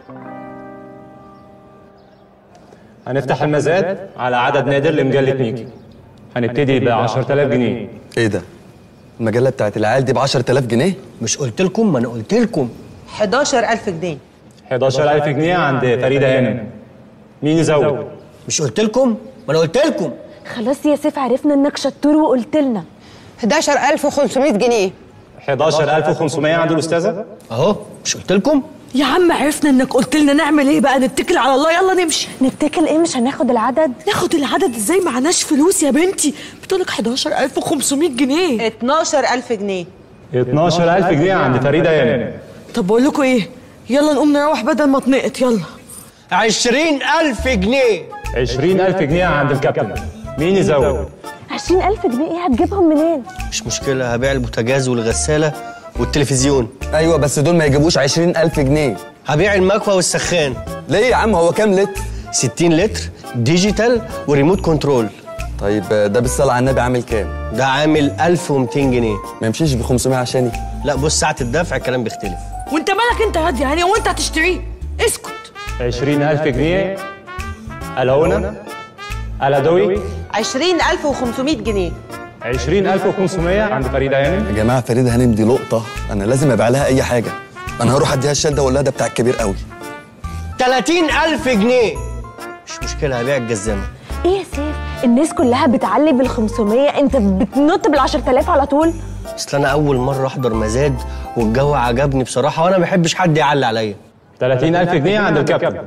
هنفتح المزاد على عدد نادر لمجلة ميكي هنبتدي ب 10000 جنيه ايه ده المجله بتاعت العيال دي ب 10000 جنيه مش قلت لكم ما انا قلت لكم 11000 جنيه 11000 جنيه عند فريدة هانم مين يزود؟ مش قلت لكم ما انا قلت لكم خلاص يا سيف عرفنا انك شطور وقلت لنا 11500 جنيه 11500 عند الأستاذة اهو مش قلت لكم يا عم عرفنا انك قلت لنا نعمل ايه بقى نتكل على الله يلا نمشي نتكل ايه مش هناخد العدد ناخد العدد ازاي معناش فلوس يا بنتي بتقولك 11500 جنيه 12000 جنيه 12000 جنيه عند فريدة هانم طب بقول لكم ايه يلا نقوم نروح بدل ما اتنقط يلا 20000 جنيه 20000 جنيه عند الكابتن مين يزود؟ 20000 جنيه ايه هتجيبهم منين مش مشكله هبيع البوتاجاز والغساله والتلفزيون ايوه بس دول ما يجيبوش 20000 جنيه هبيع المكوى والسخان ليه يا عم هو كام لتر 60 لتر ديجيتال وريموت كنترول طيب آه، ده بالصلاه على النبي عامل كام ده عامل 1200 جنيه ما يمشيش ب 500 عشاني لا بص ساعه الدفع الكلام بيختلف وانت مالك انت هادي يعني وانت هتشتريه اسكت 20000 جنيه الهونة الادوي 20500 جنيه 20500 عند فريدة هانم يا جماعه فريده هانم دي لقطه انا لازم ابيع لها اي حاجه انا هروح اديها الشال ده واقول لها ده بتاع الكبير قوي 30000 جنيه مش مشكله هبيع الجزامه ايه يا سيف الناس كلها بتعلي بال 500 انت بتنط بال 10000 على طول اصل انا اول مره احضر مزاد والجو عجبني بصراحه وانا ما بحبش حد يعلي عليا 30000 جنيه عند الكابتن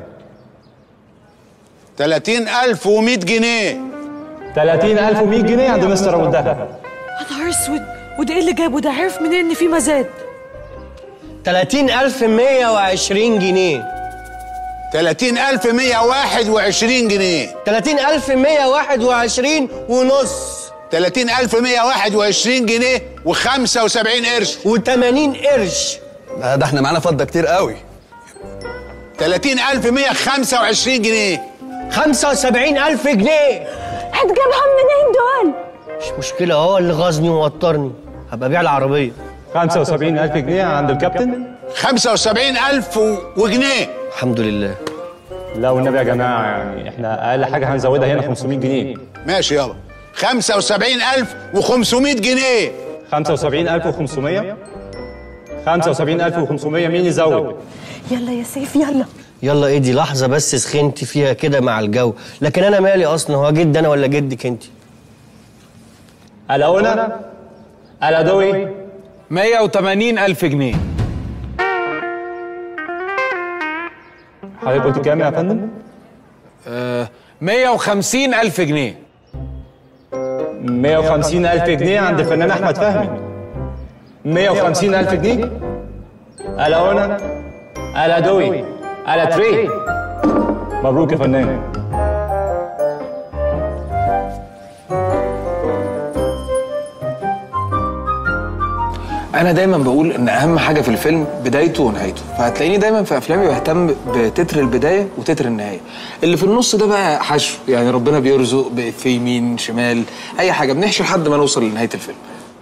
30100 جنيه 30100 جنيه عند مستر ابو الدهب يا نهار اسود وده ايه اللي جابه ده عرف منين ان في مزاد 30120 جنيه 30121 جنيه 30121 ونص 30121 جنيه و75 قرش و80 قرش ده, ده احنا معانا فضه كتير قوي 30125 جنيه 75000 جنيه هتجيبهم منين دول مش مشكله هو اللي غاظني ووترني هبقى ابيع العربيه 75000 جنيه عند الكابتن 75000 وجنيه الحمد لله لا والنبي يا جماعه يعني احنا اقل حاجه هنزودها هنا 500 جنيه ماشي يابا 75500 جنيه 75500 75500 مين يزود؟ يلا يا سيف يلا يلا ايه دي لحظه بس سخنتي فيها كده مع الجو لكن انا مالي اصلا هو جد انا ولا جدك انت الأونة الأدوي 180 ألف جنيه حضرتك قلت كام يا فندم؟ آه 150 ألف جنيه 150 ألف جنيه عند الفنان أحمد فهمي 150 ألف جنيه الأونة الأدوي الأتري مبروك يا فنان أنا دايما بقول إن أهم حاجة في الفيلم بدايته ونهايته فهتلاقيني دايما في أفلامي بهتم بتتر البداية وتتر النهاية اللي في النص ده بقى حشو يعني ربنا بيرزق في يمين شمال أي حاجة بنحشي لحد ما نوصل لنهاية الفيلم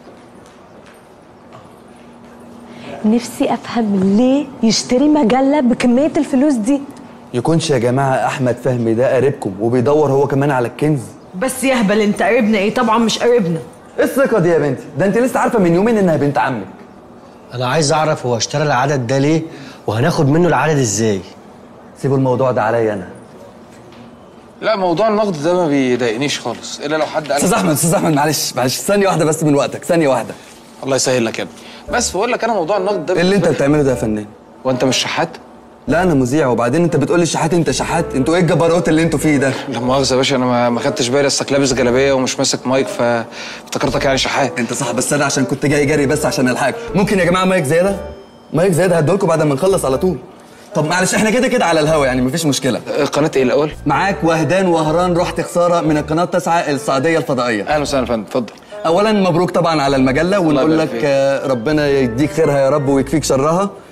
نفسي افهم ليه يشتري مجله بكميه الفلوس دي يكونش يا جماعه احمد فهمي ده قريبكم وبيدور هو كمان على الكنز بس يهبل انت قريبنا ايه طبعا مش قريبنا ايه الثقه دي يا بنتي ده انت لسه عارفه من يومين انها بنت عمك انا عايز اعرف هو اشترى العدد ده ليه وهناخد منه العدد ازاي سيبوا الموضوع ده عليا انا لا موضوع النقد ده ما بيضايقنيش خالص إلا لو حد قال استاذ احمد استاذ احمد معلش معلش ثانيه واحده بس من وقتك ثانيه واحده الله يسهل لك يا ابني بس بقول لك أنا موضوع النقد ده ايه اللي انت بالنسبة لي- بتعمله ده يا فنان وأنت مش شحات؟ لا انا مذيع وبعدين انت بتقول لي شحات انت شحات انتوا ايه الجبروت اللي انتوا فيه ده لا مؤاخذة يا باشا أنا ما- ما خدتش بالي أصلك لابس جلابية ومش ماسك مايك فافتكرتك يعني شحات انت صح بس انا عشان كنت جاي جري بس عشان الحاج ممكن يا جماعه مايك زياده مايك زياده هدولكم بعد ما نخلص على طول طب معلش احنا كده كده على الهوا يعني مفيش مشكله آه، قناة إيه الأول؟ معاك وهدان وهران رحت خساره من القناه التاسعه السعوديه الفضائيه أهلا وسهلا يا فندم اتفضل اولا مبروك طبعا على المجله ونقول يبارك لك فيك. آه، ربنا يديك خيرها يا رب ويكفيك شرها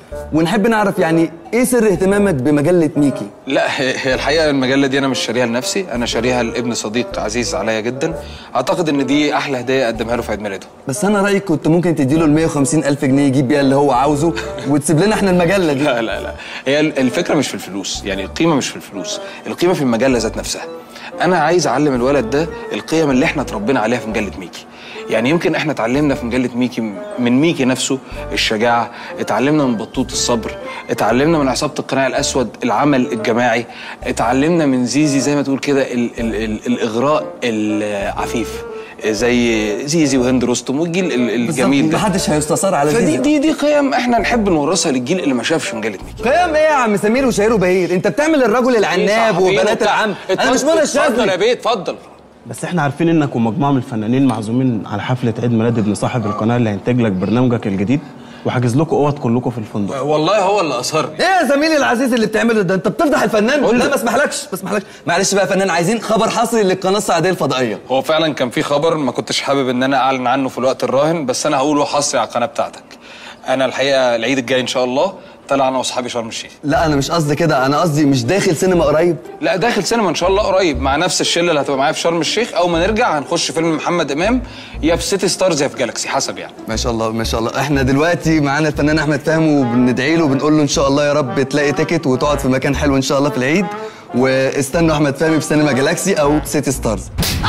ونحب نعرف يعني ايه سر اهتمامك بمجله ميكي لا هي هي الحقيقه المجله دي انا مش شاريها لنفسي انا شاريها لابن صديق عزيز عليا جدا اعتقد ان دي احلى هديه اقدمها له في عيد ميلاده بس انا رايي كنت ممكن تديله ال 150 الف جنيه يجيب بيها اللي هو عاوزه وتسيب لنا احنا المجله دي لا لا لا هي ال- الفكره مش في الفلوس يعني القيمه مش في الفلوس القيمه في المجله ذات نفسها انا عايز اعلم الولد ده القيم اللي احنا اتربينا عليها في مجله ميكي يعني يمكن احنا اتعلمنا في مجله ميكي من ميكي نفسه الشجاعه اتعلمنا من بطوط الصبر اتعلمنا من عصابه القناع الاسود العمل الجماعي اتعلمنا من زيزي زي ما تقول كده ال ال ال الاغراء العفيف زي زيزي وهند رستم والجيل ال- الجميل ده محدش هيستثار على فدي زيزي دي دي قيم احنا نحب نورثها للجيل اللي ما شافش مجله ميكي قيم ايه يا عم سمير وشهير وبهير انت بتعمل الرجل العناب وبنات العم انا مش منى اتفضل يا الشاذلي بيه اتفضل بس احنا عارفين انك ومجموعه من الفنانين معزومين على حفله عيد ميلاد ابن صاحب القناه اللي هينتج لك برنامجك الجديد وحاجز لكم اوض كلكم في الفندق والله هو اللي اصر ايه يا زميلي العزيز اللي بتعمله ده انت بتفضح الفنان قول لا له. ما اسمحلكش ما اسمحلكش معلش بقى يا فنان عايزين خبر حصري للقناه السعوديه الفضائيه هو فعلا كان في خبر ما كنتش حابب ان انا اعلن عنه في الوقت الراهن بس انا هقوله حصري على القناه بتاعتك انا الحقيقه العيد الجاي ان شاء الله طلع انا واصحابي شرم الشيخ لا انا مش قصدي كده انا قصدي مش داخل سينما قريب لا داخل سينما ان شاء الله قريب مع نفس الشله اللي هتبقى معايا في شرم الشيخ اول ما نرجع هنخش فيلم محمد امام يا في سيتي ستارز يا في جالاكسي حسب يعني ما شاء الله ما شاء الله احنا دلوقتي معانا الفنان احمد فهمي وبندعي له وبنقول له ان شاء الله يا رب تلاقي تيكت وتقعد في مكان حلو ان شاء الله في العيد واستنوا احمد فهمي في سينما جالاكسي او سيتي ستارز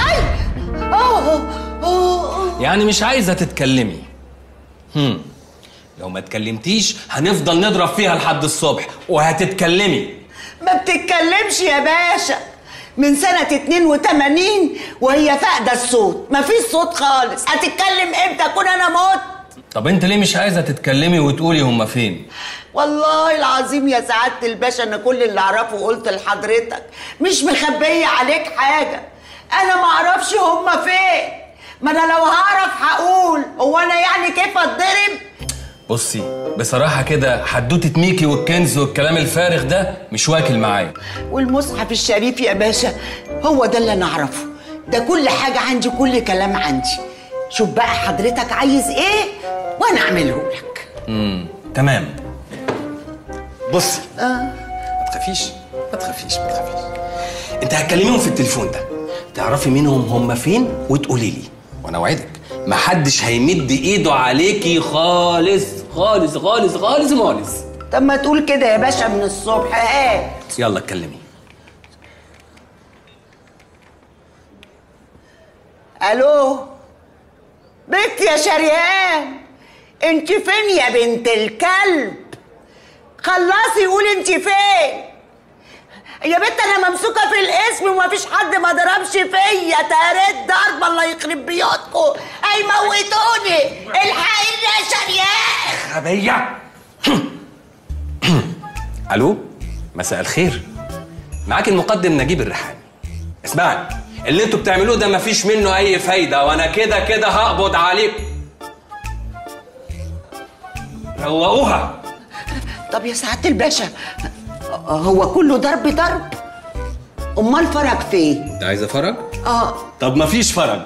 يعني مش عايزه تتكلمي هم. لو ما اتكلمتيش هنفضل نضرب فيها لحد الصبح وهتتكلمي ما بتتكلمش يا باشا من سنة 82 وهي فاقدة الصوت مفيش صوت خالص هتتكلم امتى اكون انا موت طب انت ليه مش عايزه تتكلمي وتقولي هما فين والله العظيم يا سعادة الباشا انا كل اللي اعرفه قلت لحضرتك مش مخبية عليك حاجة انا ما اعرفش هما فين ما انا لو هعرف هقول هو انا يعني كيف اتضرب بصي بصراحه كده حدوته ميكي والكنز والكلام الفارغ ده مش واكل معايا والمصحف الشريف يا باشا هو ده اللي انا اعرفه ده كل حاجة عندي كل كلام عندي شوف بقى حضرتك عايز ايه وانا اعمله لك امم تمام بصي آه. ما تخافيش ما تخافيش ما تخافيش انت هتكلميهم في التليفون ده تعرفي منهم هم فين وتقولي لي وانا اوعدك محدش هيمد ايده عليكي خالص خالص خالص خالص خالص طب ما تقول كده يا باشا من الصبح هات يلا اتكلمي الو بنت يا شريان انت فين يا بنت الكلب خلصي قولي انت فين يا بنت انا ممسوكه في الاسم ومفيش حد ما ضربش فيا تاريت ضرب الله يخرب بيوتكم هيموتوني الحقيني يا شريان غبية الو مساء الخير معاك المقدم نجيب الريحاني اسمعني اللي انتوا بتعملوه ده مفيش منه اي فايده وانا كده كده هقبض عليكم روقوها طب يا سعاده الباشا هو كله ضرب ضرب امال فرج فين انت عايزه فرج اه طب مفيش فرج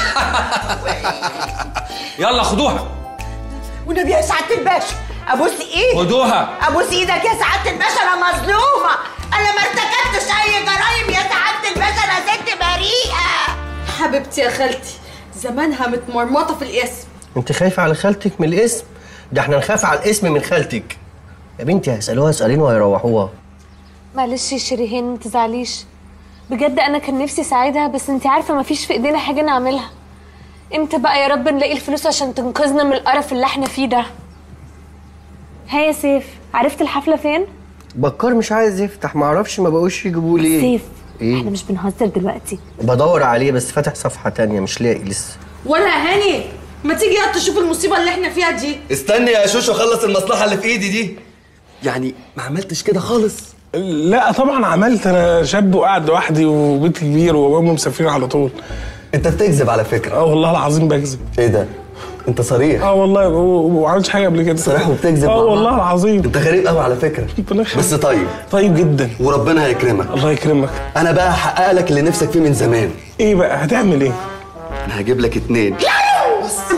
يلا خدوها والنبي يا سعاده الباشا ابوس ايدك خدوها ابوس ايدك يا سعاده الباشا انا مظلومه انا ما ارتكبتش اي جرايم يا سعاده الباشا انا ست بريئه حبيبتي يا خالتي زمانها متمرمطه في الاسم انت خايفه على خالتك من الاسم ده احنا نخاف على الاسم من خالتك يا بنتي هيسالوها اسالين وهيروحوها معلش يا شريهان ما تزعليش بجد انا كان نفسي اساعدها بس انت عارفه ما فيش في ايدينا حاجه نعملها امتى بقى يا رب نلاقي الفلوس عشان تنقذنا من القرف اللي احنا فيه ده ها يا سيف عرفت الحفله فين بكار مش عايز يفتح معرفش ما بقوش يجيبوا ليه سيف ايه احنا مش بنهزر دلوقتي بدور عليه بس فاتح صفحه تانية مش لاقي لسه ولا هاني ما تيجي يا تشوف المصيبه اللي احنا فيها دي استني يا شوشو خلص المصلحه اللي في ايدي دي يعني ما عملتش كده خالص لا طبعا عملت انا شاب وقاعد لوحدي وبيت كبير وهم مسافرين على طول انت بتكذب على فكره اه والله العظيم بكذب ايه ده انت صريح اه والله وما عملتش حاجه قبل كده صريح وبتكذب مع اه بعض. والله العظيم انت غريب قوي على فكره بس طيب طيب جدا وربنا هيكرمك الله يكرمك انا بقى هحقق لك اللي نفسك فيه من زمان ايه بقى هتعمل ايه انا هجيب لك اتنين بس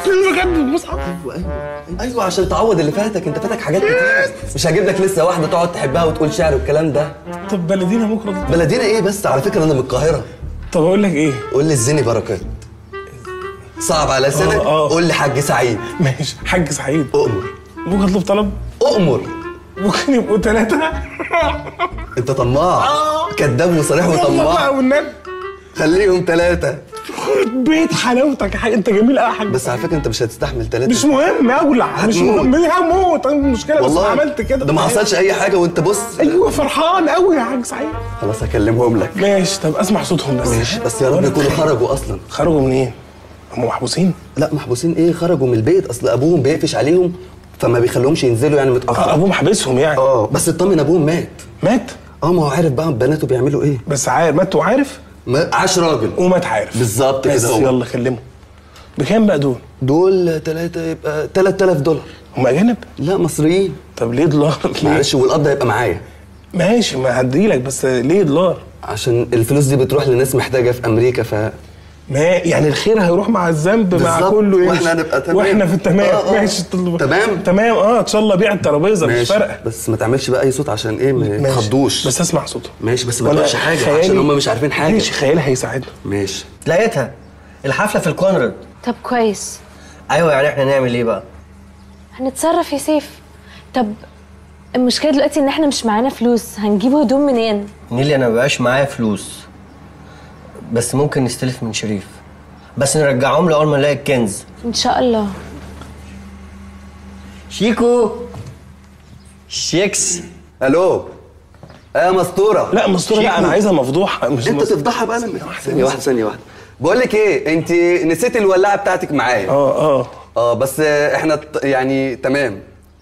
فين بجد المصحف ايوه عشان تعوض اللي فاتك انت فاتك حاجات كتير مش هجيب لك لسه واحده تقعد تحبها وتقول شعر والكلام ده طب بلدينا بكره بلدينا ايه بس على فكره انا من القاهره طب اقول لك ايه قول لي الزني بركات صعب على لسانك آه، آه. قول لي حاج سعيد ماشي حاج سعيد اؤمر ممكن اطلب طلب اؤمر ممكن يبقوا ثلاثة انت طماع كذاب وصريح والله وطماع والنبي خليهم ثلاثة بيت حلاوتك يا حاج انت جميل قوي يا حاج بس على فكرة انت مش هتستحمل ثلاثة مش مهم اولع مش هتموت. مهم هموت أنا المشكله بس والله عملت كده ده ما حصلش اي حاجة وانت بص ايوه فرحان قوي يا حاج سعيد خلاص هكلمهم لك ماشي طب اسمع صوتهم بس ماشي بس يا رب يكونوا خرجوا اصلا خرجوا منين؟ هم محبوسين؟ لا محبوسين ايه خرجوا من البيت اصل ابوهم بيقفش عليهم فما بيخليهمش ينزلوا يعني متاخر آه، ابوهم حابسهم يعني اه بس اطمن ابوهم مات مات؟ اه ما هو عارف بقى بناته بيعملوا ايه بس عارف مات وعارف ما عاش راجل ومات عارف بالظبط بس كده هو يلا كلمه بكام بقى دول؟ دول ثلاثة يبقى 3000 دولار هم اجانب؟ لا مصريين طب ليه دولار؟ ليه؟ معلش والقبض هيبقى معايا ماشي ما هديلك بس ليه دولار؟ عشان الفلوس دي بتروح لناس محتاجة في أمريكا ف ما يعني الخير هيروح مع الذنب مع بالظبط، كله يمشي. وإحنا هنبقى تمام. واحنا في التمام آه، آه. ماشي تمام تمام اه ان شاء الله بيع الترابيزه مش ماشي فارقه بس ما تعملش بقى أي صوت عشان إيه ما ماشي. يتخضوش بس اسمع صوته ماشي بس ما وأنا تقولش حاجة خيالي- عشان هم مش عارفين حاجة ماشي خيالي هيساعدنا ماشي لقيتها الحفله في الكونراد طب كويس ايوه يعني احنا نعمل ايه بقى هنتصرف يا سيف طب المشكله دلوقتي ان احنا مش معانا فلوس هنجيب هدوم منين نيلي انا مبقاش معايا فلوس بس ممكن نستلف من شريف بس نرجعهم له اول ما نلاقي الكنز ان شاء الله شيكو شيكس ألو إيه يا مسطورة لا مسطوره لا شيكو. انا عايزها مفضوحه مش أنت مس- تفضحها بقى لما ثانية واحدة ثانية واحدة بقول لك إيه أنت نسيت الولاعة بتاعتك معايا اه اه اه بس احنا ت- يعني تمام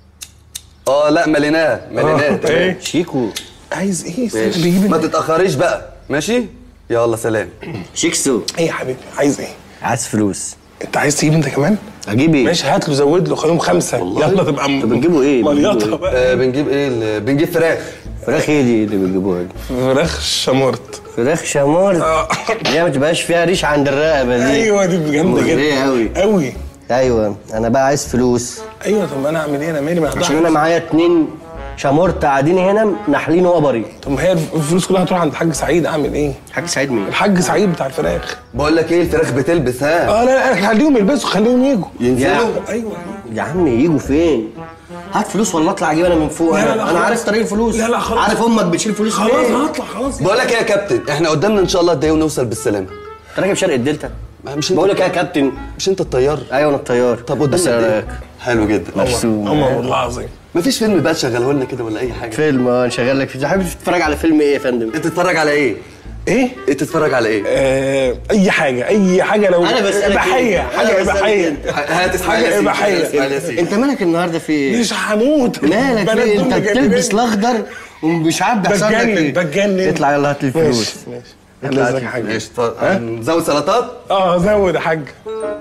اه لا مليناه مليناه آه، تمام إيه؟ شيكو عايز ايه ماشي. بيجيب ما تتاخريش بقى ماشي يلا سلام شيكسو ايه يا حبيبي عايز ايه عايز فلوس انت عايز تجيب انت كمان اجيب ايه ماشي هات له زود له خليهم خمسه يلا تبقى م- طب بتجيبوا ايه؟ مليطه بتجيبوا بقى آه بنجيب ايه ال- بنجيب فراخ فراخ ايه دي اللي بتجيبوها دي فراخ شمرت فراخ شامورت آه. دي ما تبقاش فيها ريش عند الرقبه دي ايوه دي جامده مغرية جدا أوي. قوي ايوه انا بقى عايز فلوس ايوه طب انا اعمل ايه انا مالي ما عشان انا معايا اتنين شامورت قاعدين هنا ناحلين وبري طب ما هي الفلوس كلها هتروح عند الحاج سعيد اعمل ايه حاج سعيد مين الحاج سعيد بتاع الفراخ بقول لك ايه الفراخ بتلبس ها اه لا لا خليهم يلبسوا خليهم يجوا ينزلوا ايوه يا عم يجوا فين هات فلوس ولا اطلع اجيب انا من فوق لا، لا، انا لا، انا خلاص. عارف طريق الفلوس لا، لا، خلاص. عارف امك بتشيل فلوس خلاص فين هطلع خلاص بقول لك ايه يا كابتن احنا قدامنا ان شاء الله قد ايه ونوصل بالسلامه انت راكب شرق الدلتا ما مش انت بقول لك ايه يا كابتن مش انت الطيار ايوه انا الطيار طب بس قدامنا ايه قد رايك ايه حلو جدا مرسوم الله والله العظيم مفيش فيلم بقى تشغله لنا كده ولا اي حاجه فيلم اه نشغل لك فيه حابب تتفرج على فيلم ايه يا فندم انت تتفرج على ايه ايه ايه تتفرج على ايه آه اي حاجه اي حاجه لو انا بسالك اباحيه إيه؟ حاجه أنا بسألك اباحيه أنت. هات اسماعيل حاجه ياسين اباحيه اسماعيل ياسين انت مالك النهارده في ايه مش هموت مالك في بلد ايه انت دول جايبين بتلبس إيه؟ الاخضر ومش عارف بيحصل لك بتجنن ايه بتجنن اطلع يلا هات لي الفلوس ماشي ماشي اطلع هات لازم لي حاجه ماشي طب نزود سلطات اه زود يا حاج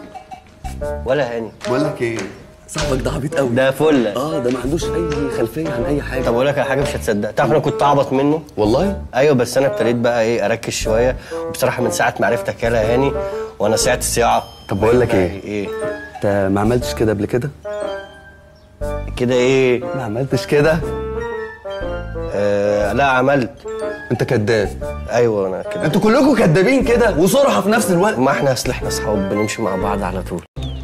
ولا هاني بقول لك ايه صاحبك ده عبيط قوي ده فله اه ده ما عندوش اي خلفيه عن اي حاجه طب اقول لك على حاجه مش هتصدق تعرف انا كنت اعبط منه والله ايوه بس انا ابتديت بقى ايه اركز شويه وبصراحه من ساعه ما عرفتك يالا هاني وانا ساعه الصياعه طب بقول لك ايه ايه انت ما عملتش كده قبل كده كده ايه ما عملتش كده آه لا عملت انت كذاب ايوه انا كده انتوا كلكم كدابين كده وصرحه في نفس الوقت ما احنا اصل احنا اصحاب بنمشي مع بعض على طول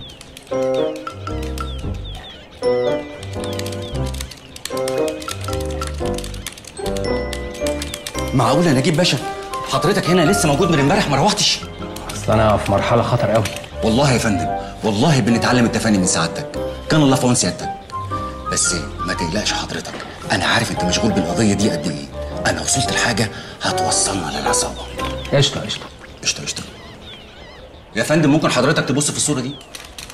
معقول يا نجيب باشا حضرتك هنا لسه موجود من امبارح ما روحتش اصل انا في مرحله خطر قوي والله يا فندم والله بنتعلم التفاني من سعادتك كان الله في عون سيادتك بس ما تقلقش حضرتك انا عارف انت مشغول بالقضيه دي قد ايه انا وصلت لحاجه هتوصلنا للعصابه قشطه قشطه قشطه قشطه يا فندم ممكن حضرتك تبص في الصوره دي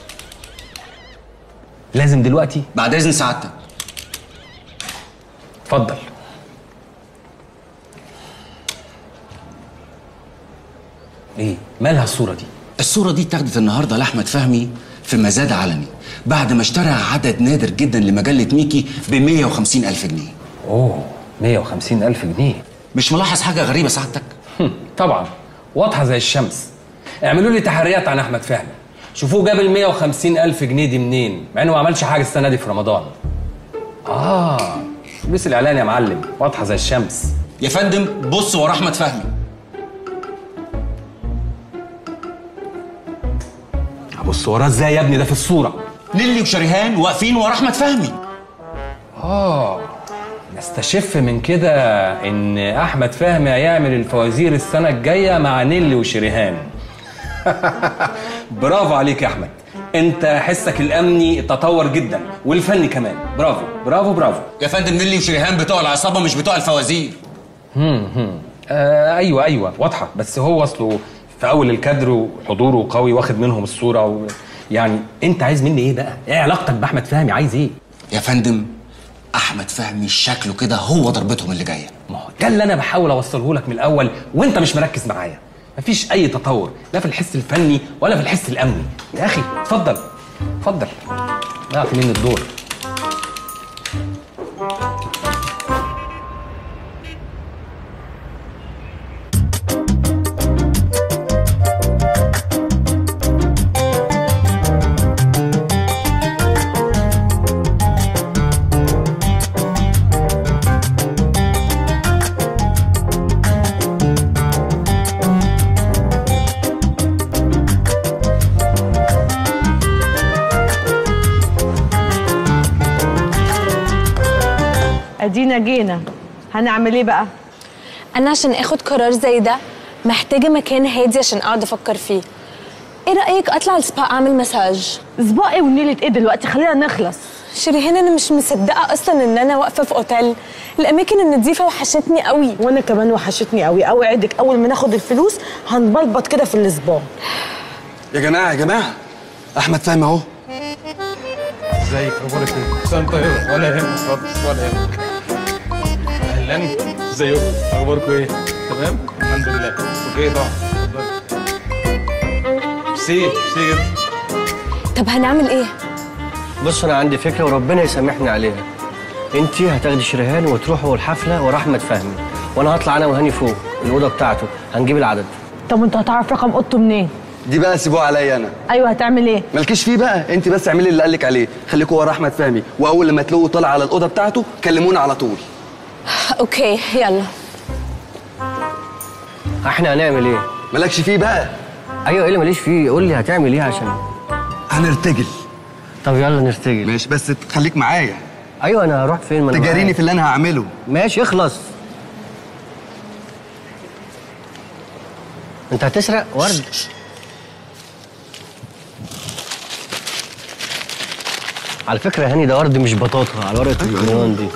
لازم دلوقتي بعد اذن سعادتك اتفضل ايه مالها الصوره دي الصوره دي اتاخدت النهارده لاحمد فهمي في مزاد علني بعد ما اشترى عدد نادر جدا لمجله ميكي ب 150 الف جنيه اوه 150 الف جنيه مش ملاحظ حاجه غريبه سعادتك هم، طبعا واضحه زي الشمس اعملوا لي تحريات عن احمد فهمي شوفوه جاب ال 150 الف جنيه دي منين مع انه ما عملش حاجه السنه دي في رمضان اه فلوس الاعلان يا معلم واضحه زي الشمس يا فندم بص ورا احمد فهمي ابص وراه ازاي يا ابني ده في الصوره نيلي وشريهان واقفين ورا احمد فهمي اه نستشف من كده ان احمد فهمي هيعمل الفوازير السنه الجايه مع نيلي وشريهان برافو عليك يا احمد انت حسك الامني تطور جدا والفني كمان برافو برافو برافو يا فندم نيلي وشريهان بتوع العصابه مش بتوع الفوازير هم هم آه ايوه ايوه واضحه بس هو اصله في اول الكادر وحضوره قوي واخد منهم الصوره و... يعني انت عايز مني ايه بقى؟ ايه علاقتك باحمد فهمي عايز ايه؟ يا فندم احمد فهمي شكله كده هو ضربتهم اللي جايه ما هو ده اللي انا بحاول اوصله لك من الاول وانت مش مركز معايا مفيش اي تطور لا في الحس الفني ولا في الحس الامني يا اخي اتفضل اتفضل ضيعت مني الدور ادينا جينا هنعمل ايه بقى انا عشان اخد قرار زي ده محتاجه مكان هادي عشان اقعد افكر فيه ايه رايك اطلع السبا اعمل مساج سبا ايه ونيلة ايه دلوقتي خلينا نخلص شيرين انا مش مصدقه اصلا ان انا واقفه في اوتيل الاماكن النظيفه وحشتني قوي وانا كمان وحشتني قوي اوعدك اول ما ناخد الفلوس هنبلبط كده في السبا يا جماعه يا جماعه احمد فهمي اهو ازيك اخبارك ايه؟ سنة طيبة ولا يهمك خالص ولا يهمك اهلا ازيكم اخباركم ايه؟ تمام؟ الحمد لله اوكي طبعا ميرسي ميرسي جدا طب هنعمل ايه بص انا عندي فكره وربنا يسامحني عليها انت هتاخدي شريهان وتروحوا الحفله ورا احمد فهمي وانا هطلع انا وهاني فوق الاوضه بتاعته هنجيب العدد طب انت هتعرف رقم اوضته منين دي بقى سيبوها عليا انا ايوه هتعمل ايه مالكيش فيه بقى انت بس اعملي اللي قالك عليه خليكوا ورا احمد فهمي واول لما تلاقوه طلع على الاوضه بتاعته كلمونا على طول اوكي يلا احنا هنعمل ايه مالكش فيه بقى ايوه ايه اللي ماليش فيه قول لي هتعمل ايه عشان هنرتجل طب يلا نرتجل ماشي بس خليك معايا ايوه انا هروح فين ما أنا تجاريني معاك. في اللي انا هعمله ماشي اخلص انت هتسرق ورد على فكره يا هاني ده ورد مش بطاطا على ورقه العنوان دي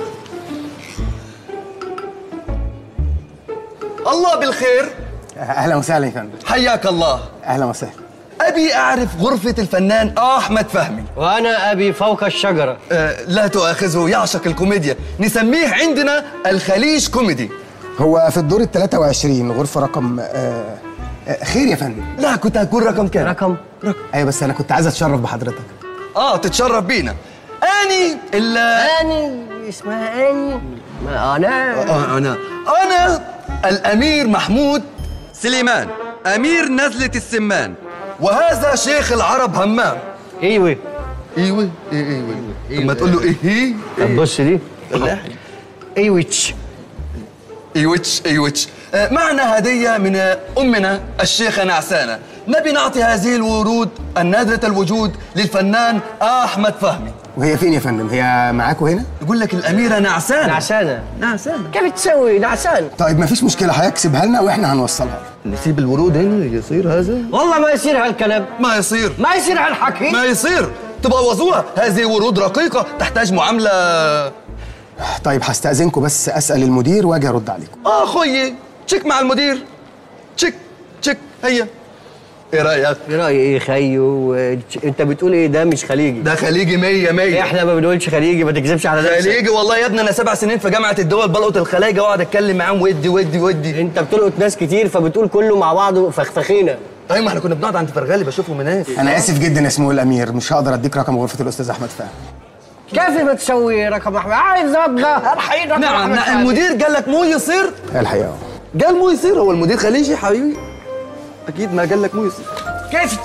الله بالخير اهلا وسهلا يا فندم حياك الله اهلا وسهلا ابي اعرف غرفه الفنان احمد فهمي وانا ابي فوق الشجره آه لا تؤاخذه يعشق الكوميديا نسميه عندنا الخليج كوميدي هو في الدور ال 23 غرفه رقم آه آه خير يا فندم لا كنت هكون رقم كام رقم رقم ايوه بس انا كنت عايز اتشرف بحضرتك اه تتشرف بينا اني ال اني اسمها اني ما انا آه انا انا الامير محمود سليمان امير نزله السمان وهذا شيخ العرب همام ايوه ايوه ايه ايوه طب ما تقول له ايه هي طب بص دي ايوتش ايوتش ايوتش آه، معنا هدية من آه، أمنا الشيخة نعسانة نبي نعطي هذه الورود النادرة الوجود للفنان أحمد فهمي وهي فين يا فندم هي معاكم هنا يقول لك الأميرة نعسانة نعسانه نعسانة كيف تسوي نعسان طيب مفيش مشكله هيكسبها لنا واحنا هنوصلها نسيب الورود هنا يصير هذا والله ما يصير هالكلام ما يصير ما يصير هالحكي ما يصير تبوظوها هذه ورود رقيقة تحتاج معاملة طيب هستأذنكم بس اسال المدير واجي ارد عليكم آه خويي تشيك مع المدير تشيك تشيك هيا ايه رأيك؟ ايه رايي ايه خيو انت بتقول ايه ده مش خليجي ده خليجي مية مية احنا ما بنقولش خليجي ما تكذبش على نفسك خليجي والله يا ابني انا سبع سنين في جامعه الدول بلقط الخلايجه واقعد اتكلم معاهم ودي ودي ودي انت بتلقط ناس كتير فبتقول كله مع بعضه فخفخينه ايوه ما احنا كنا بنقعد عند فرغالي بشوفهم هناك انا اسف جدا يا سمو الامير مش هقدر اديك رقم غرفه الاستاذ احمد فهمي كيف ما تسوي رقم احمد عايز ابدا الحين رقم نعم أحمد نعم فهمي. المدير قال لك مو يصير الحقيقه اه قال مو يصير هو المدير خليجي حبيبي اكيد ما قال لك مو يصير كيف تش...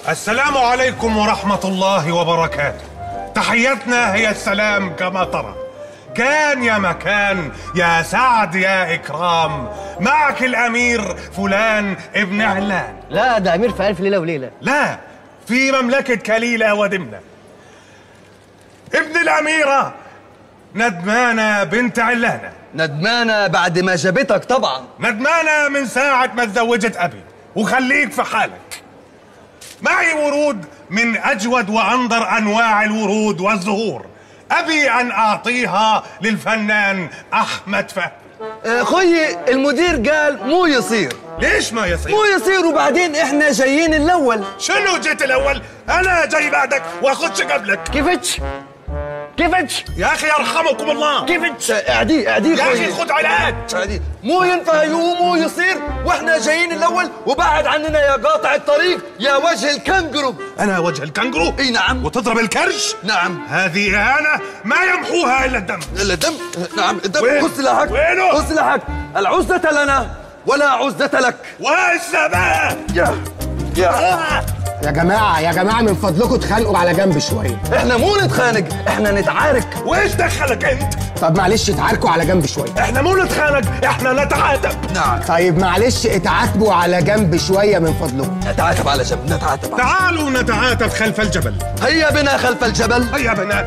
السلام عليكم ورحمة الله وبركاته تحيتنا هي السلام كما ترى كان يا مكان يا سعد يا إكرام معك الأمير فلان ابن علان لا ده امير في الف ليله وليله لا في مملكة كليلة ودمنة ابن الأميرة ندمانة بنت علانة ندمانة بعد ما جابتك طبعا ندمانة من ساعة ما تزوجت أبي وخليك في حالك معي ورود من أجود وأنظر أنواع الورود والزهور أبي أن أعطيها للفنان أحمد فهمي اخوي المدير قال مو يصير ليش ما يصير؟ مو يصير وبعدين احنا جايين الاول شنو جيت الأول؟ أنا جاي بعدك وأخدش قبلك كيفتش؟ كيفتش؟ يا أخي يرحمكم الله كيفتش اعديه اعديه يا أخي خد علاج اعديه مو ينفع يقوم مو يصير واحنا جايين الاول وبعد عننا يا قاطع الطريق يا وجه الكنجرو أنا وجه الكنجرو اي نعم وتضرب الكرش نعم هذه إهانة ما يمحوها إلا الدم الا الدم نعم الدم وين؟ خذ سلاحك وينه؟ خذ سلاحك العزة لنا ولا عزة لك والسماء يا يا يا جماعه يا جماعه من فضلكم اتخانقوا على جنب شويه احنا مو نتخانق احنا نتعارك وإيش دخلك أنت؟ طب معلش اتعاركوا على جنب شويه إحنا مو نتخانق إحنا نتعاتب نعم طيب معلش اتعاتبوا على جنب شويه من فضلكم نتعاتب على جنب نتعاتب على تعالوا نتعاتب خلف الجبل هيا بنا خلف الجبل هيا بنا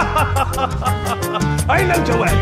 أين الجوال؟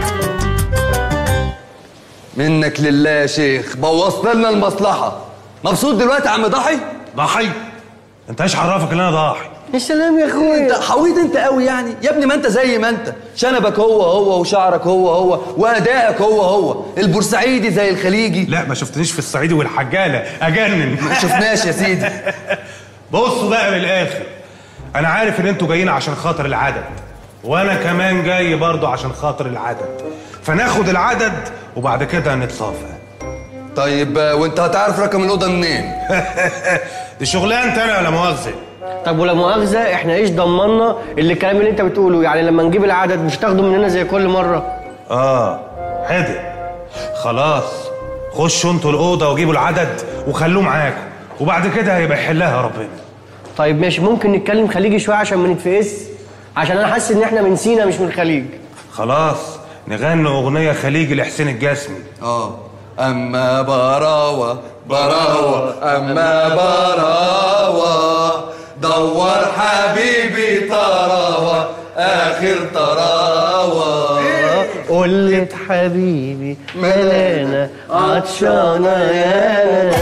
منك لله يا شيخ بوظت لنا المصلحة مبسوط دلوقتي يا عم ضحي؟ ضحي انت ايش عرفك ان انا ضاحي يا سلام يا اخويا انت حويت انت قوي يعني يا ابني ما انت زي ما انت شنبك هو هو وشعرك هو هو وادائك هو هو البورسعيدي زي الخليجي لا ما شفتنيش في الصعيدي والحجاله اجنن ما شفناش يا سيدي بصوا بقى من الاخر انا عارف ان انتوا جايين عشان خاطر العدد وانا كمان جاي برضه عشان خاطر العدد فناخد العدد وبعد كده نتصافى طيب آه، وانت هتعرف رقم الأوضة منين؟ دي شغلانتي انا ولا مؤاخذه طب ولا مؤاخذه احنا ايش ضمنا اللي الكلام اللي انت بتقوله يعني لما نجيب العدد مش هتاخده مننا زي كل مره اه حدق خلاص خشوا انتوا الاوضه وجيبوا العدد وخلوه معاكم وبعد كده هيبقى يحلها ربنا طيب ماشي ممكن نتكلم خليجي شويه عشان ما نتفقس عشان انا حاسس ان احنا من سينا مش من الخليج خلاص نغني اغنيه خليجي لحسين الجسمي اه أما براوة براوة أما براوة دور حبيبي طراوة آخر طراوة قلت حبيبي ملانا عطشانه يا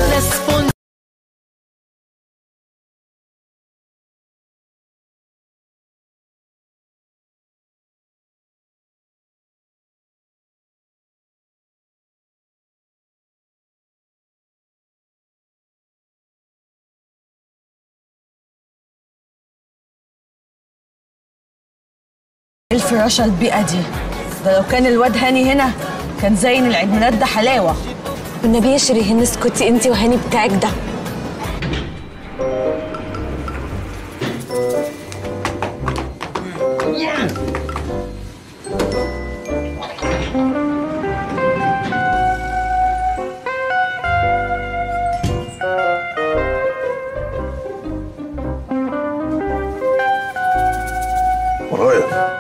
ايه الفراشه البيئه دي ده لو كان الواد هاني هنا كان زين العيد ميلاد ده حلاوه والنبي يا شيرين اسكتي انت وهاني بتاعك ده ورايا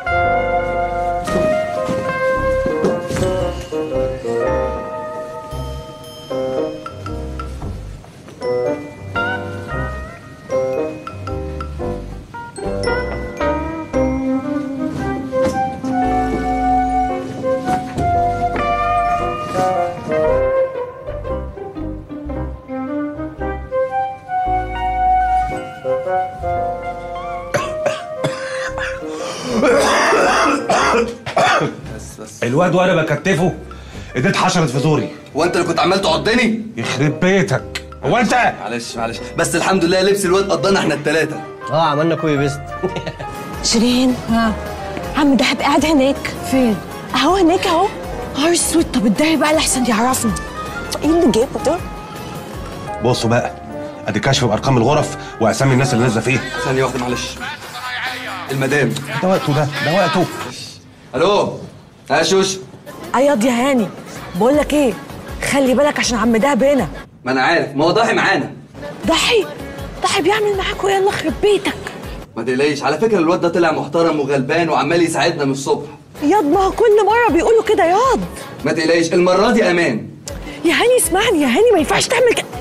الواد وانا بكتفه ايديه اتحشرت في زوري وانت اللي كنت عمال تعضني؟ يخرب بيتك هو انت معلش معلش بس الحمد لله لبس الواد قضانا احنا التلاتة اه عملنا كوي بيست شيرين ها عم دهب قاعد هناك فين اهو هناك اهو نهار اسود طب اتضايق بقى لحسن يعرفني ايه اللي جابه ده بصوا بقى ادي كشف بارقام الغرف واسامي الناس اللي نازله فيها ثانية واحدة معلش المدام ده وقته ده ده وقته الو ها شوش اياض يا هاني بقول لك ايه خلي بالك عشان عم دهب هنا ما انا عارف ما هو ضاحي معانا ضحي صاحب يعمل معاكوا يلا يخرب بيتك ما تقلقيش على فكره الواد ده طلع محترم وغلبان وعمال يساعدنا من الصبح ياض ما هو كل مره بيقولوا كده ياض ما تقلقيش المره دي امان يا هاني اسمعني يا هاني ما ينفعش تعمل كده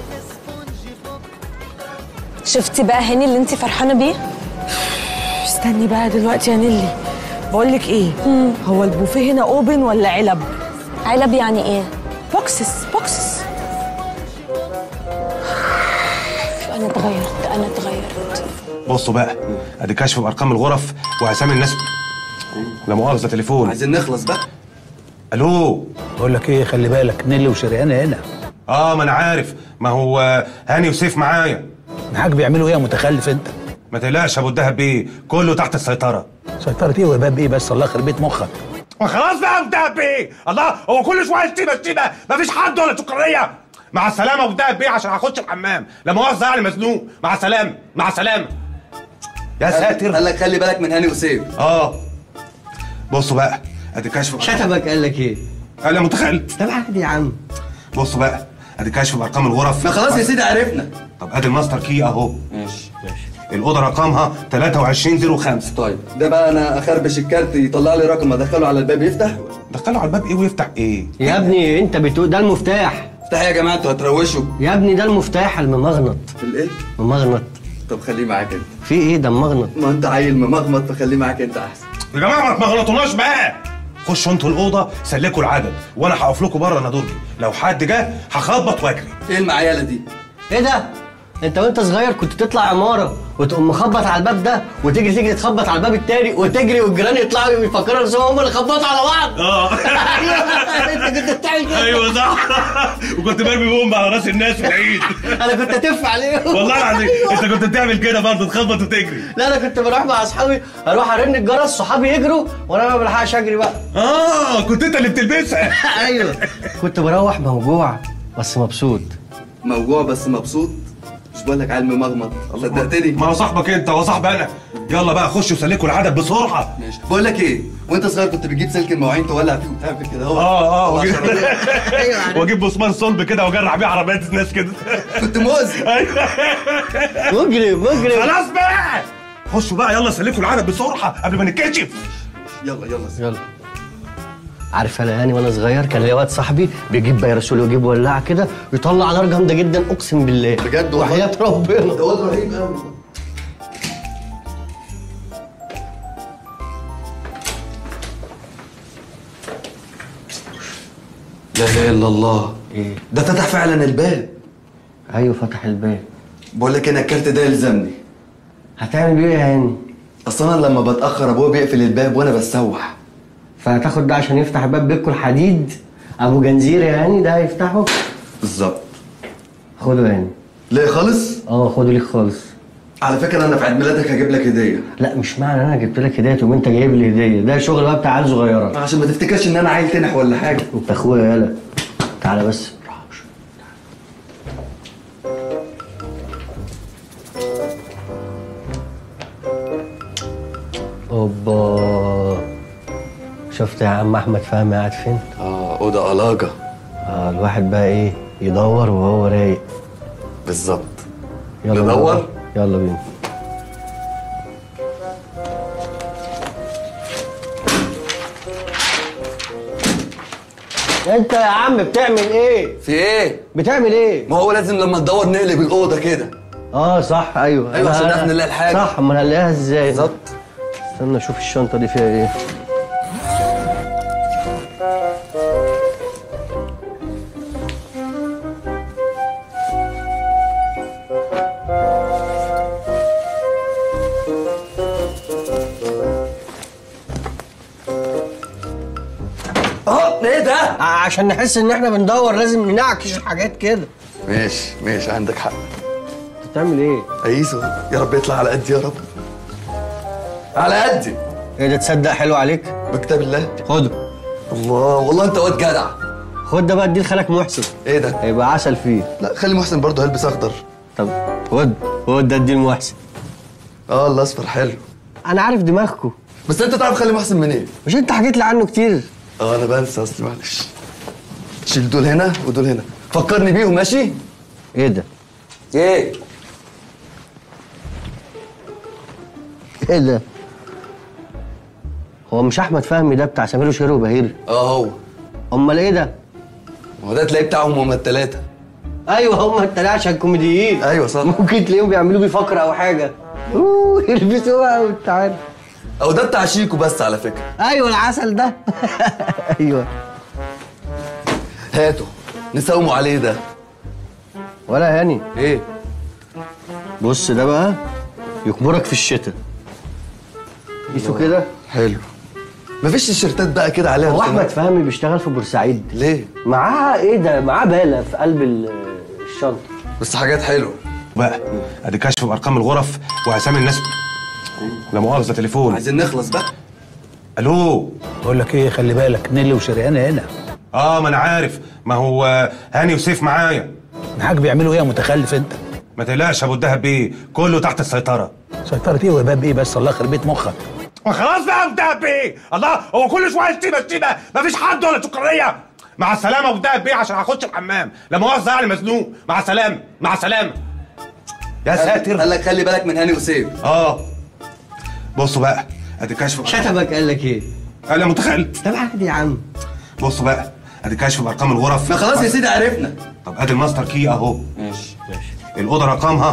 شفتي بقى هاني اللي انت فرحانه بيه استني بقى دلوقتي يا نيلي بقول لك ايه هو البوفيه هنا اوبن ولا علب علب يعني ايه بوكسس بوكسس انا اتغيرت انا اتغيرت بصوا بقى ادي كشف بارقام الغرف واسامي الناس لا مؤاخذه تليفون عايزين نخلص بقى الو بقول لك ايه خلي بالك نيلي وشريان هنا اه ما انا عارف ما هو هاني وسيف معايا معاك بيعملوا ايه يا متخلف انت ما تقلقش يا ابو الدهب بيه كله تحت السيطره سيطرة ايه وباب ايه بس الله يخرب بيت مخك ما خلاص بقى يا ابو الدهب بيه الله هو كل شويه شتيمه شتيمه مفيش حد ولا سكريه مع السلامه يا ابو الدهب بيه عشان هخش الحمام لا مؤاخذه يعني مزنوق مع السلامه مع السلامه يا ساتر قال لك خلي بالك من هاني وسيف اه بصوا بقى ادي كشف شتمك قال لك ايه؟ قال يا متخلف طب عادي يا عم بصوا بقى ادي كشف بارقام الغرف ما خلاص يا سيدي عرفنا طب ادي الماستر كي اهو ماشي ماشي الاوضه رقمها 2305 طيب ده بقى انا اخربش الكارت يطلع لي رقم ادخله على الباب يفتح دخله على الباب ايه ويفتح ايه يا ابني انت بتقول ده المفتاح افتح يا جماعه انتوا هتروشوا يا ابني ده المفتاح الممغنط الايه ممغنط طب خليه معاك انت في ايه ده ممغنط ما انت عيل ممغمط فخليه معاك انت احسن يا جماعه ما غلطوناش بقى خشوا انتوا الاوضه سلكوا العدد وانا هقف لكم بره انا درجي لو حد جه هخبط واجري ايه المعياله دي ايه ده؟ انت وانت صغير كنت تطلع عماره وتقوم مخبط على الباب ده وتجري تجري تخبط على الباب التاني وتجري والجيران يطلعوا يفكروا نفسهم هم اللي خبطوا على بعض اه انت كنت بتعمل كده ايوه صح وكنت برمي بومب على راس الناس في العيد انا كنت اتف عليهم والله العظيم انت كنت بتعمل كده برضه تخبط وتجري لا انا كنت بروح مع اصحابي اروح ارن الجرس صحابي يجروا وانا ما بلحقش اجري بقى اه كنت انت اللي بتلبسها ايوه كنت بروح موجوع بس مبسوط موجوع بس مبسوط مش بقول لك عيل ممغمط صدقتني ما هو صاحبك انت هو صاحب انا يلا بقى خشوا سلكوا العدد بسرعه ماشي بقول لك ايه وانت صغير كنت بتجيب سلك المواعين تولع فيه وتعمل كده اهو اه اه هو واجيب عشان- واجيب بسمان صلب كده واجرع بيه عربيات الناس كده كنت مؤذي مجرم مجرم خلاص بقى خشوا بقى يلا سلكوا العدد بسرعه قبل ما نتكشف يلا يلا يلا عارف انا يعني وانا صغير كان ليا واد صاحبي بيجيب بيرسول ويجيب ولاعه كده ويطلع نار جامده جدا اقسم بالله بجد والله؟ وحياه ربنا ده واد رهيب قوي لا اله الا الله ايه ده فتح فعلا الباب ايوه فتح الباب بقول لك انا الكارت ده يلزمني هتعمل بيه ايه يا هاني اصل انا لما بتاخر ابويا بيقفل الباب وانا بسوح فهتاخد ده عشان يفتح باب بيتكم الحديد ابو جنزير يعني ده هيفتحه بالظبط خده يعني ليه خالص اه خده ليك خالص على فكره انا في عيد ميلادك هجيب لك هديه لا مش معنى انا جبت لك هديه وانت جايب لي هديه ده شغل بقى بتاع عيال صغيره عشان ما تفتكرش ان انا عيل تنح ولا حاجه انت اخويا يالا تعالى بس اوبا شفت يا عم احمد فهمي قاعد فين؟ اه اوضه علاجه اه الواحد بقى ايه يدور وهو رايق بالظبط يلا ندور؟ يلا بينا انت يا عم بتعمل ايه؟ في ايه بتعمل ايه؟ ما هو لازم لما تدور نقلب الاوضه كده اه صح ايوه أيوة، أنا- عشان أنا- نعرف نلاقي الحاجة. صح امال هنلاقيها ازاي؟ بالظبط استنى اشوف الشنطه دي فيها ايه اه ايه ده عشان نحس ان احنا بندور لازم ننعكش الحاجات كده ماشي ماشي عندك حق بتعمل ايه؟ ايسو يا رب يطلع على قدي يا رب على قدي ايه ده تصدق حلو عليك؟ بكتاب الله خده الله والله انت واد جدع خد ده بقى اديه لخالك محسن ايه ده هيبقى عسل فيه لا خلي محسن برضه هيلبس اخضر طب خد خد ده اديه لمحسن اه الاصفر حلو انا عارف دماغكم بس انت تعرف خلي محسن منين مش انت حكيت لي عنه كتير اه انا بنسى اصلي معلش شيل دول هنا ودول هنا فكرني بيهم ماشي ايه ده؟ ايه ايه ده؟ هو مش احمد فهمي ده بتاع سمير وشهير وبهير؟ اه هو امال ايه ده؟ هو ده تلاقيه بتاعهم هما التلاتة ايوه هم التلاته عشان كوميديين ايوه صح ممكن تلاقيهم بيعملوا بيه فقره او حاجه اوه يلبسوا بقى وانت عارف او ده بتاع شيكو بس على فكرة ايوه العسل ده ايوه هاته نساوموا عليه ده ولا هاني ايه بص ده بقى يكبرك في الشتاء قيسه كده حلو مفيش تيشيرتات بقى كده عليها هو رسومات؟ احمد فهمي بيشتغل في بورسعيد ليه؟ معاه ايه ده معاه باله في قلب ال- الشنطه بس حاجات حلوه بقى ادي كشف بارقام الغرف واسامي الناس لا مؤاخذه تليفون عايزين نخلص بقى الو بقول لك ايه خلي بالك نيلي وشريان هنا اه ما انا عارف ما هو هاني وسيف معايا الحاج بيعملوا ايه يا متخلف انت ما تقلقش يا ابو الدهب بيه كله تحت السيطره سيطرة ايه وباب ايه بس الله يخرب بيت مخك خلاص بقى يا ابو الدهب بيه الله هو كل شويه شتيمه شتيمه مفيش حد ولا سكريه مع السلامه يا ابو الدهب بيه عشان هخش الحمام لا مؤاخذه يعني مزنوق مع السلامه مع السلامه يا ساتر قال لك خلي بالك من هاني وسيف اه بصوا بقى ادي كشف شتمك قال لك ايه؟ قال يا متخلف طب عادي يا عم بصوا بقى ادي كشف بارقام الغرف ما خلاص يا سيدي عرفنا طب ادي الماستر كي اهو ماشي ماشي الاوضه رقمها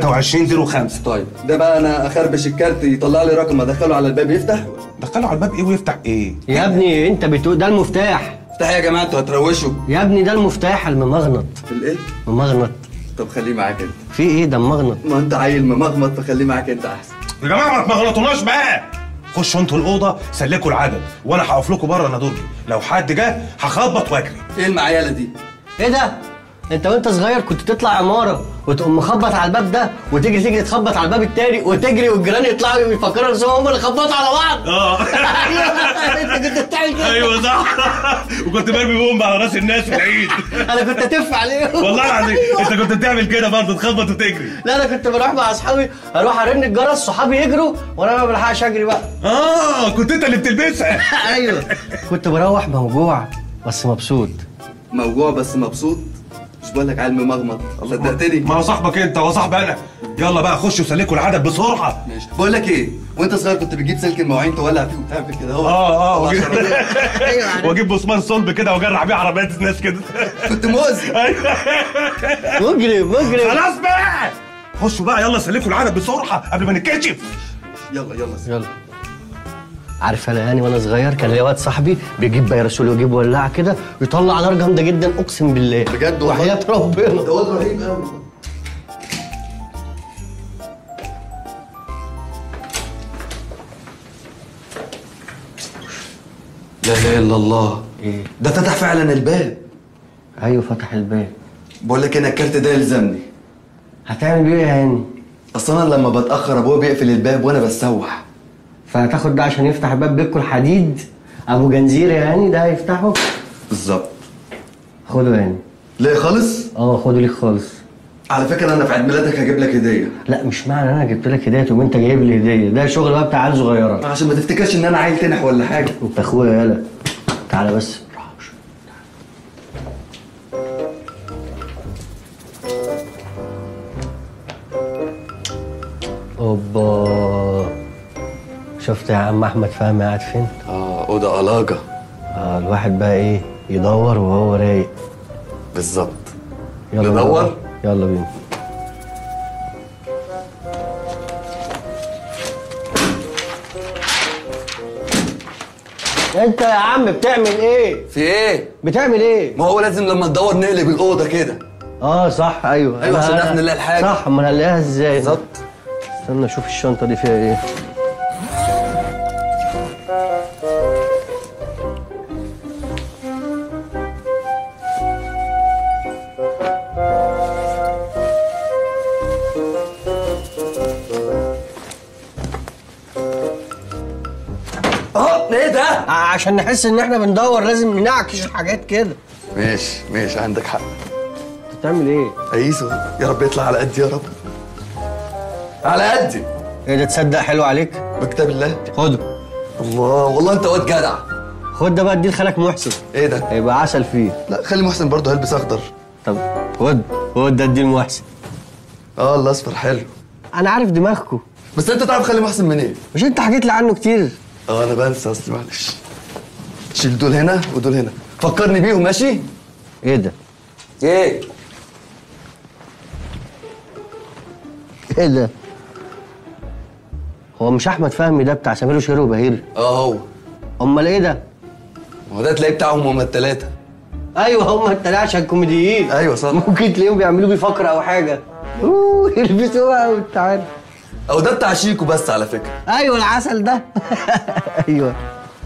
2305 طيب ده بقى انا اخربش الكارت يطلع لي رقم ادخله على الباب يفتح دخله على الباب ايه ويفتح ايه يا ابني انت بتقول ده المفتاح افتح يا جماعه انتوا هتروشوا يا ابني ده المفتاح الممغنط الايه ممغنط طب خليه معاك انت في ايه ده ممغنط ما انت عيل ممغمط فخليه معاك انت احسن يا جماعه ما تغلطوناش بقى خشوا انتوا الاوضه سلكوا العدد وانا هقف لكم بره انا درجي لو حد جه هخبط واجري ايه المعياله دي ايه ده؟ انت وانت صغير كنت تطلع عماره وتقوم مخبط على الباب ده وتجري تجري تخبط على الباب التاني وتجري والجيران يطلعوا يفكروا نفسهم هم اللي خبطوا على بعض اه انت كنت بتعمل كده ايوه صح وكنت برمي بومب على راس الناس في العيد انا كنت اتف عليهم والله العظيم انت كنت بتعمل كده برضه تخبط وتجري لا انا كنت بروح مع اصحابي اروح ارن الجرس صحابي يجروا وانا ما بلحقش اجري بقى اه كنت انت اللي بتلبسها ايوه كنت بروح موجوع بس مبسوط موجوع بس مبسوط مش بقول لك عيل ممغمط صدقتني ما هو صاحبك انت هو صاحبي انا يلا بقى خشوا سلكوا العدد بسرعه ماشي بقول لك ايه وانت صغير كنت بتجيب سلك المواعين تولع فيه وتعمل كده هو اه اه طلع واجيب- شراب. واجيب بصمان صلب كده واجرح بيه عربيات الناس كده كنت مؤذي مجرم مجرم خلاص بقى خشوا بقى يلا سلكوا العدد بسرعه قبل ما نتكشف يلا يلا يلا عارف انا يعني وانا صغير كان ليا واد صاحبي بيجيب بيرسول ويجيب ولاعه كده يطلع نار جامده جدا اقسم بالله بجد والله؟ وحياه ربنا ده واد رهيب قوي لا اله الا الله ايه ده فتح فعلا الباب ايوه فتح الباب بقول لك انا الكارت ده يلزمني هتعمل بيه ايه يا هاني اصل انا لما بتاخر ابويا بيقفل الباب وانا بسوح فهتاخد ده عشان يفتح باب بيتكم الحديد ابو جنزير يا هاني ده هيفتحه بالظبط خده يا هاني ليه خالص اه خده ليك خالص على فكره انا في عيد ميلادك هجيب لك هديه لا مش معنى انا جبت لك هديه تقوم انت جايب لي هديه ده شغل بقى بتاع عيال صغيره عشان ما تفتكرش ان انا عيل تنح ولا حاجه انت اخويا يالا تعالى بس اوبا شفت يا عم احمد فهمي قاعد فين؟ اه اوضه علاجه اه الواحد بقى ايه يدور وهو رايق بالظبط يلا ندور؟ بينا. يلا بينا انت يا عم بتعمل ايه؟ في ايه بتعمل ايه؟ ما هو لازم لما ندور نقلب الاوضه كده اه صح ايوه أيوة، أنا- عشان نعرف نلاقي الحاجة. صح امال هنلاقيها ازاي؟ بالظبط استنى اشوف الشنطه دي فيها ايه اه ايه ده عشان نحس ان احنا بندور لازم ننعكش الحاجات كده ماشي ماشي عندك حق بتعمل ايه؟ ايسو يا رب يطلع على قدي يا رب على قدي ايه ده تصدق حلو عليك؟ بكتاب الله خده الله والله انت واد جدع خد ده بقى اديه لخالك محسن ايه ده هيبقى عسل فيه لا خلي محسن برضه هيلبس اخضر طب خد خد ده اديه لمحسن اه الاصفر حلو انا عارف دماغكم بس انت تعرف خلي محسن منين؟ مش انت حكيت لي عنه كتير اه انا بنسى اصلي معلش شيل دول هنا ودول هنا فكرني بيهم ماشي؟ ايه ده؟ ايه؟ ايه ده؟ هو مش احمد فهمي ده بتاع سمير وشهير وبهير؟ اه هو امال ايه ده؟ هو ده تلاقيه بتاعهم هما التلاتة ايوه هم التلاته عشان كوميديين ايوه صح ممكن تلاقيهم بيعملوا بيه فقره او حاجه اوه يلبسوها وانت عارف او ده بتاع شيكو بس على فكرة ايوه العسل ده ايوه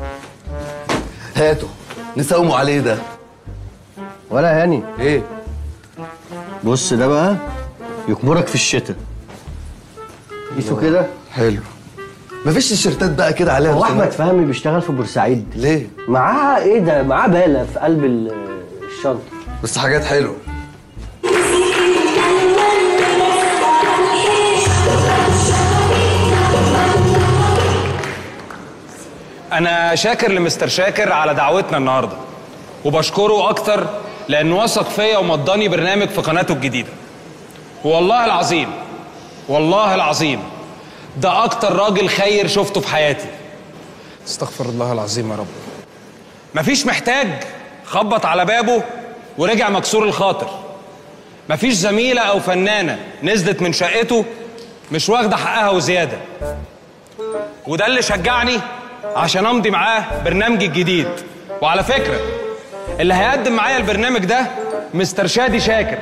هاته نساوموا عليه ده ولا هاني ايه؟ بص ده بقى يكبرك في الشتاء قيسه كده حلو مفيش تيشيرتات بقى كده عليها هو رسومات؟ احمد فهمي بيشتغل في بورسعيد ليه؟ معاه ايه ده معاه باله في قلب ال- الشنطه بس حاجات حلوه انا شاكر لمستر شاكر على دعوتنا النهارده وبشكره اكتر لانه وثق فيا ومضاني برنامج في قناته الجديده والله العظيم والله العظيم ده اكتر راجل خير شفته في حياتي استغفر الله العظيم يا رب مفيش محتاج خبط على بابه ورجع مكسور الخاطر مفيش زميلة أو فنانة نزلت من شقته مش واخدة حقها وزيادة وده اللي شجعني عشان أمضي معاه برنامجي الجديد وعلى فكرة اللي هيقدم معايا البرنامج ده مستر شادي شاكر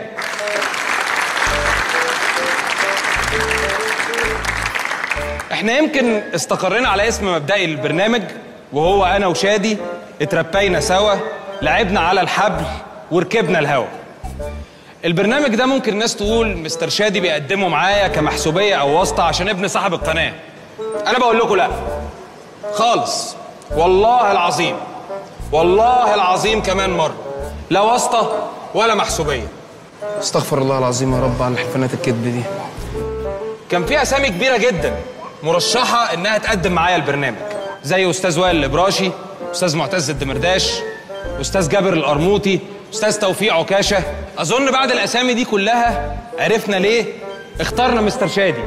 احنا يمكن استقرينا على اسم مبدئي للبرنامج وهو انا وشادي اتربينا سوا لعبنا على الحبل وركبنا الهوا البرنامج ده ممكن الناس تقول مستر شادي بيقدمه معايا كمحسوبيه او واسطه عشان ابن صاحب القناه انا بقول لكم لا خالص والله العظيم والله العظيم كمان مره لا واسطه ولا محسوبيه استغفر الله العظيم يا رب على حفنات الكذب دي كان في اسامي كبيره جدا مرشحه انها تقدم معايا البرنامج زي استاذ وائل الابراشي استاذ معتز الدمرداش استاذ جابر القرموطي استاذ توفيق عكاشه اظن بعد الاسامي دي كلها عرفنا ليه اخترنا مستر شادي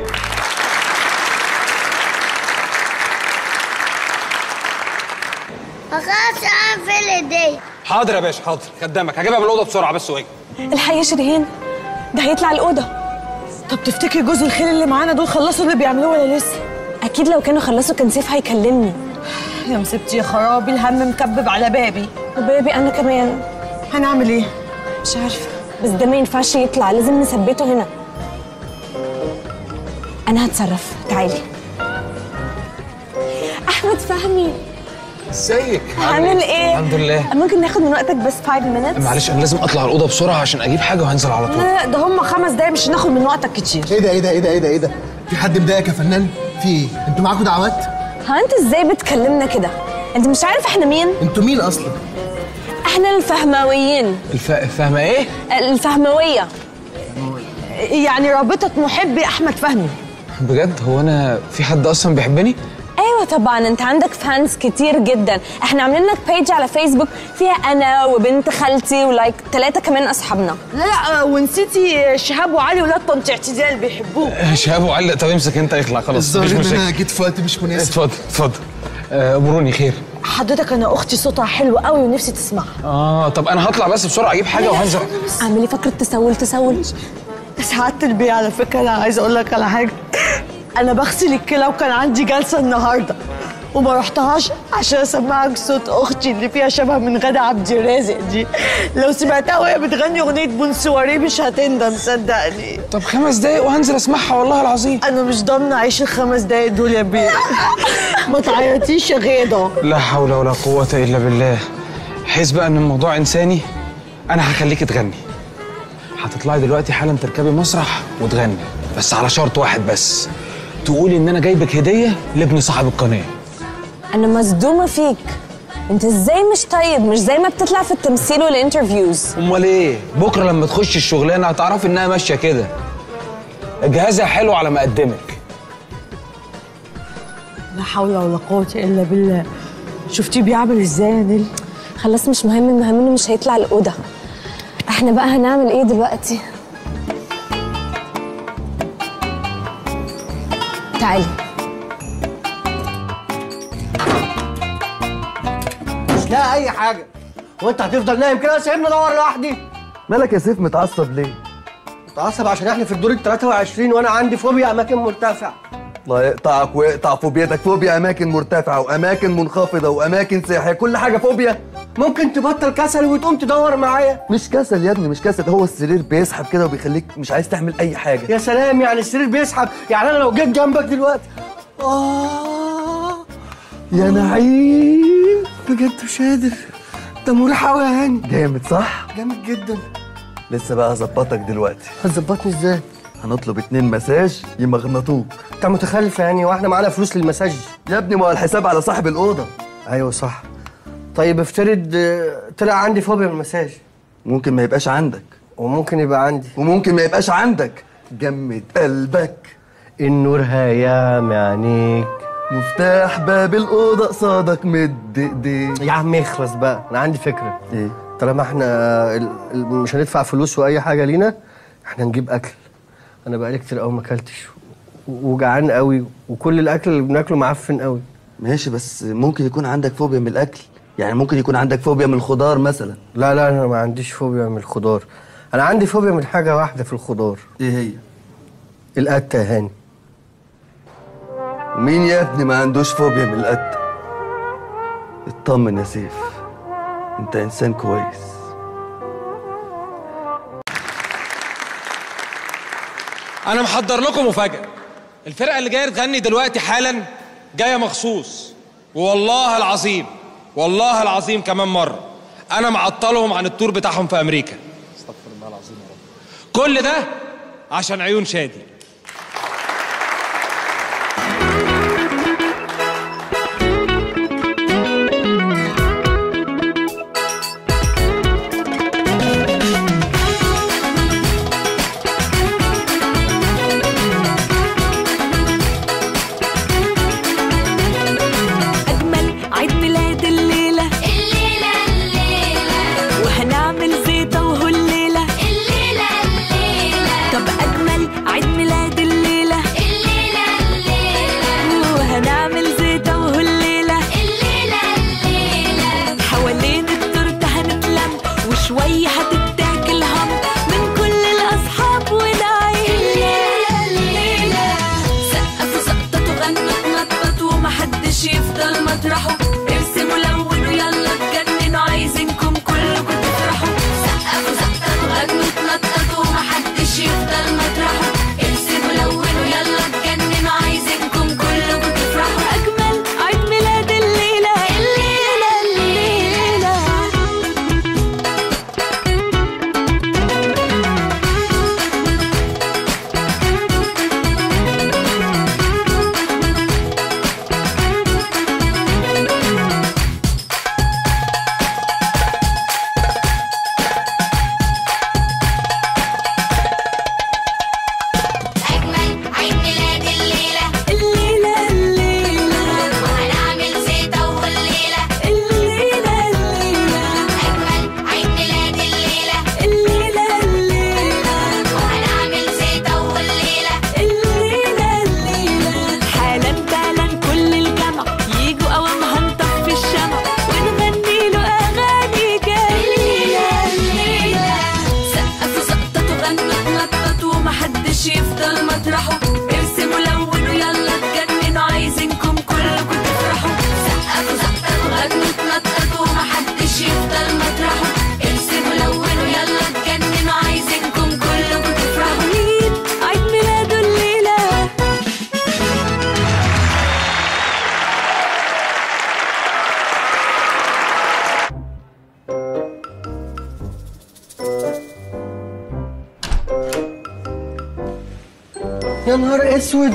خلاص اقفل ايدي حاضر يا باشا حاضر خدامك هجيبها من الاوضه بسرعه بس واجي الحقيقة شيرين ده هيطلع الأوضة طب تفتكري جوز الخير اللي معانا دول خلصوا اللي بيعملوه ولا لسه؟ أكيد لو كانوا خلصوا كان سيف هيكلمني يا مسبتي يا خرابي الهم مكبب على بابي وبابي أنا كمان هنعمل ايه؟ مش عارفة بس ده ما ينفعش يطلع لازم نثبته هنا أنا هتصرف تعالي أحمد فهمي ازيك عامل ايه؟ الحمد لله ممكن ناخد من وقتك بس 5 minutes؟ معلش انا لازم اطلع الاوضه بسرعه عشان اجيب حاجه وهنزل على طول لا ده هم خمس دقايق مش هناخد من وقتك كتير ايه ده ايه ده ايه ده ايه ده ايه ده في حد مضايقك يا فنان في ايه انتوا معاكم دعوات ها أنت إزاي بتكلمنا كده؟ أنت مش عارف إحنا مين؟ انتوا مين اصلا إحنا الفهمويين الف... فاهمه ايه الفهموية يعني رابطة محبي أحمد فهمي بجد هو انا في حد اصلا بيحبني ايوه طبعا انت عندك فانز كتير جدا احنا عاملين لك بيج على فيسبوك فيها انا وبنت خالتي ولايك ثلاثه كمان اصحابنا لا لا ونسيتي شهاب وعلي ولاد طنط اعتزال بيحبوه شهاب وعلق طب امسك انت اخلع خلاص الظاهر مفيش ان مشاكل انا جيت في وقت مش مناسب اتفضل اتفضل آه، امروني خير حضرتك انا اختي صوتها حلو قوي ونفسي تسمعها اه طب انا هطلع بس بسرعه اجيب حاجه وهنزل اعملي فكره تسول تسول سعادة البيه على فكرة أنا عايزة أقول لك على حاجة أنا بغسل الكلى وكان عندي جلسة النهاردة وما رحتهاش عشان أسمعك صوت أختي اللي فيها شبه من غادة عبد الرازق دي لو سمعتها وهي بتغني أغنية بونسواري مش هتندم صدقني طب خمس دقايق وهنزل اسمعها والله العظيم أنا مش ضامنة أعيش الخمس دقايق دول يا بيه ما تعيطيش يا غيضة لا حول ولا قوه الا بالله حيث بقى ان الموضوع انساني انا هخليك تغني هتطلعي دلوقتي حالا تركبي مسرح وتغني بس على شرط واحد بس تقولي ان انا جايبك هديه لابن صاحب القناه انا مصدومه فيك انت ازاي مش طيب مش زي ما بتطلع في التمثيل والانترفيوز امال ايه بكره لما تخش الشغلانه هتعرفي انها ماشيه كده جهازها حلو على ما اقدمك لا حول ولا قوة إلا بالله شفتيه بيعمل إزاي يا نيل خلاص مش مهم المهم انه مش هيطلع الاوضه احنا بقى هنعمل ايه دلوقتي تعالي مش لاقي اي حاجه وانت هتفضل نايم كده سايبني ادور لوحدي مالك يا سيف متعصب ليه؟ متعصب عشان احنا في الدور ال 23 وانا عندي فوبيا اماكن مرتفعه الله يقطعك ويقطع فوبيتك فوبيا اماكن مرتفعه واماكن منخفضه واماكن سياحيه كل حاجه فوبيا ممكن تبطل كسل وتقوم تدور معايا مش كسل يا ابني مش كسل هو السرير بيسحب كده وبيخليك مش عايز تعمل اي حاجه يا سلام يعني السرير بيسحب يعني انا لو جيت جنبك دلوقتي اه يا نعيم بجد مش قادر ده مريح قوي يا هاني جامد صح جامد جدا لسه بقى هظبطك دلوقتي هتظبطني ازاي هنطلب اتنين مساج يمغنطوك انت متخلف يعني واحنا معانا فلوس للمساج يا ابني ما هو الحساب على صاحب الاوضه ايوه صح طيب افترض آه، طلع عندي فوبيا من المساج ممكن ما يبقاش عندك وممكن يبقى عندي وممكن ما يبقاش عندك جمد قلبك النور هيام عينيك مفتاح باب الاوضه قصادك مد ايديك يا عم اخلص بقى انا عندي فكره ايه طالما احنا ال- ال- مش هندفع فلوس واي حاجه لينا احنا نجيب اكل انا بقالي كتير قوي ما اكلتش و- وجعان قوي وكل الاكل اللي بناكله معفن قوي ماشي بس ممكن يكون عندك فوبيا من الاكل يعني ممكن يكون عندك فوبيا من الخضار مثلا لا لا انا ما عنديش فوبيا من الخضار انا عندي فوبيا من حاجه واحده في الخضار ايه هي القتة يا هاني ومين يا ابني ما عندوش فوبيا من القتة اطمن يا سيف انت انسان كويس انا محضر لكم مفاجاه الفرقه اللي جايه تغني دلوقتي حالا جايه مخصوص والله العظيم والله العظيم كمان مره انا معطلهم عن التور بتاعهم في امريكا استغفر الله العظيم يا رب كل ده عشان عيون شادي أجمل عيد ميلاد الليلة الليلة الليلة وهنعمل زيطة وهالليلة الليلة الليلة طب أجمل عيد ميلاد الليلة الليلة الليلة وهنعمل زيطة وهالليلة الليلة الليلة حوالين التورتة هنتلم وشوية هتتاكل هم من كل الأصحاب والعيلة الليلة سقفوا سقطة وغنوا اتنططوا ومحدش يفضل مطرحه ارسموا لونوا يلا اتجننوا عايزينكم كلكم تفرحوا سقفوا سقطة وغنوا اتنططوا ومحدش يفضل مطرحه ارسموا لونوا يلا اتجننوا عايزينكم كلكم تفرحوا أجمل عيد ميلاد الليلة الليلة الليلة أجمل عيد ميلاد الليلة الليلة الليلة وهنعمل زيطة والليلة الليلة الليلة أجمل عيد ميلاد الليلة الليلة الليلة وهنعمل زيطة والليلة الليلة الليلة حالا بالا كل الجمع يجوا قوام هنطفي الشمع ونغني له أغاني جميلة الليلة سقفوا سقطة وغنوا اتنططوا ومحدش يفضل مطرحه ارسموا لونوا يلا اتجننوا عايزينكم كلكم تفرحوا سقفوا سقطة وغنوا اتنططوا ومحدش يفضل مطرحه ارسموا لونوا يلا اتجننوا عايزينكم كلكم تفرحوا مين عيد ميلاده الليلة يا نهار اسود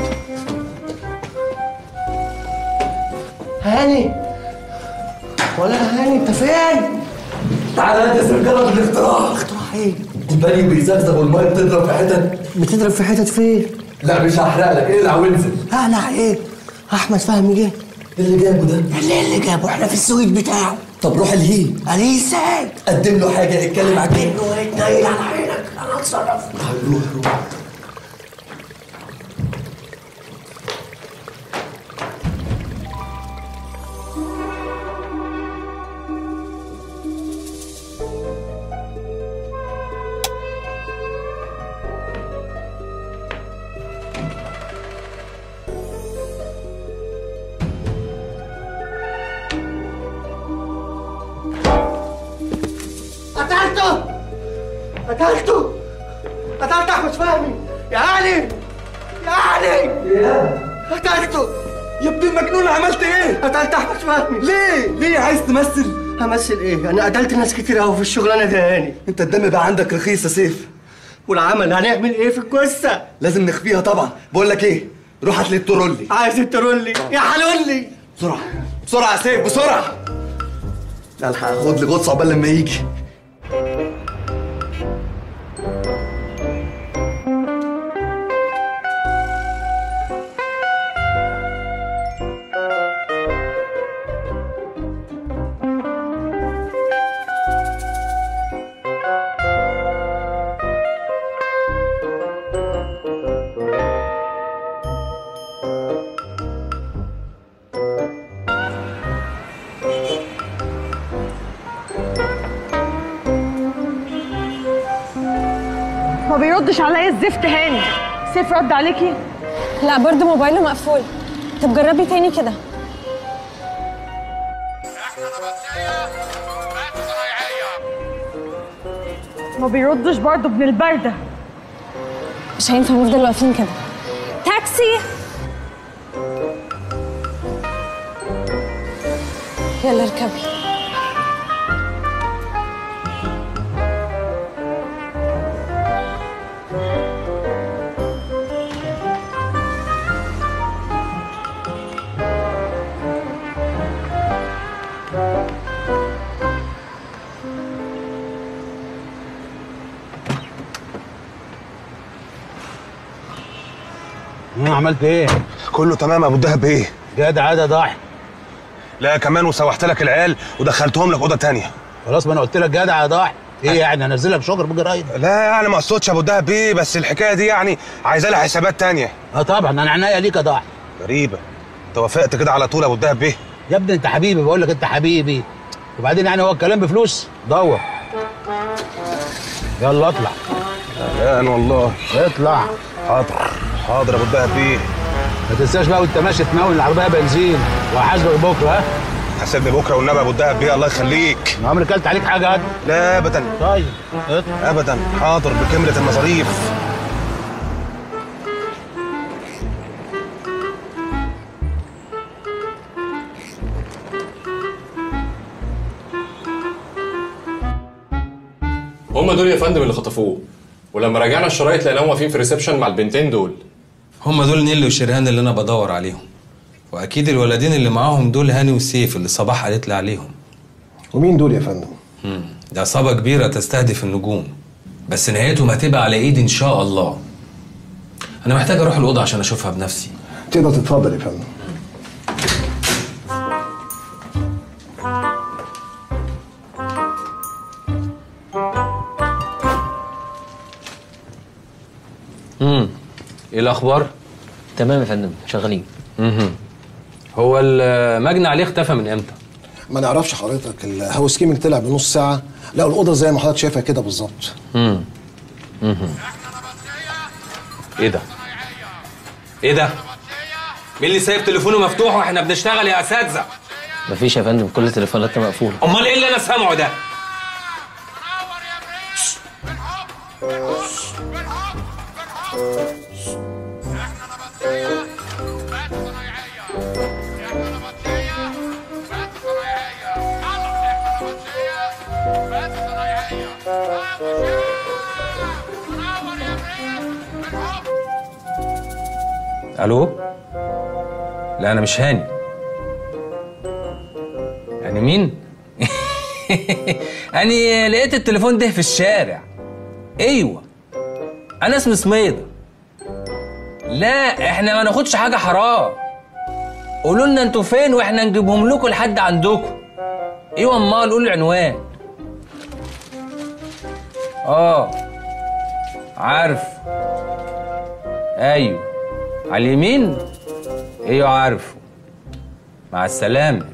هاني ولا هاني انت فين؟ تعالى انت سجارة بالاختراع اختراع ايه؟ البني بيزغزغ والميه بتضرب في حتت بتضرب في حتت فين؟ لا مش هحرق لك اقلع وانزل اقلع ايه؟ احمد فهمي جه ايه اللي جابه ده؟ اللي اللي جابه احنا في السويت بتاعه طب روح الهيه عليه ازاي؟ قدم له حاجه اتكلم على كده انه يتنيل على عينك انا اتصرف روح روح قتلته قتلت احمد فهمي يا علي يا علي قتلته يا ابن المجنون عملت ايه؟ قتلت احمد فهمي ليه؟ ليه عايز تمثل؟ همثل ايه؟ انا قتلت ناس كتير قوي في الشغلانه دي يا هاني انت الدم بقى عندك رخيص يا سيف والعمل هنعمل ايه في الجثه؟ لازم نخفيها طبعا بقول لك ايه روح هات لي الترولي عايز الترولي يا حلولي بسرعه بسرعه يا سيف بسرعه لا الحق خد لي غطس عقبال لما يجي ما بيردش عليا الزفت هاني سيف رد عليكي لا برضه موبايله مقفول طب جربي تاني كده ما بيردش برضه ابن البرده مش هينفع نفضل واقفين كده تاكسي يلا اركبي عملت ايه؟ كله تمام يا ابو الدهب ايه جدع ده ضاحي لا كمان وسوحت لك العيال ودخلتهم لك اوضه تانية خلاص ما انا قلت لك جدع يا ضاحي ايه يعني انزل لك شجر بجرايد لا يعني ما اقصدش يا ابو الدهب ايه بس الحكايه دي يعني عايزه لها حسابات تانية اه طبعا انا عناية ليك يا ضاحي غريبه انت وافقت كده على طول يا ابو الدهب ايه يا ابني انت حبيبي بقول لك انت حبيبي وبعدين يعني هو الكلام بفلوس دور يلا اطلع لا والله اطلع حاضر حاضر يا ابو الدهب ايه ما تنساش بقى وانت ماشي تناول العربيه بنزين وهحاسبك بكره ها حاسبني بكره والنبي يا ابو الدهب بيه الله يخليك ما عمري كلت عليك حاجه قد لا ابدا طيب ابدا حاضر بكامله المصاريف هم دول يا فندم اللي خطفوه ولما راجعنا الشرايط لقيناهم واقفين في الريسبشن مع البنتين دول هم دول نيلي وشريهان اللي انا بدور عليهم واكيد الولدين اللي معاهم دول هاني وسيف اللي صباح قالت لي عليهم ومين دول يا فندم؟ مم. دي عصابه كبيره تستهدف النجوم بس نهايتهم هتبقى على ايدي ان شاء الله انا محتاج اروح الاوضه عشان اشوفها بنفسي تقدر تتفضل يا فندم امم ايه الاخبار تمام يا فندم شغالين امم هو المجني عليه اختفى من امتى ما نعرفش حضرتك الهاوس كيمنج طلع بنص ساعه لا الاوضه زي ما حضرتك شايفها كده بالظبط امم امم ايه ده ايه ده مين اللي سايب تليفونه مفتوح واحنا بنشتغل يا اساتذه مفيش يا فندم كل تليفوناتنا مقفوله امال ايه اللي انا سامعه ده الو لا انا مش هاني يعني مين يعني لقيت التليفون ده في الشارع ايوه انا اسمي سميدة لا احنا ما ناخدش حاجه حرام قولوا لنا انتوا فين واحنا نجيبهم لكم لحد عندكم ايوه امال قولوا العنوان اه عارف ايوه على اليمين ايوه عارفه مع السلامه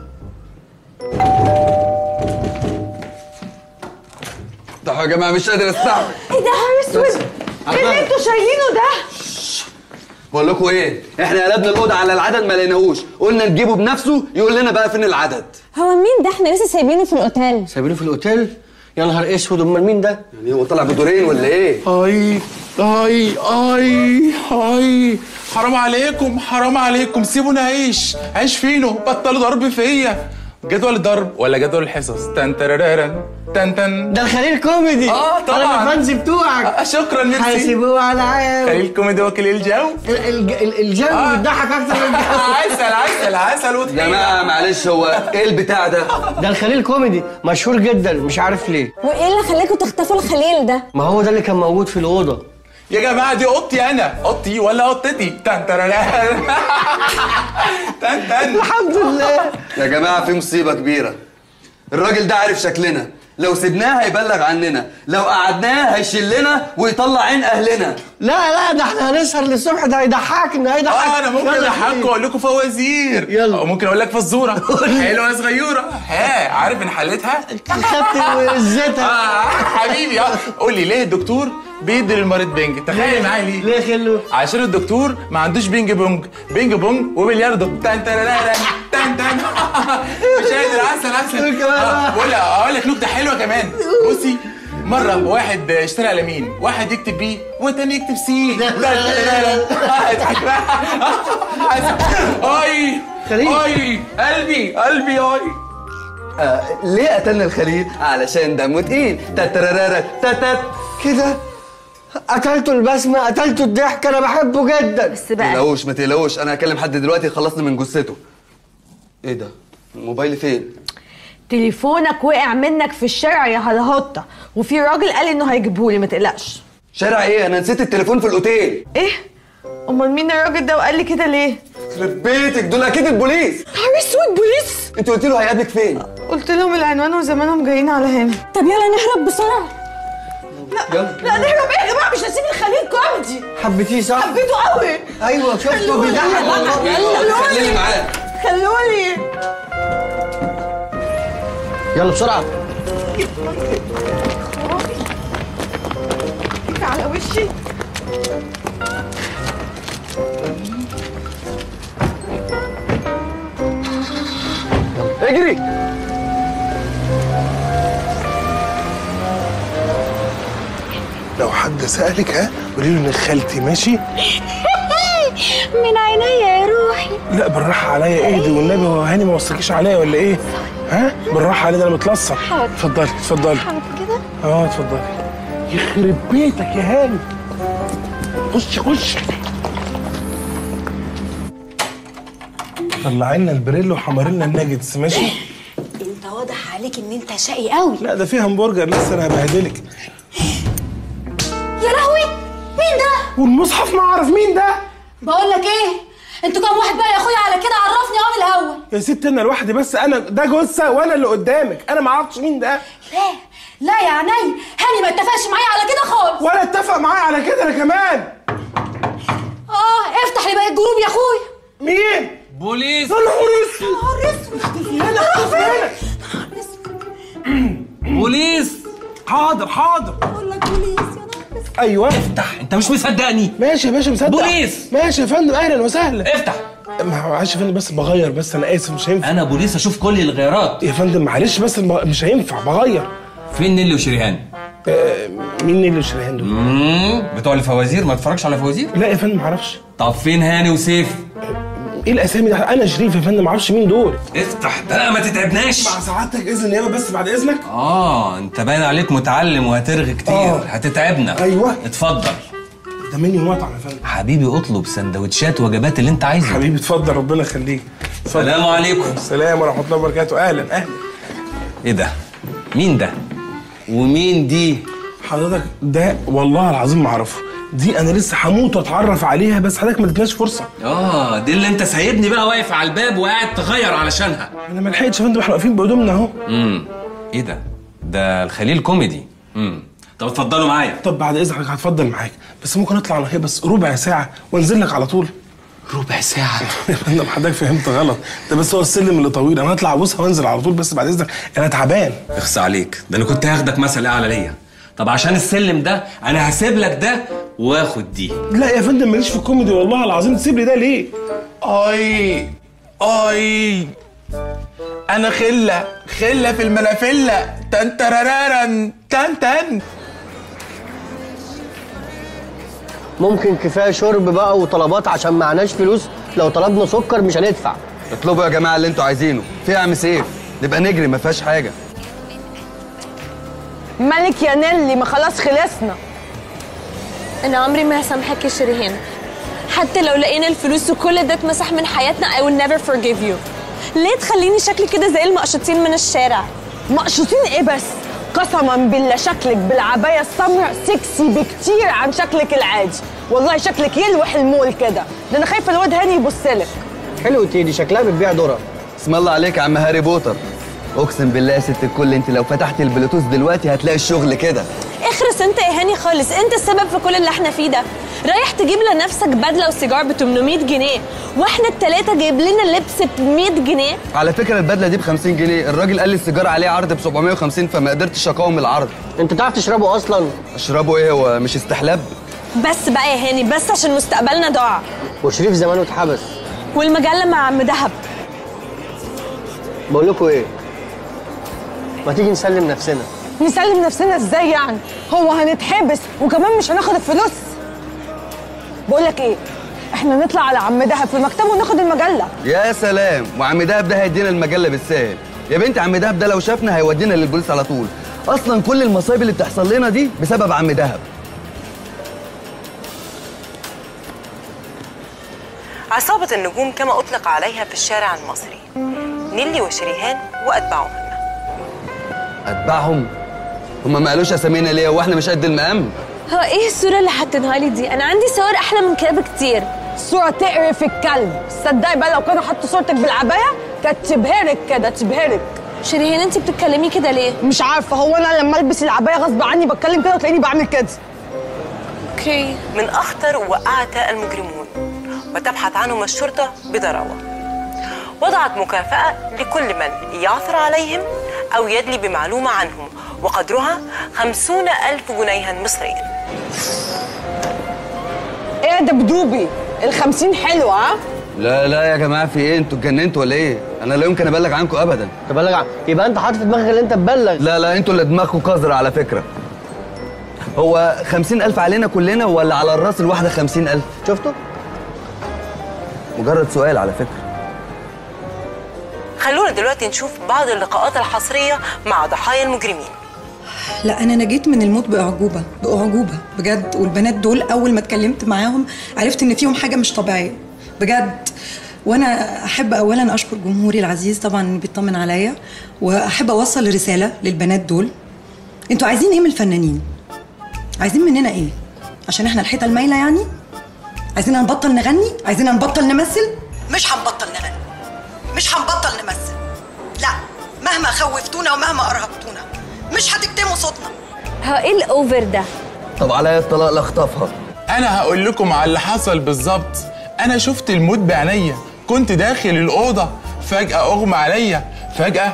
افتحوا يا جماعه مش قادر استحمل ايه ده يا اسود؟ ايه اللي انتوا شايلينه ده؟ بقول لكم ايه احنا قلبنا الاوضه على العدد ما لقيناهوش قلنا نجيبه بنفسه يقول لنا بقى فين العدد هو مين ده احنا لسه سايبينه في الاوتيل سايبينه في الاوتيل يا نهار اسود امال مين ده؟ يعني هو طلع بدورين ولا ايه؟ اي اي اي اي حرام عليكم حرام عليكم سيبوني اعيش عيش فينه بطلوا ضرب فيا جدول الضرب ولا جدول الحصص تن ترارارن تن تن ده الخليل كوميدي اه طبعا انا الفانز بتوعك آه شكرا ميرسي هيسيبوه على عام خليل كوميدي وكيل الجو ال- ال- الجو آه. بيضحك اكتر من الجو عسل عسل عسل وطحينة جماعه معلش هو ايه البتاع ده؟ ده الخليل كوميدي مشهور جدا مش عارف ليه وايه اللي خلاكوا تخطفوا الخليل ده ما هو ده اللي كان موجود في الاوضه يا جماعه دي اوضتي انا اوضتي ولا اوضتي تن ترارارن تن تن الحمد لله يا جماعه في مصيبه كبيره الراجل ده عارف شكلنا لو سيبناه هيبلغ عننا لو قعدناه هيشلنا ويطلع عين اهلنا لا لا ده احنا هنسهر للصبح ده هيضحكنا هيضحك اه انا ممكن يلا اضحككم حبيبي. واقول لكم فوازير يلا ممكن اقول لك فزوره حلوه صغيره ها عارف ان حلتها خدت وزتها اه حبيبي اه قول لي ليه الدكتور بيدي للمريض بنج تخيل معايا ليه ليه خلو عشان الدكتور ما عندوش بينج بونج بينج بونج وبلياردو تن تن تن تن مش قادر عسل عسل آه، بقول لك اقول لك نكته حلوه كمان بصي مرة واحد اشترى قلمين واحد يكتب بي والتاني يكتب سي لا لا لا لا اضحك بقى اي اي قلبي قلبي اي آه ليه قتلنا الخليل؟ علشان دمه تقيل تترارارا تتت كده قتلته البسمه قتلته الضحك انا بحبه جدا بس ما بقى تقلقوش ما تقلقوش انا هكلم حد دلوقتي يخلصني من جثته ايه ده؟ موبايلي فين؟ تليفونك وقع منك في الشارع يا هلهطه وفي راجل قال انه هيجيبهولي ما تقلقش شارع ايه؟ انا نسيت التليفون في الاوتيل ايه امال مين الراجل ده وقال لي كده ليه يخرب بيتك دول اكيد البوليس نهار اسود بوليس انت قلت له هيقابلك فين؟ قلت لهم العنوان وزمانهم جايين على هنا طب يلا نهرب بسرعه يلا لا نهرب ايه يا جماعه مش هسيب الخليل كوميدي حبيتيه صح؟ حبيته قوي ايوه شفته بيضحك والله يلا خليني معاه خلوني يلا بسرعه على وشي اجري لو حد سألك ها قولي له ان خالتي ماشي من عينيا يا روحي لا بالراحة عليا اهدي والنبي هو هاني ما وصلكيش عليا ولا ايه؟ ها؟ بالراحة عليا ده انا متلصق حاضر. اتفضلي اتفضلي حاضر كده اه اتفضلي يخرب بيتك يا هاني خش خش طلعي لنا البريل وحمر لنا الناجتس ماشي؟ انت واضح عليك ان انت شقي قوي لا ده فيه همبرجر لسه انا هبهدلك يا لهوي مين ده والمصحف ما اعرف مين ده بقول لك ايه انتوا كام واحد بقى يا اخويا على كده عرفني قوي الاول يا ست انا لوحدي بس انا ده جثه وانا اللي قدامك انا ما اعرفش مين ده لا لا يا عيني هاني ما اتفقش معايا على كده خالص ولا اتفق معايا على كده انا كمان اه افتح لي بقى الجروب يا اخويا مين بوليس يا نهار نهار اسود اسود بوليس حاضر حاضر بقول لك بوليس يا نهار اسود ايوه افتح انت مش مصدقني ماشي يا باشا مصدق بوليس ماشي يا فندم اهلا وسهلا افتح معلش يا فندم بس بغير بس انا اسف مش هينفع انا بوليس اشوف كل الغيارات يا فندم معلش بس الم- مش هينفع بغير فين نيلي وشريهان آه مين اللي شريهان دول؟ مم، بتوع الفوازير ما تتفرجش على فوازير لا يا فندم معرفش طب فين هاني وسيف ايه الاسامي ده انا شريف يا فندم معرفش مين دول افتح بقى ما تتعبناش مع سعادتك اذن نيابه بس بعد اذنك اه انت باين عليك متعلم وهترغي كتير آه. هتتعبنا أيوة. اتفضل ده مني مطعم يا فندم حبيبي اطلب سندوتشات وجبات اللي انت عايزه حبيبي اتفضل ربنا يخليك اتفضل. السلام عليكم السلام ورحمه الله وبركاته اهلا اهلا ايه ده مين ده ومين دي حضرتك ده والله العظيم ما اعرفه دي انا لسه هموت واتعرف عليها بس حضرتك ما ادتناش فرصه اه دي اللي انت سايبني بقى واقف على الباب وقاعد تغير علشانها انا ما لحقتش يا فندم احنا واقفين بهدومنا اهو امم ايه ده ده الخليل كوميدي امم طب اتفضلوا معايا طب بعد اذنك هتفضل معاك بس ممكن اطلع انا هي بس ربع ساعه وانزل لك على طول ربع ساعه يا فندم حضرتك فهمت غلط ده بس هو السلم اللي طويل انا هطلع ابوسها وانزل على طول بس بعد اذنك انا تعبان اخس عليك ده انا كنت هاخدك مثل اعلى ليا طب عشان السلم ده انا هسيب لك ده واخد دي لا يا فندم ماليش في الكوميدي والله العظيم تسيب لي ده ليه اي اي انا خله خله في المنافله تن ترارارن تن تن ممكن كفايه شرب بقى وطلبات عشان معناش فلوس لو طلبنا سكر مش هندفع اطلبوا يا جماعه اللي انتوا عايزينه فيها يا عم سيف نبقى نجري ما فيهاش حاجه مالك يا نيلي ما خلاص خلصنا انا عمري ما هسامحك يا شيرين حتى لو لقينا الفلوس وكل ده اتمسح من حياتنا I will never forgive you ليه تخليني شكلي كده زي المقشطين من الشارع مقشوطين ايه بس قسما بالله شكلك بالعبايه السمراء سكسي بكتير عن شكلك العادي والله شكلك يلوح المول كده ده انا خايفه الواد هاني يبص لك حلو تيدي شكلها بتبيع ذره اسم الله عليك يا عم هاري بوتر اقسم بالله يا ست الكل انت لو فتحت البلوتوث دلوقتي هتلاقي الشغل كده اخرس انت يا هاني خالص انت السبب في كل اللي احنا فيه ده رايح تجيب لنفسك بدله وسيجار ب 800 جنيه واحنا التلاته جايب لنا لبس ب 100 جنيه على فكره البدله دي ب 50 جنيه الراجل قال لي السيجاره عليه عرض ب 750 فما قدرتش اقاوم العرض انت تعرف تشربه اصلا اشربه ايه هو مش استحلاب بس بقى يا هاني بس عشان مستقبلنا ضاع وشريف زمانه اتحبس والمجله مع عم دهب بقول لكم ايه ما تيجي نسلم نفسنا نسلم نفسنا ازاي يعني هو هنتحبس وكمان مش هناخد الفلوس بقول لك ايه احنا نطلع على عم دهب في مكتبه وناخد المجله يا سلام وعم دهب ده هيدينا المجله بالسهل يا بنتي عم دهب ده لو شافنا هيودينا للبوليس على طول اصلا كل المصايب اللي بتحصل لنا دي بسبب عم دهب عصابة النجوم كما أطلق عليها في الشارع المصري نيلي وشريهان وأتباعهم اتبعهم هما ما قالوش اسامينا ليه واحنا مش قد المقام هو ايه الصوره اللي حاطينها لي دي انا عندي صور احلى من كده بكتير صوره تقرف الكلب تصدقي بقى لو كانوا حطوا صورتك بالعبايه كانت تبهرك كده تبهرك شيرين انت بتتكلمي كده ليه مش عارفه هو انا لما البس العبايه غصب عني بتكلم كده وتلاقيني بعمل كده اوكي من أخطر وأعتى المجرمون وتبحث عنهم الشرطة بضراوة وضعت مكافأة لكل من يعثر عليهم أو يدلي بمعلومة عنهم وقدرها خمسون ألف جنيها مصريا ايه ده بدوبي الخمسين حلوه ها لا لا يا جماعه في ايه انتوا اتجننتوا ولا ايه انا لا يمكن ابلغ عنكم ابدا تبلغ عن يبقى انت حاطط في دماغك اللي انت تبلغ لا لا انتوا اللي دماغكم قذرة على فكره هو خمسين ألف علينا كلنا ولا على الراس الواحدة خمسين ألف شفتوا؟ مجرد سؤال على فكرة خلونا دلوقتي نشوف بعض اللقاءات الحصرية مع ضحايا المجرمين لا انا نجيت من الموت باعجوبه باعجوبه بجد والبنات دول اول ما اتكلمت معاهم عرفت ان فيهم حاجه مش طبيعيه بجد وانا احب اولا اشكر جمهوري العزيز طبعا اللي بيطمن عليا واحب اوصل رساله للبنات دول انتوا عايزين ايه من الفنانين عايزين مننا ايه عشان احنا الحيطه المايله يعني عايزيننا نبطل نغني عايزيننا نبطل نمثل مش هنبطل نغني مش هنبطل نمثل لا مهما خوفتونا ومهما ارهبتونا مش هتكتموا صوتنا ها ايه الاوفر ده طب عليا الطلاق لاخطفها انا هقول لكم على اللي حصل بالظبط انا شفت الموت بعينيا كنت داخل الاوضه فجاه اغمى عليا فجاه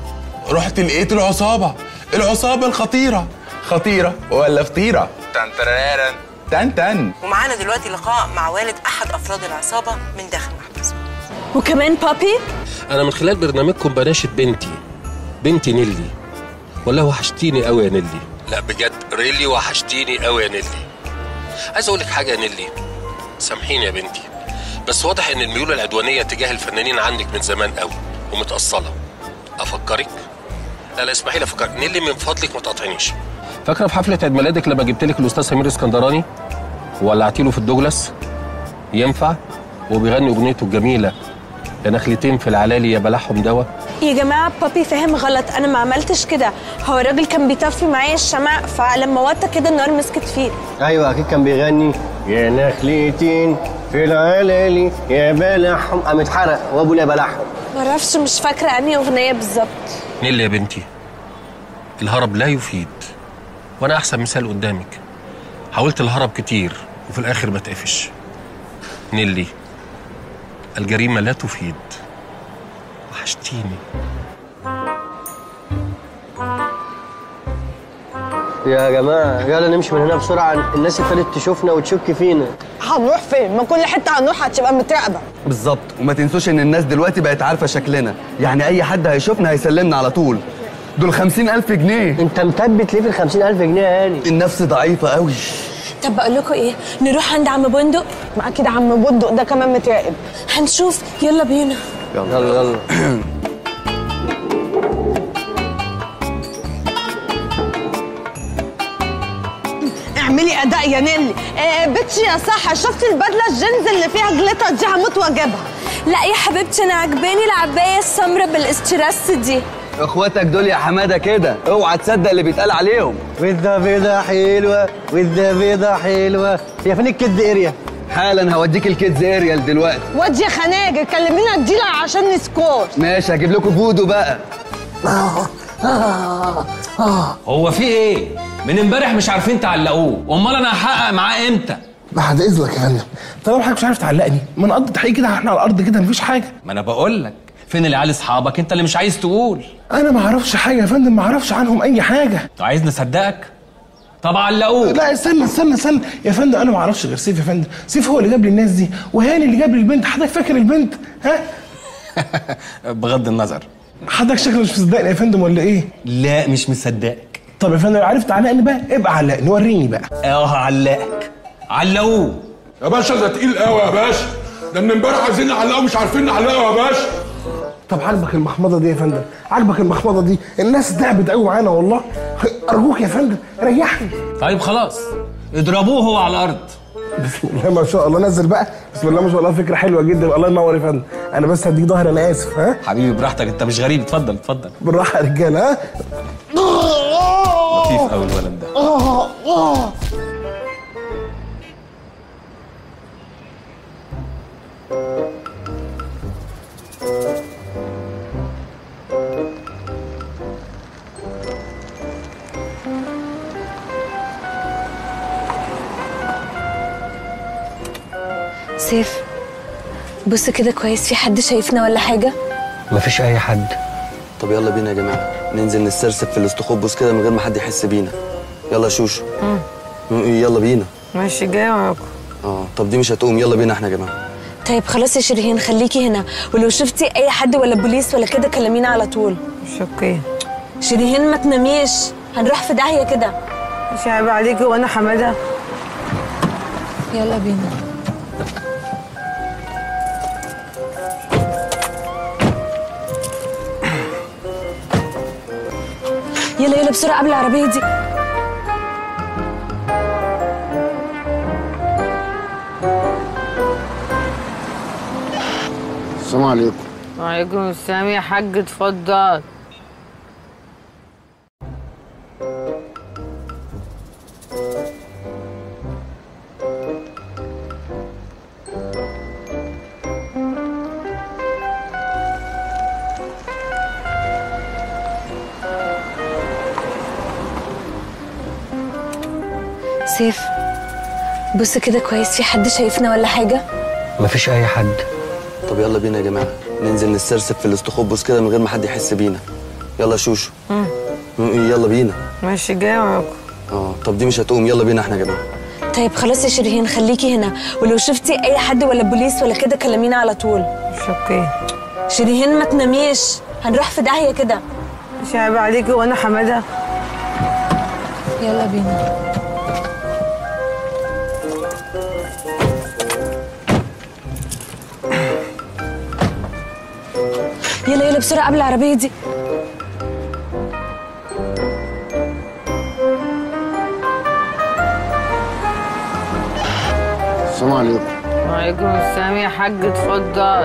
رحت لقيت العصابه العصابه الخطيره خطيره ولا فطيره تن ترارن تن تن ومعانا دلوقتي لقاء مع والد أحد أفراد العصابة من داخل محبسه وكمان بابي انا من خلال برنامجكم بناشد بنتي بنتي نيلي والله وحشتيني قوي يا نيلي لا بجد ريلي وحشتيني قوي يا نيلي عايز اقول لك حاجه يا نيلي سامحيني يا بنتي بس واضح ان الميول العدوانيه تجاه الفنانين عندك من زمان قوي ومتاصله افكرك لا لا اسمحي لي افكرك نيلي من فضلك ما تقاطعنيش فاكره في حفله عيد ميلادك لما جبت لك الاستاذ سمير اسكندراني وولعتي له في الدوجلاس ينفع وبيغني اغنيته الجميله يا نخلتين في العلالي يا بلعهم دوا يا جماعه بابي فاهم غلط انا ما عملتش كده هو الراجل كان بيطفي معايا الشمع فلما وطى كده النار مسكت فيه ايوه اكيد كان بيغني يا نخلتين في العلالي يا بلحهم قام اتحرق وابو يا بلحهم معرفش مش فاكره انهي اغنيه بالظبط نيلي يا بنتي الهرب لا يفيد وانا احسن مثال قدامك حاولت الهرب كتير وفي الاخر بتقفش نيلي الجريمه لا تفيد وحشتيني يا جماعه يلا نمشي من هنا بسرعه الناس ابتدت تشوفنا وتشك فينا هنروح فين ما كل حته هنروح هتبقى متراقبه بالظبط وما تنسوش ان الناس دلوقتي بقت عارفه شكلنا يعني اي حد هيشوفنا هيسلمنا على طول دول خمسين ألف جنيه انت مثبت ليه في الخمسين ألف جنيه يا هاني النفس ضعيفة قوي طب بقول لكم ايه نروح عند عم بندق ما اكيد عم بندق ده كمان متراقب هنشوف يلا بينا يلا يلا اعملي اداء يا نيلي آه بنتي يا صح شفتي البدله الجينز اللي فيها جليتر دي هموت واجيبها لا يا حبيبتي انا عجباني العبايه السمراء بالاسترس دي اخواتك دول يا حماده كده اوعى تصدق اللي بيتقال عليهم وذا بيضة حلوة وذا بيضة حلوة هي فين الكيدز اريا؟ حالا هوديك الكيدز اريال دلوقتي واد يا خناجر كلمينا الديلر عشان نسكور ماشي هجيب لكم فودو بقى هو في ايه؟ من امبارح مش عارفين تعلقوه، امال انا هحقق معاه امتى؟ بعد اذنك يا فندم طالما حضرتك مش عارف تعلقني ما نقضي تحقيق كده احنا على الارض كده مفيش حاجه ما انا بقول لك فين العيال اصحابك انت اللي مش عايز تقول انا ما اعرفش حاجه يا فندم ما اعرفش عنهم اي حاجه انت عايز نصدقك؟ طب علقوه لا استنى استنى استنى يا فندم انا ما اعرفش غير سيف يا فندم سيف هو اللي جاب لي الناس دي وهاني اللي جاب لي البنت حضرتك فاكر البنت ها بغض النظر حضرتك شكلك مش مصدقني يا فندم ولا ايه لا مش مصدقك طب يا فندم لو عرفت علقني بقى ابقى علقني وريني بقى اه هعلقك علقوه يا باشا ده تقيل قوي يا باشا ده من امبارح عايزين نعلقه مش عارفين نعلقه يا باشا طب عاجبك المخمضه دي يا فندم عاجبك المخمضه دي الناس تعبت قوي معانا والله ارجوك يا فندم ريحني طيب خلاص اضربوه هو على الارض بسم الله ما شاء الله نزل بقى بسم الله ما شاء الله فكره حلوه جدا الله ينور يا فندم انا بس هديك ظهر انا اسف ها حبيبي براحتك انت مش غريب اتفضل اتفضل بالراحه يا رجاله ها لطيف قوي الولد ده آه آه سيف بص كده كويس في حد شايفنا ولا حاجه مفيش اي حد طب يلا بينا يا جماعه ننزل نسترسب في الاستخبص كده من غير ما حد يحس بينا يلا يا شوشو يلا بينا ماشي جاي وراكم اه طب دي مش هتقوم يلا بينا احنا يا جماعه طيب خلاص يا شيرين خليكي هنا ولو شفتي اي حد ولا بوليس ولا كده كلمينا على طول مش اوكي شيرين ما تناميش هنروح في داهيه كده مش عيب عليكي وانا حماده يلا بينا يلا يلا بسرعه قبل العربيه دي السلام عليكم وعليكم السلام يا حاج اتفضل سيف بص كده كويس في حد شايفنا ولا حاجه مفيش اي حد طب يلا بينا يا جماعه ننزل نسترسب في الاستخبص كده من غير ما حد يحس بينا يلا يا شوشو يلا بينا ماشي جاي وراكم اه طب دي مش هتقوم يلا بينا احنا يا جماعه طيب خلاص يا شيرين خليكي هنا ولو شفتي اي حد ولا بوليس ولا كده كلمينا على طول مش اوكي شيرين ما تناميش هنروح في داهيه كده مش عيب عليكي وانا حماده يلا بينا يلا يلا بسرعه قبل العربيه دي السلام عليكم وعليكم السلام يا حاج اتفضل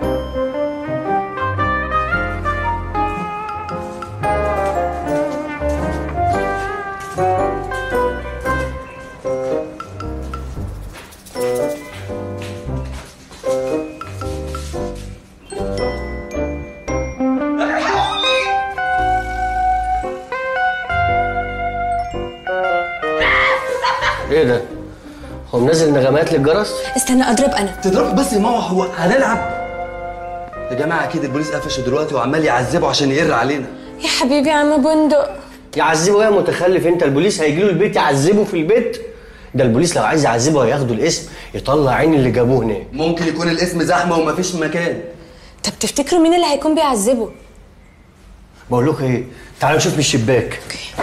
ايه ده؟ هو منزل نغمات للجرس؟ استنى اضرب انا تضرب بس يا ماما هو هنلعب يا جماعه اكيد البوليس قفشه دلوقتي وعمال يعذبه عشان يقر علينا يا حبيبي يا عم بندق يعذبه يا متخلف انت البوليس هيجي له البيت يعذبه في البيت ده البوليس لو عايز يعذبه هياخدوا الاسم يطلع عين اللي جابوه هناك ممكن يكون الاسم زحمه ومفيش مكان طب تفتكروا مين اللي هيكون بيعذبه بقول لكم ايه تعالوا نشوف من الشباك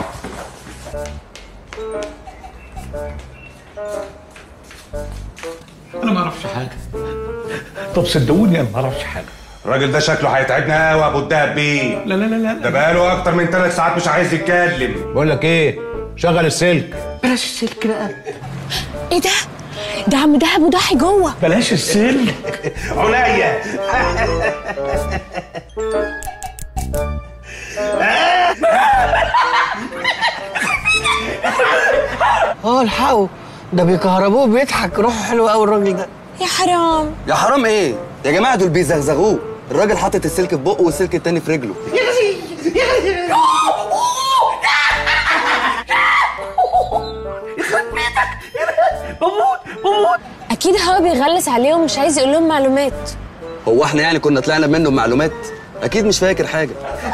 انا ما اعرفش حاجه طب صدقوني انا ما اعرفش حاجه الراجل ده شكله هيتعبنا قوي يا ابو الدهب بيه لا لا لا لا ده بقاله اكتر من ثلاث ساعات مش عايز يتكلم بقول لك ايه شغل السلك بلاش السلك بقى ايه ده؟ ده عم دهب وضحي جوه بلاش السلك عليا اه الحقوا ده بيكهربوه بيضحك روحه حلو قوي الراجل ده يا حرام يا حرام ايه يا جماعه دول بيزغزغوه الراجل حاطط السلك في بقه والسلك التاني في رجله اكيد هو بيغلس عليهم مش عايز يقول لهم معلومات هو احنا يعني كنا طلعنا منه بمعلومات اكيد مش فاكر حاجه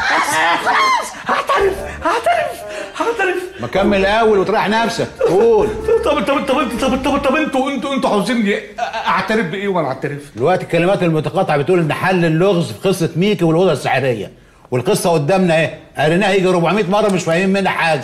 هعترف هعترف هعترف ما كمل الاول وتريح نفسك قول طب طب طب طب طب طب انتوا انتوا انتوا عاوزيني اعترف بايه وانا اعترف؟ دلوقتي الكلمات المتقاطعه بتقول ان حل اللغز في قصه ميكي والاوضه السحريه والقصه قدامنا اهي قريناها يجي 400 مره مش فاهمين منها حاجه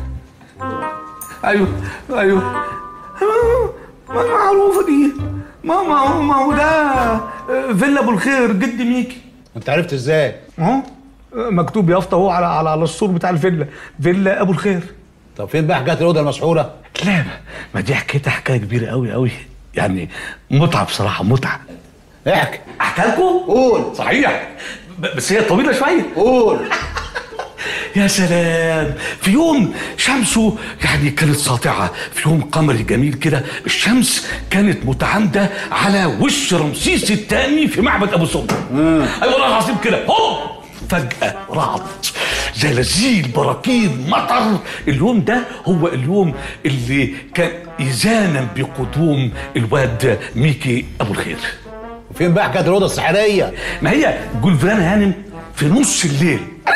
ايوه ايوه ما معروفه دي ما ما هو ما هو ده فيلا ابو الخير جد ميكي انت عرفت ازاي؟ اهو مكتوب يافطه اهو على على على السور بتاع الفيلا فيلا ابو الخير طب فين بقى حكايه الاوضه المسحوره؟ لا ما دي حكايتها حكايه كبيره قوي قوي يعني متعه بصراحه متعه احكي احكي لكم؟ قول صحيح ب- بس هي طويله شويه قول يا سلام في يوم شمسه يعني كانت ساطعة في يوم قمري جميل كده الشمس كانت متعامدة على وش رمسيس الثاني في معبد أبو سمبل أيوة والله العظيم كده هوب فجأة رعد زلازل براكين مطر اليوم ده هو اليوم اللي كان إذانا بقدوم الواد ميكي أبو الخير وفين بقى حكايه الاوضه السحريه؟ ما هي جولفران هانم في نص الليل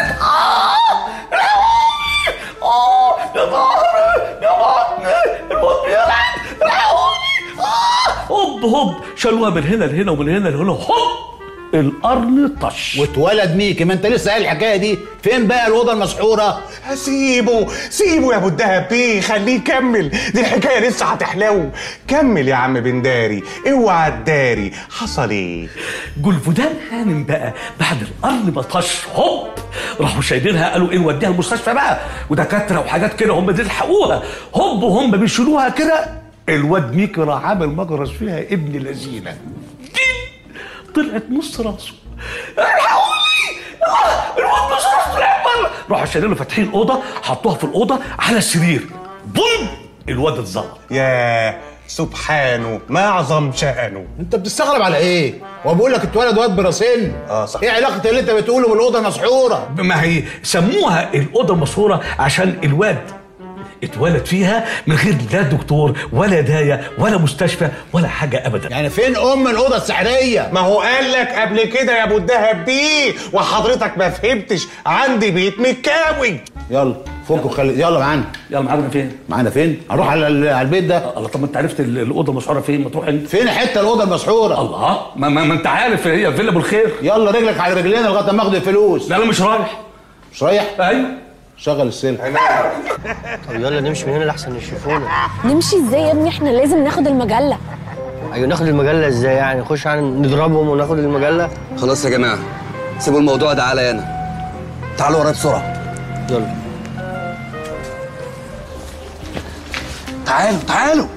اه يا ظهري يا بطني البطن يلعب الحقوني آه، هوب هوب شالوها من هنا لهنا ومن هنا لهنا هوب القرن طش واتولد ميكي ما انت لسه قايل الحكايه دي فين بقى الاوضه المسحوره؟ سيبه سيبه يا ابو الدهب بيه خليه يكمل دي الحكايه لسه هتحلو كمل يا عم بنداري اوعى تداري حصل ايه جولفودان هانم بقى بعد القرن ما طش هوب راحوا شايلينها قالوا ايه نوديها المستشفى بقى ودكاتره وحاجات كده هم بيلحقوها هوب وهم بيشيلوها كده الواد ميكي راح عامل مجرس فيها ابن لذينه طلعت نص راسه الحقوني آه، الواد نص راسه طلع بره راحوا شايلينه فاتحين الاوضه حطوها في الاوضه على السرير بوم الواد اتظلم يا سبحانه ما اعظم شأنه انت بتستغرب على ايه؟ هو بيقول لك اتولد واد براسين اه صح ايه علاقه اللي انت بتقوله بالاوضه المسحوره؟ ما هي سموها الأوضة المسحورة عشان الواد اتولد فيها من غير لا دكتور ولا داية ولا مستشفى ولا حاجة أبدا يعني فين ام الاوضه السحريه؟ ما هو قال لك قبل كده يا ابو الدهب بيه وحضرتك ما فهمتش عندي بيت متكاوي يلا فك وخلي يلا معانا يلا معانا فين؟ معانا فين؟ هنروح على ال- على البيت ده الله طب ما انت عرفت ال- الأوضة المسحورة فين؟ ما تروح انت فين حته الاوضه المسحوره؟ الله ما, ما, ما انت عارف هي فيلا ابو الخير يلا رجلك على رجلينا لغايه ما اخد الفلوس لا انا مش رايح مش رايح؟ ايوه شغل السلك طب يلا نمشي من هنا لحسن يشوفونا نمشي ازاي يا ابني احنا لازم ناخد المجلة ايوه ناخد المجله ازاي يعني نخش يعني نضربهم وناخد المجله خلاص يا جماعه سيبوا الموضوع ده عليا انا تعالوا ورايا بسرعه يلا تعالوا تعالوا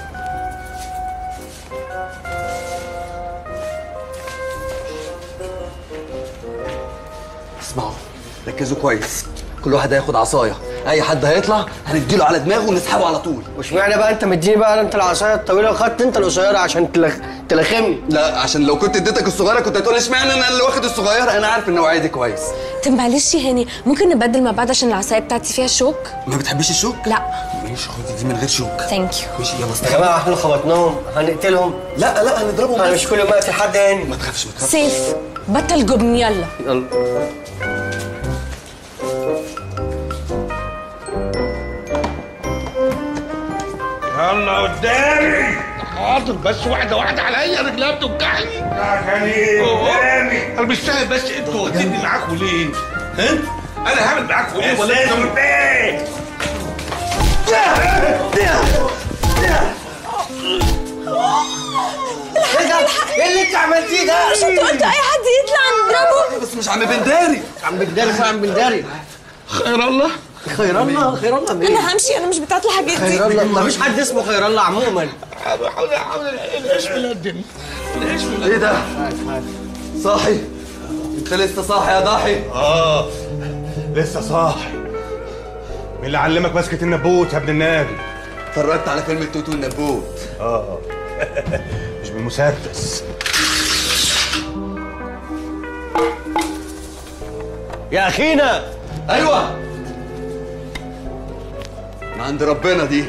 اسمعوا ركزوا كويس كل واحد هياخد عصايه اي حد هيطلع هنديله على دماغه ونسحبه على طول واشمعنى بقى انت مديني بقى انت العصايه الطويله وخدت انت القصيره عشان تلخ... تلخمني لا عشان لو كنت اديتك الصغيره كنت هتقول اشمعنى انا اللي واخد الصغيره انا عارف النوعيه دي كويس طب معلش يا هاني ممكن نبدل مع بعض عشان العصايه بتاعتي فيها شوك ما بتحبيش الشوك لا ماشي خدي دي من غير شوك ثانك يو ماشي يلا يا استنى جماعه احنا خبطناهم هنقتلهم لا لا هنضربهم انا بس. مش كل ما اقتل حد هاني ما تخافش ما تخافش سيف بطل جبن يلا يلا يلا قدامي حاضر بس واحدة واحدة عليا رجلها بتوجعني يا خليل قدامي انا مش فاهم بس انتوا واخديني معاكم ليه؟ ها انا هعمل معاكم ايه ولا انتوا ايه ايه اللي انت عملتيه ده؟ مش انت قلت اي حد يطلع نضربه بس مش عم بنداري عم بنداري مش عم بنداري خير الله خير الله خير الله مين؟ انا همشي انا مش بتاعت الحاجات دي خير الله مفيش حد اسمه خير الله عموما حاضر حاضر حاضر العيش ملدن العيش ملدن ايه ده؟ صاحي انت لسه صاحي يا ضاحي اه لسه صاحي مين اللي علمك مسكة النبوت يا ابن النبي؟ اتفرجت على فيلم التوتو النبوت اه مش بالمسدس يا اخينا ايوه من عند ربنا دي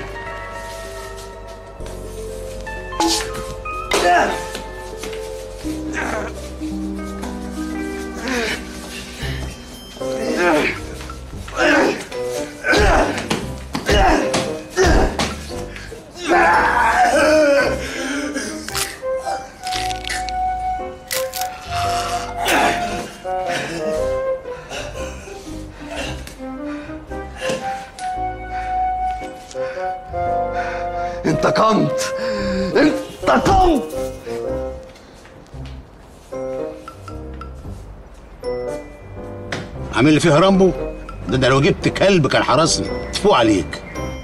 انتقمت انتقمت عامل لي فيها رامبو ده ده لو جبت كلب كان حرسني تفوق عليك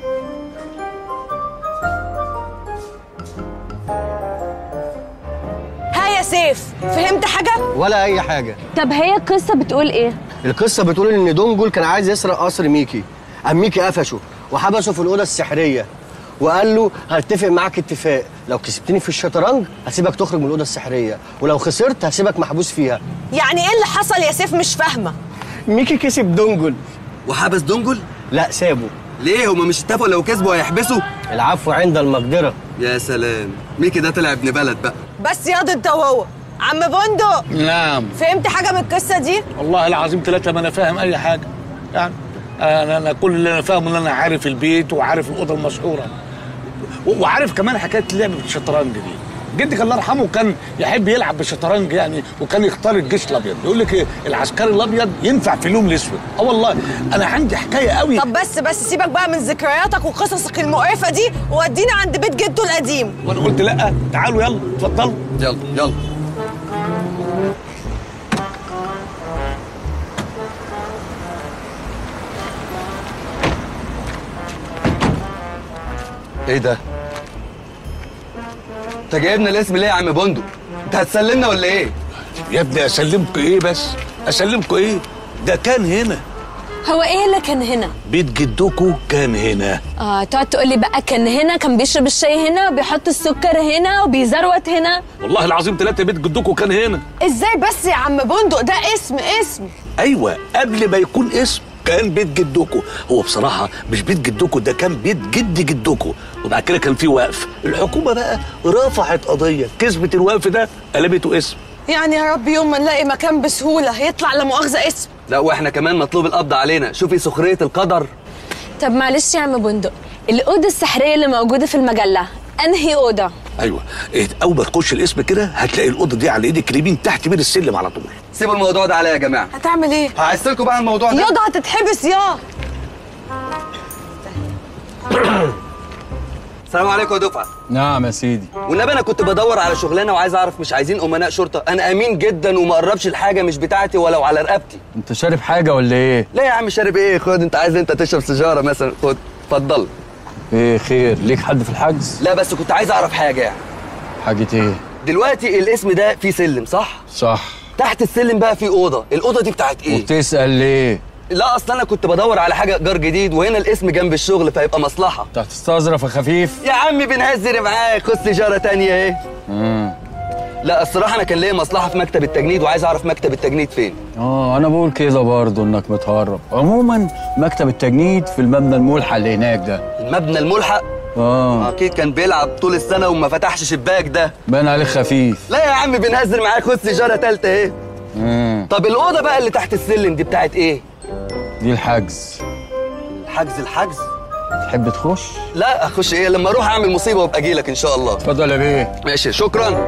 ها يا سيف فهمت حاجه ولا اي حاجه طب هي القصه بتقول ايه القصه بتقول ان دونجل كان عايز يسرق قصر ميكي قام ميكي قفشه وحبسه في الاوضه السحريه وقال له هتفق معاك اتفاق لو كسبتني في الشطرنج هسيبك تخرج من الاوضه السحريه ولو خسرت هسيبك محبوس فيها يعني ايه اللي حصل يا سيف مش فاهمه ميكي كسب دونجل وحبس دونجل لا سابه ليه هما مش اتفقوا لو كسبوا هيحبسوا العفو عند المقدره يا سلام ميكي ده طلع ابن بلد بقى بس ياض انت وهو عم بندق نعم فهمت حاجه من القصه دي والله العظيم ثلاثة ما أنا فاهم أي حاجة يعني أنا, أنا كل اللي أنا فاهمه إن أنا عارف البيت وعارف الأوضة المشهورة و- وعارف كمان حكاية اللعب بالشطرنج دي جدك الله يرحمه كان يحب يلعب بالشطرنج يعني وكان يختار الجيش الابيض يقول لك ايه العسكري الابيض ينفع في اليوم الاسود اه والله انا عندي حكايه قوي طب بس بس سيبك بقى من ذكرياتك وقصصك المقرفه دي وودينا عند بيت جده القديم وانا قلت لا تعالوا يلا اتفضلوا يلا يلا ايه ده؟ انت جايبنا الاسم ليه يا عم بندق؟ انت هتسلمنا ولا ايه؟ يا ابني اسلمكم ايه بس اسلمكم ايه ده كان هنا هو ايه اللي كان هنا بيت جدكم كان هنا اه تقعد تقول لي بقى كان هنا كان بيشرب الشاي هنا وبيحط السكر هنا وبيزروت هنا والله العظيم ثلاثة بيت جدكم كان هنا ازاي بس يا عم بندق ده اسم اسم ايوه قبل ما يكون اسم كان بيت جدكم هو بصراحة مش بيت جدكم ده كان بيت جد جدكم وبعد كده كان في وقف الحكومة بقى رفعت قضية كسبت الوقف ده قلبته اسم يعني يا رب يوم ما نلاقي مكان بسهوله يطلع لا مؤاخذه اسم لا واحنا كمان مطلوب القبض علينا شوفي سخرية القدر طب معلش يا عم بندق الأوضة السحرية اللي موجودة في المجلة أنهي أوضة؟ ايوه إيه اول ما تخش الاسم كده هتلاقي الاوضه دي على ايدك اليمين تحت بين السلم على طول سيبوا الموضوع ده عليا يا جماعة هتعمل ايه هعسلكوا بقى الموضوع ده ياض هتتحبس يا السلام عليكم يا دفعة نعم يا سيدي والنبي انا كنت بدور على شغلانه وعايز اعرف مش عايزين امناء شرطه انا امين جدا وما قربش الحاجه مش بتاعتي ولو على رقبتي انت شارب حاجه ولا ايه لا يا عم شارب ايه خد انت عايز انت تشرب سيجاره مثلا خد اتفضل ايه خير ليك حد في الحجز لا بس كنت عايز اعرف حاجه يعني حاجه ايه دلوقتي الاسم ده فيه سلم صح صح تحت السلم بقى فيه اوضه الاوضه دي بتاعت ايه وتسال ليه لا اصل انا كنت بدور على حاجه ايجار جديد وهنا الاسم جنب الشغل فيبقى مصلحه انت هتستظرف يا خفيف يا عم بنهزر معاك خد سيجاره تانية اهي امم لا الصراحه انا كان ليا مصلحه في مكتب التجنيد وعايز اعرف مكتب التجنيد فين اه انا بقول كده برضه انك متهرب عموما مكتب التجنيد في المبنى الملحق اللي هناك ده المبنى الملحق اه اكيد كان بيلعب طول السنه وما فتحش شباك ده باين عليك خفيف لا يا عم بنهزر معاك خد سيجاره تالتة اهي امم طب الاوضه بقى اللي تحت السلم دي بتاعت ايه دي الحجز الحجز الحجز تحب تخش لا اخش ايه لما اروح اعمل مصيبه وابقى اجي لك ان شاء الله اتفضل يا بيه ماشي شكرا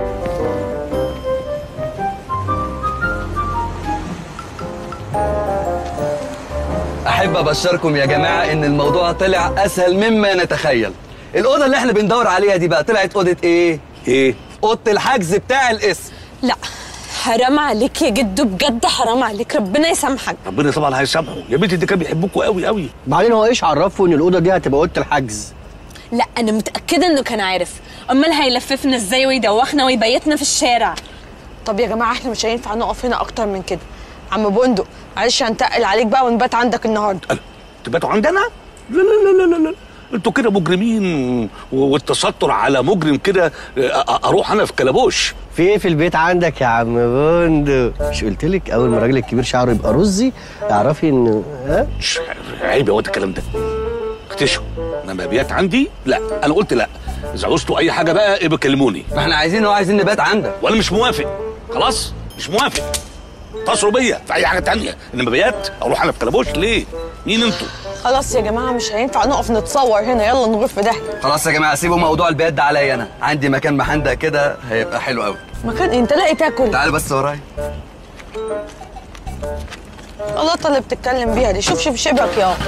احب ابشركم يا جماعه ان الموضوع طلع اسهل مما نتخيل الاوضه اللي احنا بندور عليها دي بقى طلعت اوضه ايه ايه اوضه الحجز بتاع الاسم لا حرام عليك يا جدو بجد حرام عليك ربنا يسامحك ربنا طبعا هيسامحه يا بنتي دي كان بيحبوكوا قوي قوي بعدين هو ايش عرفه ان الاوضه دي هتبقى اوضه الحجز لا انا متاكده انه كان عارف امال هيلففنا ازاي ويدوخنا ويبيتنا في الشارع طب يا جماعه احنا مش هينفع نقف هنا اكتر من كده عم بندق معلش هنتقل عليك بقى ونبات عندك النهارده تباتوا عندنا لا لا لا لا لا لا انتوا كده مجرمين و- والتستر على مجرم كده أ- أ- اروح انا في كلبوش في ايه في البيت عندك يا عم بندق مش قلت لك اول ما الراجل الكبير شعره يبقى رزي اعرفي ان ها عيب يا واد الكلام ده اكتشفوا انما بيات عندي لا انا قلت لا اذا عوزتوا اي حاجه بقى ابقى كلموني ما احنا عايزين هو عايزين نبات عندك وانا مش موافق خلاص مش موافق اتصلوا بيا في اي حاجه تانية انما بيات اروح انا في كلبوش ليه مين انتوا خلاص يا جماعه مش هينفع نقف نتصور هنا يلا نروح في داهيه خلاص يا جماعه سيبوا موضوع البيات ده عليا انا عندي مكان محندق كده هيبقى حلو قوي مكان إيه؟ انت لاقي تاكل تعالوا بس ورايا اللقطه اللي بتتكلم بيها دي شوف شوف شبك يا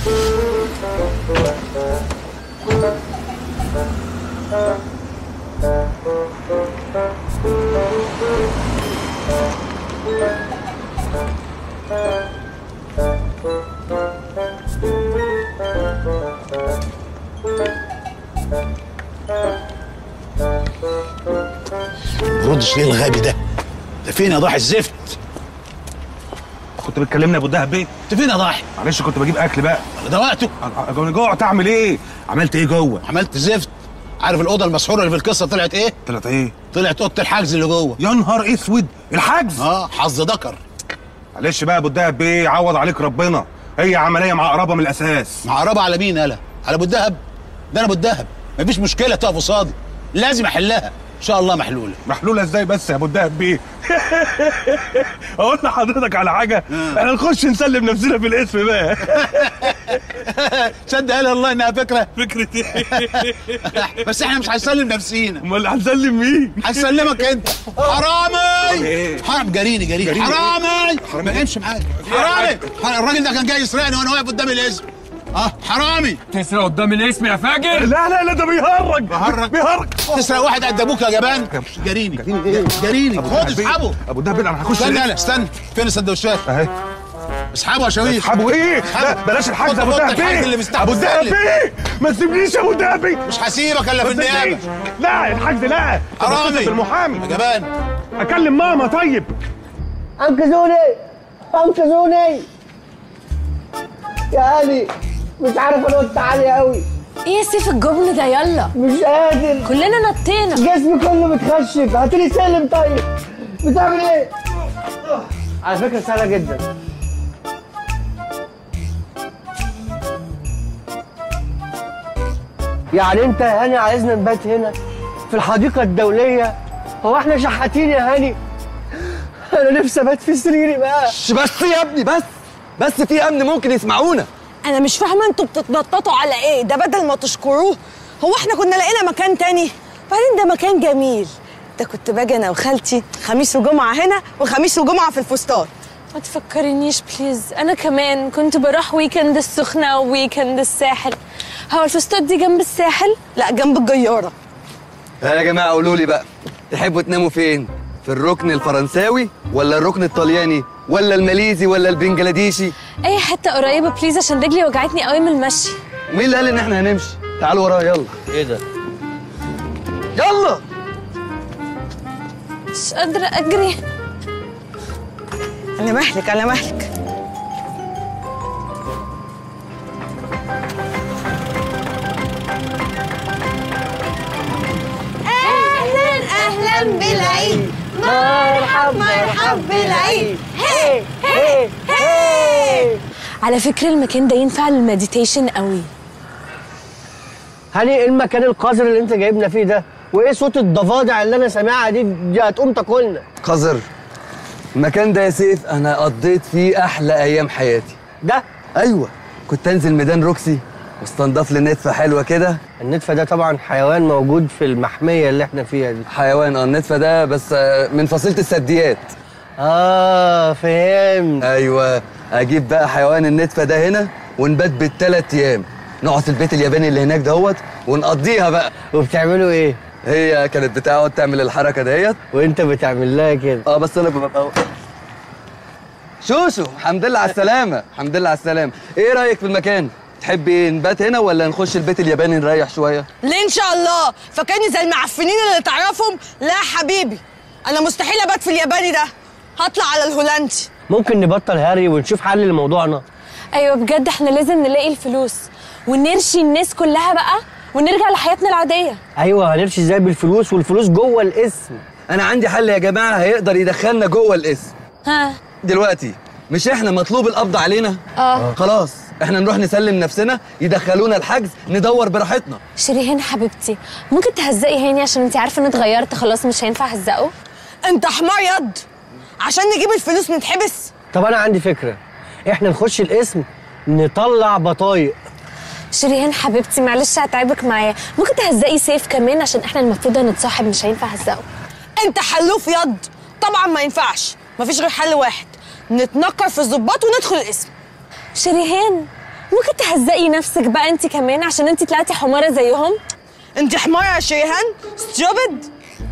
ردش ليه الغبي ده ده فين يا ضاحي الزفت كنت بتكلمني يا ابو الدهب بيه انت فين يا ضاحي معلش كنت بجيب اكل بقى ده وقته انا جوعت اعمل ايه عملت ايه جوه عملت زفت عارف الاوضه المسحوره اللي في القصه طلعت ايه طلعت ايه طلعت اوضه الحجز اللي جوه يا نهار اسود الحجز اه حظ ذكر معلش بقى يا ابو الدهب بيه عوض عليك ربنا هي عمليه معقربه من الاساس معقربه على مين يالا على ابو الدهب ده انا ابو الدهب مفيش مشكله تقف قصادي لازم احلها ان شاء الله محلوله محلوله ازاي بس يا ابو الدهب بيه اقول لحضرتك على حاجه احنا نخش نسلم نفسنا في الاسم بقى تصدق يالا والله انها فكره فكره ايه بس احنا مش هنسلم نفسينا امال هنسلم مين هنسلمك انت حرامي إيه؟ حرام جريني جريني جريني. حرامي ما امشي معاك حرامي الراجل ده كان جاي يسرقني وانا واقف قدام الاسم اه حرامي تسرق قدام الاسم يا فاجر لا لا لا ده بيهرج بيهرج بيهرج تسرق واحد قد ابوك يا جبان جريني جريني أبو خد الدهب بيه. اسحبه ابو الدهب بيه، انا هخش استنى ليه؟ انا استنى فين السندوتشات اهي اسحبه يا شويش اسحبه ايه؟ لا بلاش الحاج ده ابو الدهب بيه ابو الدهب بيه ما تسيبنيش يا ابو الدهب بيه مش هسيبك الا في ما تسيبنيش. النيابه لا الحاج لا حرامي. في المحامي يا جبان اكلم ماما طيب انقذوني انقذوني يا علي مش عارف انط عالي قوي ايه يا سيف الجبن ده يلا مش قادر كلنا نطينا جسمي كله متخشب هاتلي سلم طيب بتعمل ايه؟ على فكره سهله جدا يعني انت يا هاني عايزنا نبات هنا في الحديقه الدوليه هو احنا شحاتين يا هاني انا نفسي ابات في سريري بقى بس يا ابني بس بس في امن ممكن يسمعونا انا مش فاهمه انتوا بتتنططوا على ايه ده بدل ما تشكروه هو احنا كنا لقينا مكان تاني بعدين ده مكان جميل ده كنت باجي انا وخالتي خميس وجمعه هنا وخميس وجمعه في الفستان ما تفكرنيش بليز انا كمان كنت بروح ويكند السخنه وويكند الساحل هو الفستاد دي جنب الساحل لا جنب الجياره يا جماعه قولوا لي بقى تحبوا تناموا فين في الركن الفرنساوي ولا الركن الطلياني ولا الماليزي ولا البنجلاديشي اي حته قريبه بليز عشان رجلي وجعتني قوي من المشي مين اللي قال ان احنا هنمشي تعالوا ورايا يلا ايه ده يلا مش قادره اجري انا مهلك انا مهلك اهلا اهلا بالعيد مرحب مرحب بالعيد هي هي هي على فكره المكان ده ينفع للمديتيشن قوي هاني ايه المكان القذر اللي انت جايبنا فيه ده وايه صوت الضفادع اللي انا سامعها دي دي هتقوم تاكلنا قذر المكان ده يا سيف انا قضيت فيه احلى ايام حياتي ده ايوه كنت انزل ميدان روكسي واستنضف لي نتفه حلوه كده النتفه ده طبعا حيوان موجود في المحميه اللي احنا فيها دي حيوان اه النتفه ده بس آه، من فصيله الثدييات اه فهمت ايوه اجيب بقى حيوان النتفه ده هنا ونبات بالثلاث ايام نقعد في البيت الياباني اللي هناك دهوت ونقضيها بقى وبتعملوا ايه هي كانت بتقعد تعمل الحركه دهيت وانت بتعمل لها كده اه بس انا ببقى شوشو الحمد لله على السلامه الحمد لله على السلامه ايه رايك في المكان تحبي نبات هنا ولا نخش البيت الياباني نريح شويه ليه ان شاء الله فاكرني زي المعفنين اللي تعرفهم لا يا حبيبي انا مستحيل ابات في الياباني ده هطلع على الهولندي ممكن نبطل هري ونشوف حل لموضوعنا ايوه بجد احنا لازم نلاقي الفلوس ونرشي الناس كلها بقى ونرجع لحياتنا العاديه ايوه هنمشي ازاي بالفلوس والفلوس جوه الاسم انا عندي حل يا جماعه هيقدر يدخلنا جوه الاسم ها دلوقتي مش احنا مطلوب القبض علينا اه خلاص احنا نروح نسلم نفسنا يدخلونا الحجز ندور براحتنا شيرين حبيبتي ممكن تهزقي هاني عشان انت عارفه اني اتغيرت خلاص مش هينفع اهزقه انت حمار يد عشان نجيب الفلوس نتحبس طب انا عندي فكره احنا نخش الاسم نطلع بطايق شيرين حبيبتي معلش هتعبك معايا ممكن تهزقي سيف كمان عشان احنا المفروض هنتصاحب مش هينفع اهزقه انت حلوف يد طبعا ما ينفعش مفيش غير حل واحد نتنكر في الظباط وندخل الاسم شريهان ممكن تهزقي نفسك بقى انت كمان عشان انت طلعتي حماره زيهم انت حماره يا شريهان ستوبد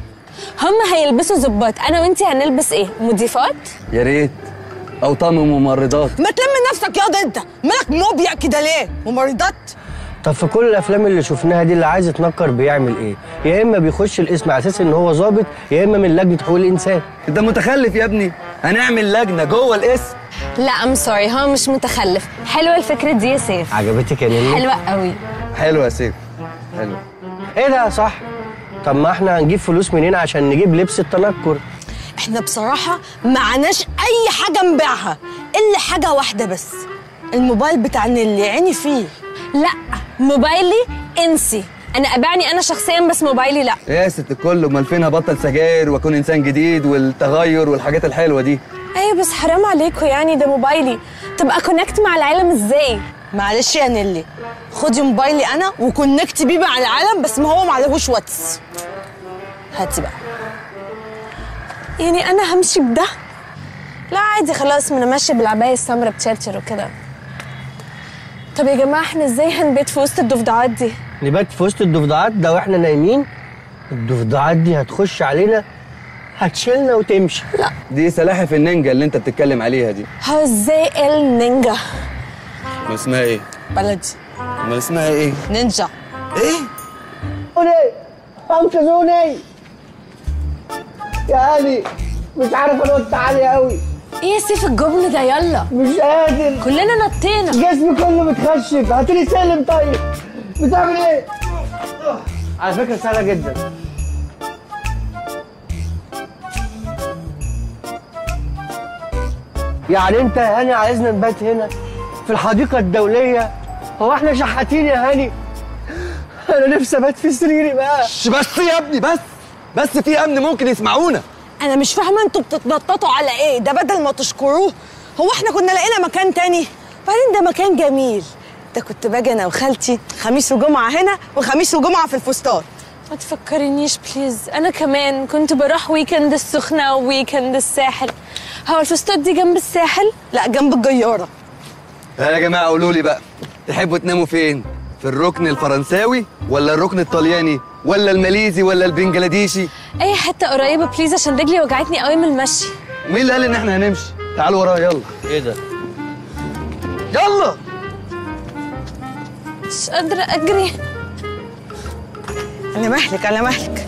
هم هيلبسوا ظباط انا وانت هنلبس ايه مضيفات يا ريت او طقم ممرضات ما تلم نفسك ياض انت مالك موبيا كده ليه ممرضات طب في كل الافلام اللي شفناها دي اللي عايز يتنكر بيعمل ايه يا اما بيخش الاسم على اساس ان هو ظابط يا اما من لجنه حقوق الانسان انت متخلف يا ابني هنعمل لجنه جوه الاسم لا ام سوري هو مش متخلف حلوه الفكره دي يا سيف عجبتك يا نيني حلوه قوي حلو يا سيف حلو ايه ده صح طب ما احنا هنجيب فلوس منين عشان نجيب لبس التنكر احنا بصراحه معناش اي حاجه نبيعها الا حاجه واحده بس الموبايل بتاع نيلي عيني فيه لا موبايلي انسي انا ابعني انا شخصيا بس موبايلي لا يا ست الكل امال فين هبطل سجاير واكون انسان جديد والتغير والحاجات الحلوه دي ايوه بس حرام عليكم يعني ده موبايلي تبقى كونكت مع العالم ازاي معلش يا نيلي خدي موبايلي انا وكونكتي بيه مع العالم بس ما هو معلهوش واتس هاتي بقى يعني انا همشي بده لا عادي خلاص ما انا ماشيه بالعبايه السمراء بتشرشر وكده طب يا جماعه احنا ازاي هنبيت في وسط الضفدعات دي نبات في وسط الضفدعات ده واحنا نايمين الضفدعات دي هتخش علينا هتشيلنا وتمشي لا دي سلاحف النينجا اللي انت بتتكلم عليها دي هو ازاي النينجا امال اسمها ايه بلدي امال اسمها ايه نينجا ايه انقذوني انقذوني يا علي مش عارف انط عالي قوي ايه يا سيف الجبن ده يلا مش قادر كلنا نطينا جسمي كله متخشب هاتلي سلم طيب بتعمل ايه؟ على فكرة سهلة جدا يعني انت يا هاني عايزنا نبات هنا في الحديقة الدولية هو احنا شحاتين يا هاني انا نفسي ابات في سريري بقى بس يا ابني بس بس في امن ممكن يسمعونا انا مش فاهمه انتوا بتتنططوا على ايه ده بدل ما تشكروه هو احنا كنا لقينا مكان تاني بعدين ده مكان جميل ده كنت باجي انا وخالتي خميس وجمعه هنا وخميس وجمعه في الفستان ما تفكرنيش بليز انا كمان كنت بروح ويكند السخنه وويكند الساحل هو الفستاد دي جنب الساحل لا جنب الجياره يا جماعه قولوا لي بقى تحبوا تناموا فين في الركن الفرنساوي ولا الركن الطلياني ولا الماليزي ولا البنجلاديشي اي حته قريبه بليز عشان رجلي وجعتني قوي من المشي مين اللي قال ان احنا هنمشي تعالوا ورايا يلا ايه ده يلا مش قادره اجري انا مهلك انا مهلك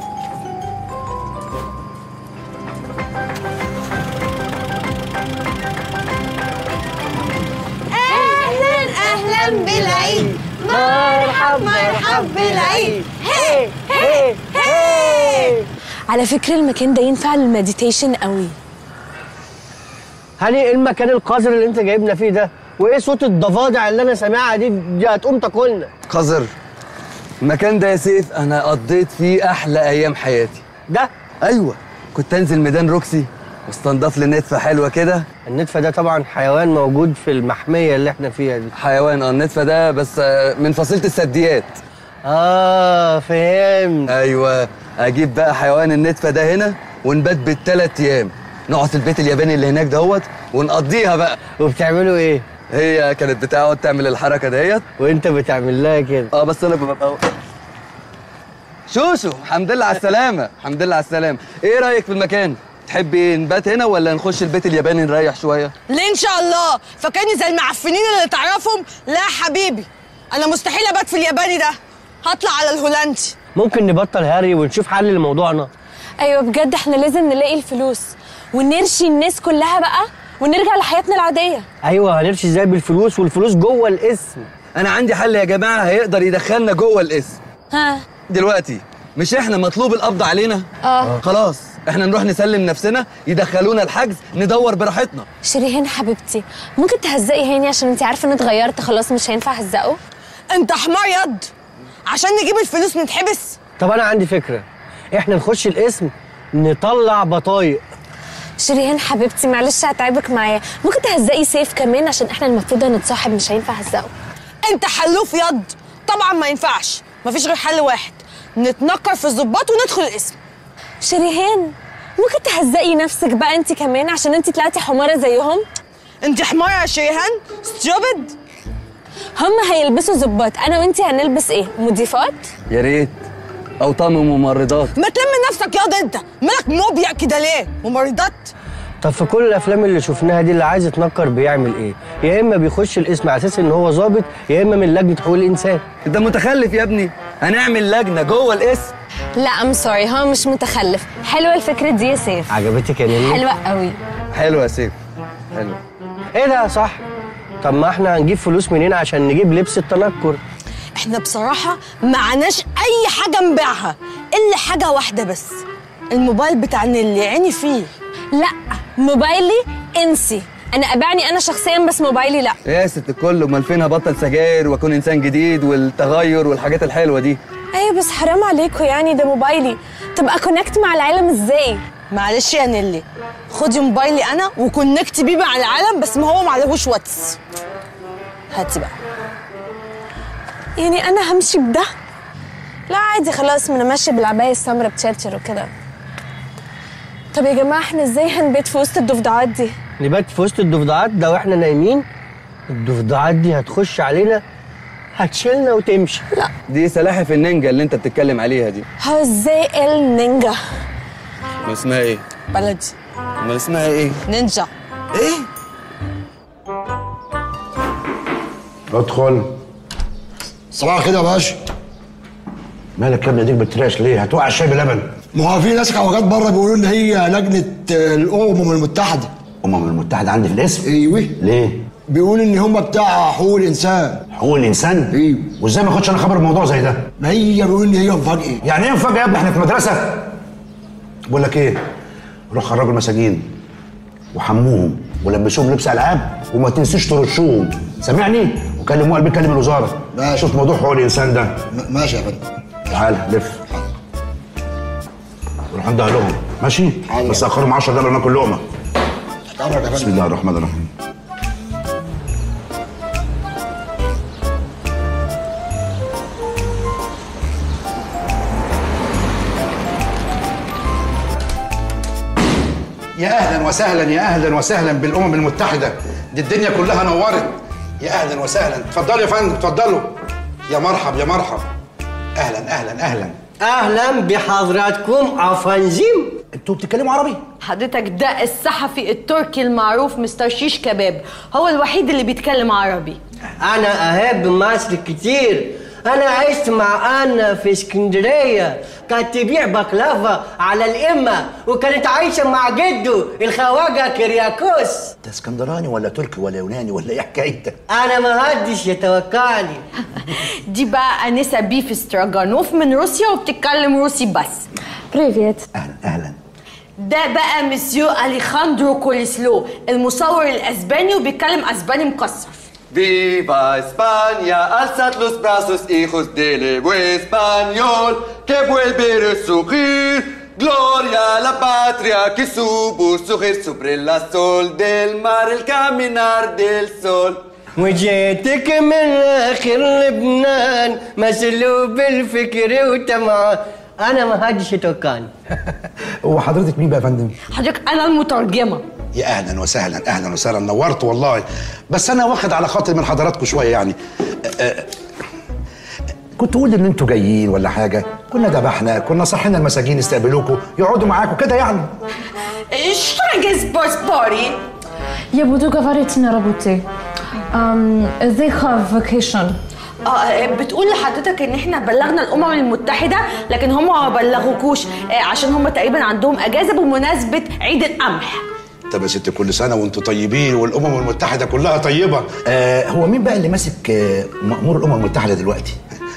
اهلا اهلا بالعيد مرحب مرحب بالعيد هي هي هي على فكره المكان ده ينفع للمديتيشن قوي هاني ايه المكان القذر اللي انت جايبنا فيه ده وايه صوت الضفادع اللي انا سامعها دي دي هتقوم تاكلنا قذر المكان ده يا سيف انا قضيت فيه احلى ايام حياتي ده ايوه كنت انزل ميدان روكسي واستنضف لي نتفه حلوه كده النتفه ده طبعا حيوان موجود في المحميه اللي احنا فيها دي حيوان اه النتفه ده بس آه، من فصيله الثدييات اه فهمت ايوه اجيب بقى حيوان النتفه ده هنا ونبات بالثلاث ايام نقعد في البيت الياباني اللي هناك دهوت ونقضيها بقى وبتعملوا ايه هي كانت بتقعد تعمل الحركه دهيت وانت بتعمل لها كده اه بس انا ببقى شوشو الحمد لله على السلامه الحمد لله على السلامه ايه رايك في المكان تحبي نبات هنا ولا نخش البيت الياباني نريح شويه ليه ان شاء الله فاكرني زي المعفنين اللي تعرفهم لا يا حبيبي انا مستحيل ابات في الياباني ده هطلع على الهولندي ممكن نبطل هري ونشوف حل لموضوعنا ايوه بجد احنا لازم نلاقي الفلوس ونرشي الناس كلها بقى ونرجع لحياتنا العاديه ايوه هنمشي ازاي بالفلوس والفلوس جوه الاسم انا عندي حل يا جماعه هيقدر يدخلنا جوه الاسم ها دلوقتي مش احنا مطلوب القبض علينا اه خلاص احنا نروح نسلم نفسنا يدخلونا الحجز ندور براحتنا شيرين حبيبتي ممكن تهزقي هاني عشان انت عارفه اني اتغيرت خلاص مش هينفع اهزقه انت حمار يض عشان نجيب الفلوس نتحبس طب انا عندي فكره احنا نخش الاسم نطلع بطايق شيرين حبيبتي معلش هتعبك معايا ممكن تهزقي سيف كمان عشان احنا المفروض نتصاحب مش هينفع اهزقه انت حلوف يض طبعا ما ينفعش مفيش غير حل واحد نتنكر في الظباط وندخل الاسم شريهان ممكن تهزقي نفسك بقى انت كمان عشان انت طلعتي حماره زيهم انت حماره يا شريهان ستوبد هم هيلبسوا ظباط انا وانت هنلبس ايه مضيفات يا ريت او طقم ممرضات ما تلم نفسك ياض انت مالك موبيا كده ليه ممرضات طب في كل الافلام اللي شفناها دي اللي عايز يتنكر بيعمل ايه يا اما بيخش الاسم على اساس ان هو ظابط يا اما من لجنه حقوق الانسان انت متخلف يا ابني هنعمل لجنه جوه الاسم لا ام سوري هو مش متخلف حلوه الفكره دي يا سيف عجبتك يا نيني حلوه قوي حلو يا سيف حلو ايه ده صح طب ما احنا هنجيب فلوس منين عشان نجيب لبس التنكر احنا بصراحه معناش اي حاجه نبيعها الا حاجه واحده بس الموبايل بتاع نيلي عيني فيه لا موبايلي انسي انا ابعني انا شخصيا بس موبايلي لا يا ست الكل امال فين هبطل سجاير واكون انسان جديد والتغير والحاجات الحلوه دي ايوه بس حرام عليكم يعني ده موبايلي تبقى كونكت مع العالم ازاي معلش يا نيلي خدي موبايلي انا وكونكتي بيه مع العالم بس ما هو معلهوش واتس هاتي بقى يعني انا همشي بده لا عادي خلاص ما انا ماشيه بالعبايه السمراء بتشرشر وكده طب يا جماعه احنا ازاي هنبيت في وسط الضفدعات دي نبات في وسط الضفدعات ده واحنا نايمين الضفدعات دي هتخش علينا هتشيلنا وتمشي لا دي سلاحف النينجا اللي انت بتتكلم عليها دي هو ازاي النينجا امال اسمها ايه بلدي امال اسمها ايه نينجا ايه ادخل صباح الخير يا باشا مالك يا ابني ديك بتراش ليه؟ هتوقع الشاي بلبن ما هو في ناس حواجات بره بيقولوا ان هي لجنه آه، الامم المتحده الامم المتحده عندي في الاسم؟ ايوه ليه؟ بيقولوا ان هم بتاع حقوق الانسان حقوق الانسان؟ ايوه وازاي ما اخدش انا خبر الموضوع زي ده؟ ما هي بيقولوا ان هي مفاجاه يعني ايه مفاجاه يا ابني احنا في مدرسه؟ بقول لك ايه؟ روح خرجوا المساجين وحموهم ولبسوهم لبس العاب وما تنسوش ترشوهم سامعني؟ وكلموا قلبي كلم الوزاره ماشي. شوف موضوع حقوق الانسان ده م- ماشي يا فندم تعال لف روح عند اهلهم ماشي؟ حاضر. بس اخرهم 10 دقايق ناكل لقمه امرك يا بسم فندم الله الرحمن الرحيم يا اهلا وسهلا يا اهلا وسهلا بالامم المتحده دي الدنيا كلها نورت يا اهلا وسهلا اتفضلوا يا فندم اتفضلوا يا مرحب يا مرحب اهلا اهلا اهلا اهلا بحضراتكم افنزيم انتوا بتتكلموا عربي حضرتك ده الصحفي التركي المعروف مستر شيش كباب هو الوحيد اللي بيتكلم عربي انا احب مصر كتير انا عشت مع انا في اسكندريه كانت تبيع بقلافه على الامه وكانت عايشه مع جده الخواجه كرياكوس انت اسكندراني ولا تركي ولا يوناني ولا ايه حكايتك انا ما حدش يتوقعني دي بقى انسه بيف ستراجانوف من روسيا وبتتكلم روسي بس بريفيت اهلا ده بقى مسيو اليخاندرو كوليسلو المصور الاسباني وبيتكلم اسباني مكسر Viva España, alzad los brazos, hijos del Evo español, que vuelve a resurgir. Gloria a la patria que supo surgir sobre el sol del mar, el caminar del sol. وجيتك من اخر لبنان مسلوب الفكر وتمع انا ما حدش يتوقعني هو حضرتك مين بقى يا فندم؟ حضرتك انا المترجمه يا اهلا وسهلا اهلا وسهلا نورت والله بس انا واخد على خاطر من حضراتكم شويه يعني أه، أه، كنت قول ان انتوا جايين ولا حاجه كنا ذبحنا كنا صحينا المساجين يستقبلوكوا يقعدوا معاكم كده يعني Что есть парty? Я буду говорить на работе. Um, they have vacation. اه بتقول لحضرتك ان احنا بلغنا الامم المتحده لكن هم ما بلغوكوش آه، عشان هم تقريبا عندهم اجازه بمناسبه عيد القمح طب يا ست كل سنه وانتوا طيبين والامم المتحده كلها طيبه آه هو مين بقى اللي ماسك آه مأمور الامم المتحده دلوقتي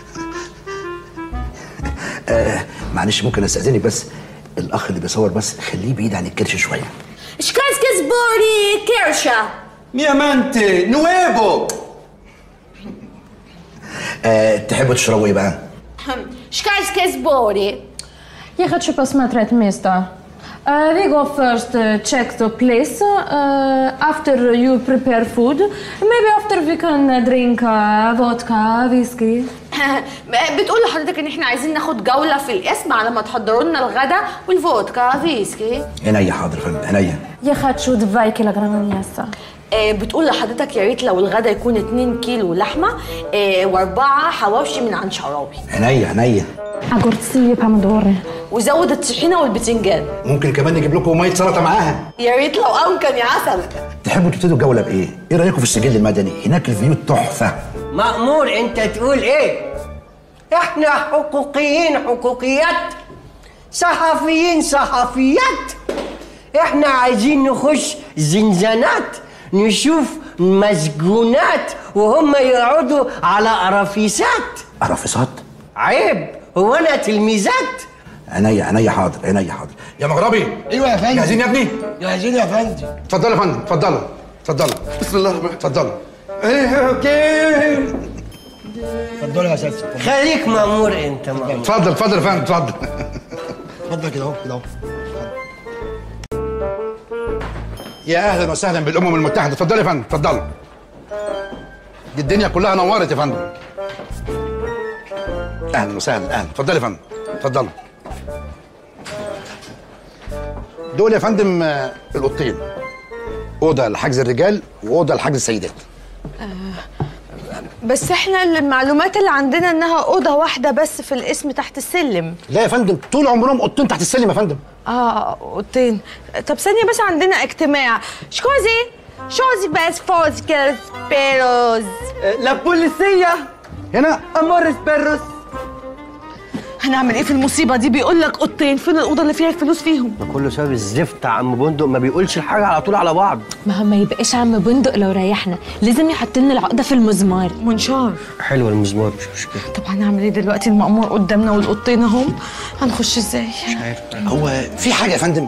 آه معلش ممكن استاذنك بس الاخ اللي بيصور بس خليه بعيد عن الكرش شويه شكاز بوري كيرشا ميامانتي نويبو آه تحبوا تشربوا ايه بقى شكاز بوري Я хочу посмотреть место. Uh, we go first uh, check the place. Uh, after you prepare food, maybe after we can uh, drink uh, vodka, whiskey. بتقول لحضرتك ان احنا عايزين ناخد جوله في القسم على ما تحضروا لنا الغدا والفودكا فيسكي عينيا حاضر يا فندم عينيا Я хочу 2 килограмма мяса. آه، بتقول لحضرتك يا ريت لو الغدا يكون 2 كيلو لحمه آه، واربعه حواوشي من عند شعراوي عينيا عينيا огурцы, помидоры. وزود الطحينه والبتنجان ممكن كمان نجيب لكم ميه سلطه معاها يا ريت لو امكن يا عسل تحبوا تبتدوا الجوله بايه ايه رايكم في السجل المدني هناك الفيو تحفه مأمور انت تقول ايه احنا حقوقيين حقوقيات صحفيين صحفيات احنا عايزين نخش زنزانات نشوف مسجونات وهم يقعدوا على قرافيسات قرافيسات عيب هو انا تلميذات عينيا عينيا حاضر عينيا حاضر يا مغربي ايوه يا فندم جاهزين يا ابني جاهزين يا فندم اتفضلوا يا فندم اتفضلوا اتفضلوا بسم الله الرحمن اتفضلوا اتفضلوا يا اساتذه خليك مأمور انت مأمور اتفضل اتفضل يا فندم اتفضل اتفضل كده اهو كده اهو يا اهلا وسهلا بالامم المتحده اتفضلوا يا فندم اتفضلوا دي الدنيا كلها نورت يا فندم اهلا وسهلا اهلا اتفضلوا يا فندم اتفضلوا دول يا فندم آه، الاوضتين اوضه لحجز الرجال واوضه لحجز السيدات بس احنا المعلومات اللي عندنا انها اوضه واحده بس في الاسم تحت السلم لا يا فندم طول عمرهم اوضتين تحت السلم يا فندم اه اوضتين طب ثانيه بس عندنا اجتماع شكوزي شوزي بس فوز كده بيروز لا بوليسيه هنا امورس بيروس هنعمل ايه في المصيبه دي بيقول لك اوضتين فين الاوضه اللي فيها الفلوس فيهم ما كله سبب الزفت عم بندق ما بيقولش الحاجه على طول على بعض ما هو ما يبقاش عم بندق لو ريحنا لازم يحط لنا العقده في المزمار منشار حلو المزمار مش مشكله طب هنعمل ايه دلوقتي المأمور قدامنا والاوضتين اهم هنخش ازاي مش عارف هو في حاجه يا فندم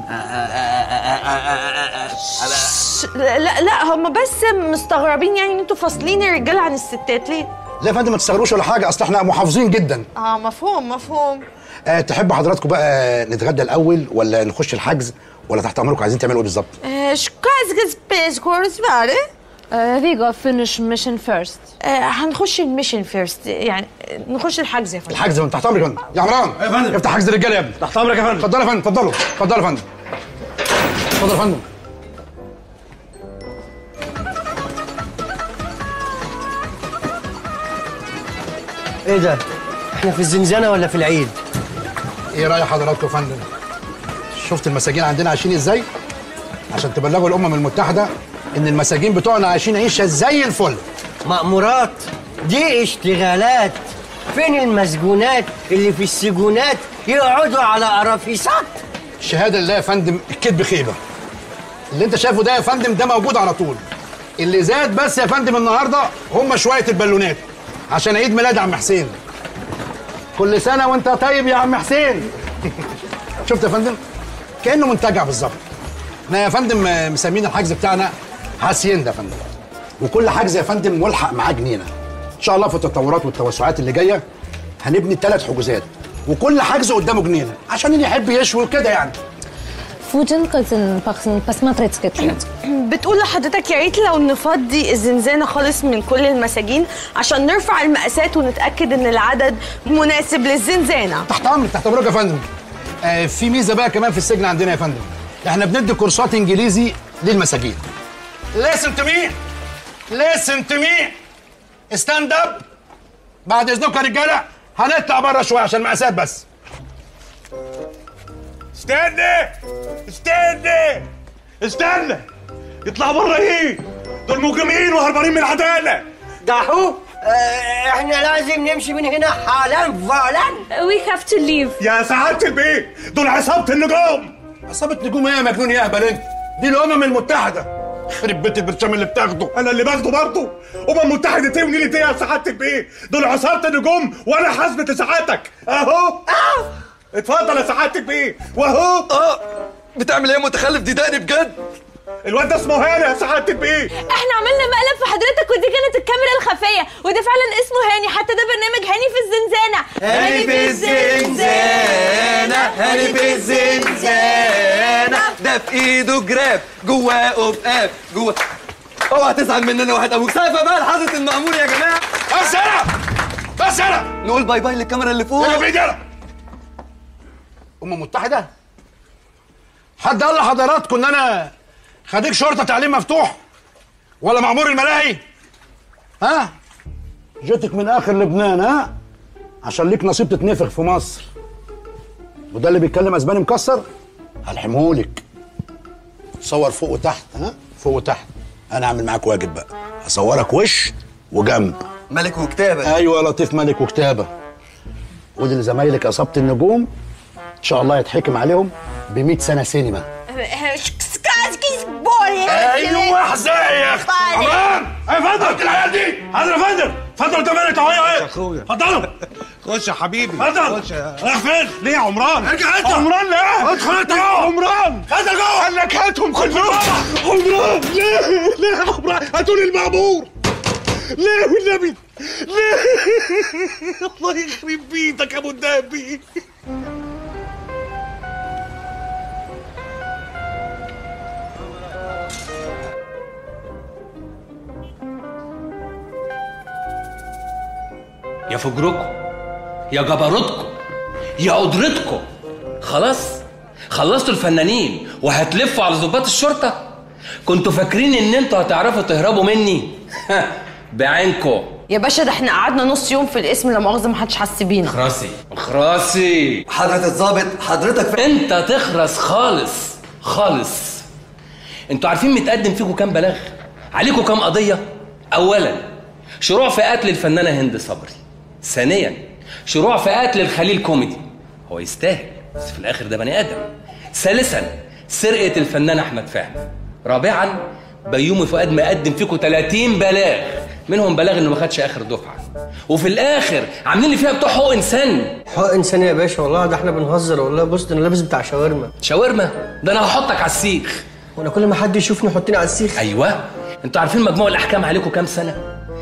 لا لا, لا هم بس مستغربين يعني ان انتوا فاصلين الرجاله عن الستات ليه لا يا فندم ما تستغروش ولا حاجه اصل احنا محافظين جدا اه مفهوم مفهوم أه تحبوا حضراتكم بقى نتغدى الاول ولا نخش الحجز ولا تحت امركم عايزين تعملوا ايه بالظبط شكاز بيس كورس باري we go finish mission first هنخش الميشن فيرست يعني نخش الحجز يا فندم الحجز من تحت امرك يا فندم يا عمران يا فندم افتح حجز الرجاله يا ابني تحت امرك يا فندم اتفضلوا يا فندم اتفضلوا اتفضلوا يا فندم اتفضل يا فندم ايه ده احنا في الزنزانه ولا في العيد ايه راي حضراتكم يا فندم شفت المساجين عندنا عايشين ازاي عشان تبلغوا الامم المتحده ان المساجين بتوعنا عايشين عيشه زي الفل مأمورات دي اشتغالات فين المسجونات اللي في السجونات يقعدوا على قرافيسات شهاده لله يا فندم الكذب خيبه اللي انت شايفه ده يا فندم ده موجود على طول اللي زاد بس يا فندم النهارده هم شويه البالونات عشان عيد ميلاد عم حسين كل سنه وانت طيب يا عم حسين شفت يا فندم كانه منتجع بالظبط احنا يا فندم آه، مسمين الحجز بتاعنا هاسيندا يا فندم وكل حجز يا فندم ملحق معاه جنينه ان شاء الله في التطورات والتوسعات اللي جايه هنبني ثلاث حجوزات وكل حجز قدامه جنينه عشان اللي يحب يشوي وكده يعني Fujin cousin person посмотреть какие. بتقول لحضرتك يا ريت لو نفضي الزنزانه خالص من كل المساجين عشان نرفع المقاسات ونتاكد ان العدد مناسب للزنزانه تحت امرك تحت امرك يا فندم آه في ميزه بقى كمان في السجن عندنا يا فندم احنا بندي كورسات انجليزي للمساجين listen to me listen to me stand up بعد اذنكم يا رجاله هنطلع بره شويه عشان المقاسات بس استنى استنى استنى يطلع بره ايه دول مجرمين وهربانين من العداله دحو احنا لازم نمشي من هنا حالا فعلا We have to leave. يا سعاده البيت دول عصابه النجوم عصابه نجوم ايه يا مجنون يا اهبل انت دي الامم المتحده خرب بيت البرشام اللي بتاخده انا اللي باخده برضه امم متحده ايه ونيلة ايه يا سعاده البيت دول عصابه النجوم وانا حاسبه ساعاتك اهو اتفضل يا سعاده البيت واهو اه بتعمل ايه يا متخلف دي دقني بجد الواد ده اسمه هاني يا سعاده البيت احنا عملنا مقلب في حضرتك ودي كانت الكاميرا الخفيه وده فعلا اسمه هاني حتى ده برنامج هاني في الزنزانه هاني في الزنزانة هاني في الزنزانة ده في ايده جراب جواه قبقاب جواه اوعى تزعل مننا واحد ابوك سقفه بقى لحضرة المأمور يا جماعة بس انا بس انا نقول باي باي للكاميرا اللي فوق يلا بايدي يلا امم متحده حد قال لحضراتكم ان انا خريج شرطه تعليم مفتوح ولا مأمور الملاهي ها جيتك من اخر لبنان ها عشان ليك نصيب تتنفخ في مصر وده اللي بيتكلم اسباني مكسر هلحمهولك صور فوق وتحت ها فوق وتحت انا اعمل معاك واجب بقى اصورك وش وجنب ملك وكتابة ايوه يا لطيف ملك وكتابه ودي لزمايلك اصابه النجوم ان شاء الله يتحكم عليهم ب 100 سنه سينما سكازكيز بوري ايوه احزائي يا اخي عمران يا فندم هات العيال دي حاضر يا فندم اتفضل قدام انا تعالى ايه اخويا اتفضلوا خش يا حبيبي اتفضل خش يا رايح فين؟ ليه يا عمران؟ ارجع انت. عمران ليه؟ ادخل انت يا جوه. عمران ادخل جوه. قال لك هاتهم كلهم عمران ليه؟ ليه يا عمران؟ هاتوا لي المأمور ليه والنبي؟ ليه؟ الله يخرب بيتك يا ابو الدهبي يا فجركم يا جبروتكم يا قدرتكم خلاص خلصتوا الفنانين وهتلفوا على ضباط الشرطه كنتوا فاكرين ان انتوا هتعرفوا تهربوا مني بعينكم يا باشا ده احنا قعدنا نص يوم في الاسم لا مؤاخذه ما حدش حس بينا خراسي خراسي حضرة الضابط حضرتك ف... انت تخرس خالص خالص انتوا عارفين متقدم فيكم كام بلاغ عليكم كام قضيه اولا شروع في قتل الفنانه هند صبري ثانيا شروع في قتل الخليل كوميدي هو يستاهل بس في الاخر ده بني ادم ثالثا سرقه الفنان احمد فهمي رابعا بيومي فؤاد مقدم فيكم 30 بلاغ منهم بلاغ انه ما خدش اخر دفعه وفي الاخر عاملين لي فيها بتوع حقوق انسان حق انساني يا باشا والله ده احنا بنهزر والله بص ده انا لابس بتاع شاورما شاورما ده انا هحطك على السيخ وانا كل ما حد يشوفني يحطني على السيخ ايوه انتوا عارفين مجموع الاحكام عليكم كام سنه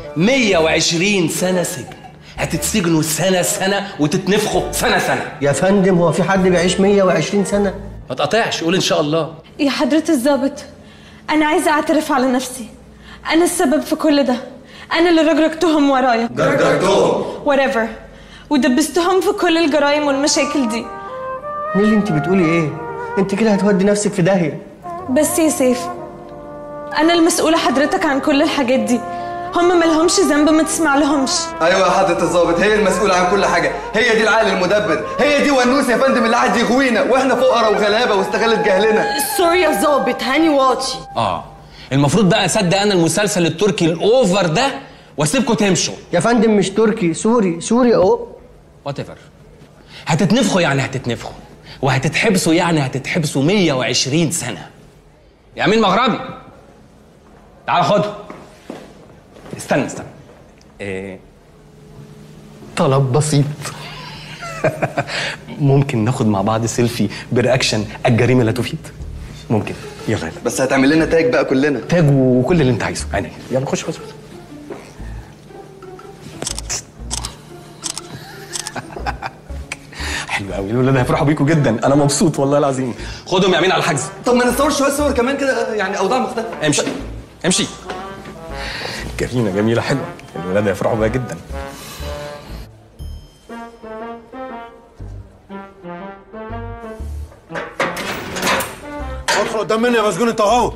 120 سنه سجن هتتسجنوا سنه سنه وتتنفخوا سنه سنه يا فندم هو في حد بيعيش 120 سنه ما تقطعش قول ان شاء الله يا حضرة الضابط أنا عايزة أعترف على نفسي أنا السبب في كل ده أنا اللي رجرجتهم ورايا جرجرتهم whatever ودبستهم في كل الجرايم والمشاكل دي نيلي انت بتقولي ايه انت كده هتودي نفسك في داهيه بس يا سيف أنا المسؤولة حضرتك عن كل الحاجات دي هم ملهمش ذنب ما تسمع لهمش ايوه يا حضرة الضابط هي المسؤولة عن كل حاجة هي دي العقل المدبر هي دي ونوس يا فندم اللي قاعد يغوينا واحنا فقراء وغلابة واستغلت جهلنا سوري يا ظابط هاني واطي اه المفروض بقى اصدق انا المسلسل التركي الاوفر ده واسيبكم تمشوا يا فندم مش تركي سوري سوري اهو وات ايفر هتتنفخوا يعني هتتنفخوا وهتتحبسوا يعني هتتحبسوا 120 سنه يا امين مغربي تعال خده استنى استنى إيه طلب بسيط ممكن ناخد مع بعض سيلفي برياكشن الجريمه لا تفيد ممكن يلا يلا بس هتعمل لنا تاج بقى كلنا تاج وكل اللي انت عايزه عينيا يلا خش خش خش. حلو قوي الولاد هيفرحوا بيكوا جدا انا مبسوط والله العظيم خدهم يا امين على الحجز طب ما نصور شويه صور كمان كده يعني اوضاع مختلفه امشي امشي جميله جميله حلوه الولاد هيفرحوا بيها جدا ادخل قدام مني يا مسجون انت اهو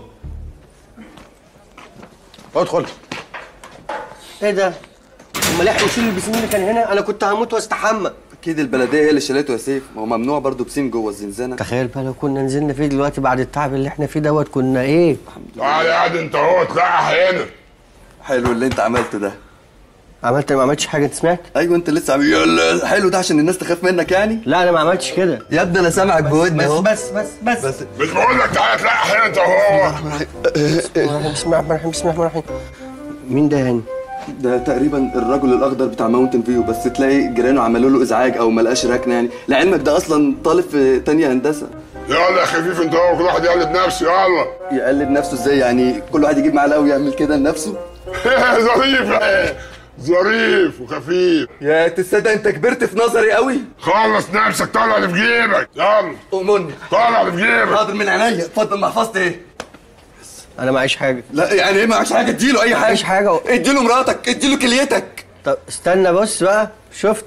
ادخل ايه ده؟ امال احنا نشيل البسين اللي كان هنا انا كنت هموت واستحمى اكيد البلديه هي اللي شالته يا سيف ما هو ممنوع برضه بسين جوه الزنزانه تخيل بقى لو كنا نزلنا فيه دلوقتي بعد التعب اللي احنا فيه دوت كنا ايه؟ تعالى قاعد انت اهو تلاقي هنا حلو اللي انت عملته ده عملت ما عملتش حاجه انت سمعت؟ ايوه انت لسه عامل يلا حلو ده عشان الناس تخاف منك يعني لا انا ما عملتش كده يا ابني انا سامعك بودني اهو بس بس بس بس مش بقول لك تعالى تلاقي هنا انت اهو بسم الله الرحمن الرحيم بسم الله الرحمن الرحيم مين ده هاني؟ ده تقريبا الرجل الاخضر بتاع ماونتن فيو بس تلاقي جيرانه عملوا له ازعاج او ما لقاش ركنه يعني لعلمك ده اصلا طالب في تانية هندسه يلا يا خفيف انت اهو كل واحد يقلد نفسه يلا يقلد نفسه ازاي يعني كل واحد يجيب معلقه ويعمل كده لنفسه ظريف ظريف وخفيف يا تصدق انت كبرت في نظري قوي خلص نفسك طلع اللي في جيبك يلا أمني طلع اللي في جيبك حاضر من عينيا اتفضل محفظتي ايه انا معيش حاجه لا يعني ايه معكش حاجه اديله اي حاجه معيش حاجه اديله مراتك اديله كليتك طب استنى بص بقى شفت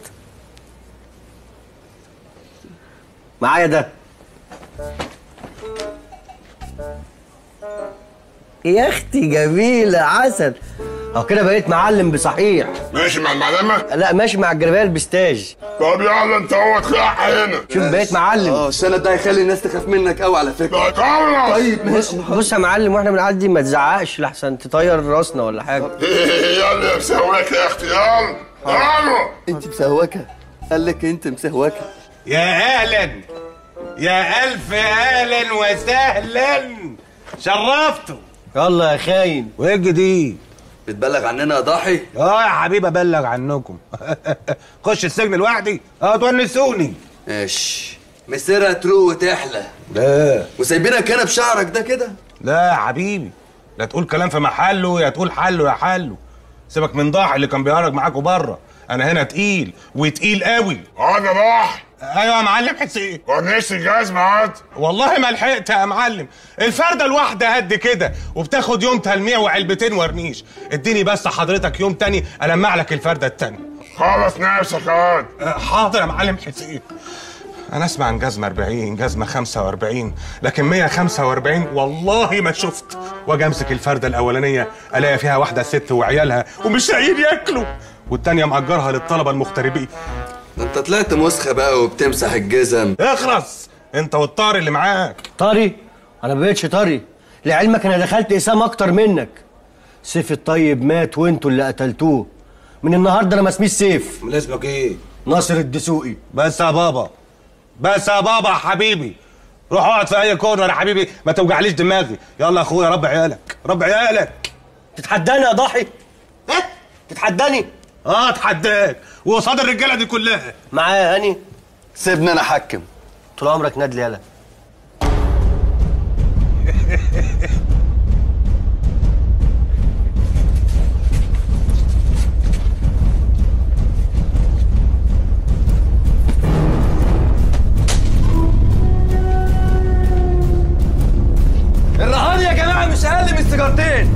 معايا ده يا اختي جميلة عسل اهو كده بقيت معلم بصحيح ماشي مع المعلمه لا ماشي مع الجربيه البستاج طب يلا انت اهو تلاقي هنا شوف بقيت معلم اه الشنط ده هيخلي الناس تخاف منك قوي على فكره خلص طيب ماشي بص يا معلم واحنا بنعدي ما تزعقش لحسن تطير راسنا ولا حاجه يلا يا مسويك يا اختي يلا يلا انت مسهوكه قال لك انت مسهوكه يا اهلا يا الف اهلا وسهلا شرفتوا يلا يا خاين وايه الجديد بتبلغ عننا يا ضاحي اه يا حبيبي ابلغ عنكم خش السجن لوحدي اه تونسوني ماشي مسيرها تروق وتحلى لا وسايبينك هنا بشعرك ده كده لا يا حبيبي لا تقول كلام في محله يا تقول حله يا حله سيبك من ضاحي اللي كان بيهرج معاكوا بره انا هنا تقيل وتقيل قوي انا ضاحي ايوه يا معلم حسين كورنيش الجزمة هات والله ما لحقت يا معلم الفرده الواحده قد كده وبتاخد يوم تلميع وعلبتين ورنيش اديني بس حضرتك يوم تاني المع لك الفرده التانيه خلص نفسك هات حاضر يا معلم حسين انا اسمع عن جزمه 40 جزمه 45 لكن 145 والله ما شفت واجي امسك الفرده الاولانيه الاقي فيها واحده ست وعيالها ومش لاقيين ياكلوا والتانيه مأجرها للطلبه المغتربين ده انت طلعت مسخه بقى وبتمسح الجزم اخرس انت والطاري اللي معاك طري انا ما بقتش طري لعلمك انا دخلت اسام اكتر منك سيف الطيب مات وانتوا اللي قتلتوه من النهارده انا ما اسميش سيف من اسمك ايه ناصر الدسوقي بس يا بابا بس يا بابا يا حبيبي روح اقعد في اي كورنر يا حبيبي ما توجعليش دماغي يلا يا اخويا رب عيالك رب عيالك تتحداني يا ضاحي ها تتحداني اه اتحداك وقصاد الرجاله دي كلها معايا هاني سيبني انا احكم طول عمرك نادل يالا الرهان يا جماعه مش اقل من سيجارتين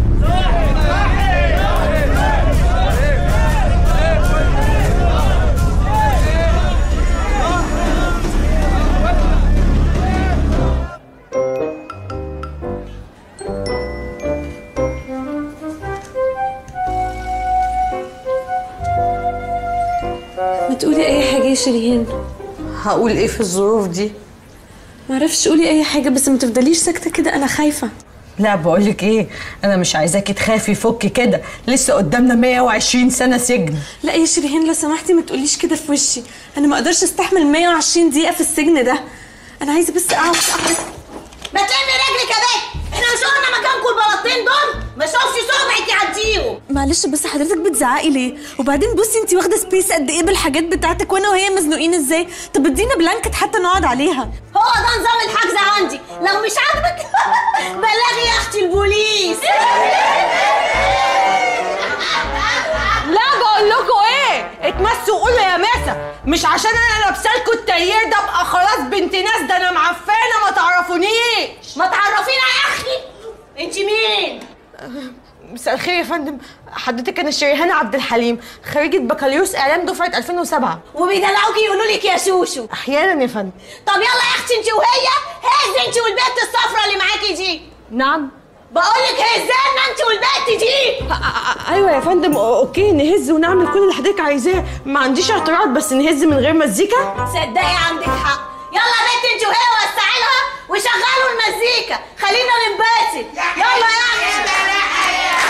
ما تقولي اي حاجه يا شيرين هقول ايه في الظروف دي معرفش قولي اي حاجه بس ما تفضليش ساكته كده انا خايفه لا بقولك ايه انا مش عايزاكي تخافي فكي كده لسه قدامنا 120 سنه سجن لا يا شيرين لو سمحتي ما تقوليش كده في وشي انا ما اقدرش استحمل 120 دقيقه في السجن ده انا عايزه بس اقعد اقعد ما تلمي رجلك يا بنت احنا مش قلنا مكانكم البلاطين دول ما شوفش صبعك يعديهم معلش بس حضرتك بتزعقي ليه وبعدين بصي انت واخده سبيس قد ايه بالحاجات بتاعتك وانا وهي مزنوقين ازاي طب ادينا بلانكت حتى نقعد عليها هو ده نظام الحجز عندي لو مش عاجبك بلغي يا اختي البوليس لا بقول لكم ايه اتمسوا وقولوا يا ماسة مش عشان انا لابسالكوا التايير ده ابقى خلاص بنت ناس ده انا معفانه ما تعرفونيش ما تعرفينا يا اخي انت مين مساء الخير يا فندم حضرتك انا شريهان عبد الحليم خريجه بكالوريوس اعلام دفعه 2007 وبيدلعوكي يقولوا لك يا شوشو احيانا يا فندم طب يلا يا اختي انت وهي هز انت والبنت الصفرا اللي معاكي دي نعم بقول لك هزانا انت والبنت دي ايوه يا فندم اوكي نهز ونعمل كل اللي حضرتك عايزاه ما عنديش اعتراض بس نهز من غير مزيكا صدقي عندك حق يلا يا بنت انت وهي وسعي لها وشغلوا المزيكا خلينا ننبسط يلا يا اختي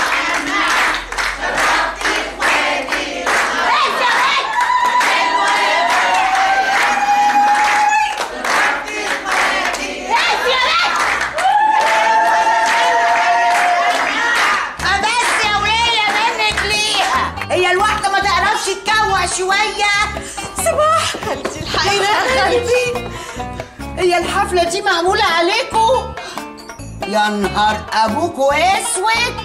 بس يا ولية منك ليها هي الواحدة ما تعرفش تكوع شوية صباح خالتي الحقيقة يا خالتي هي الحفلة دي معمولة عليكم يا نهار أبوكوا أسود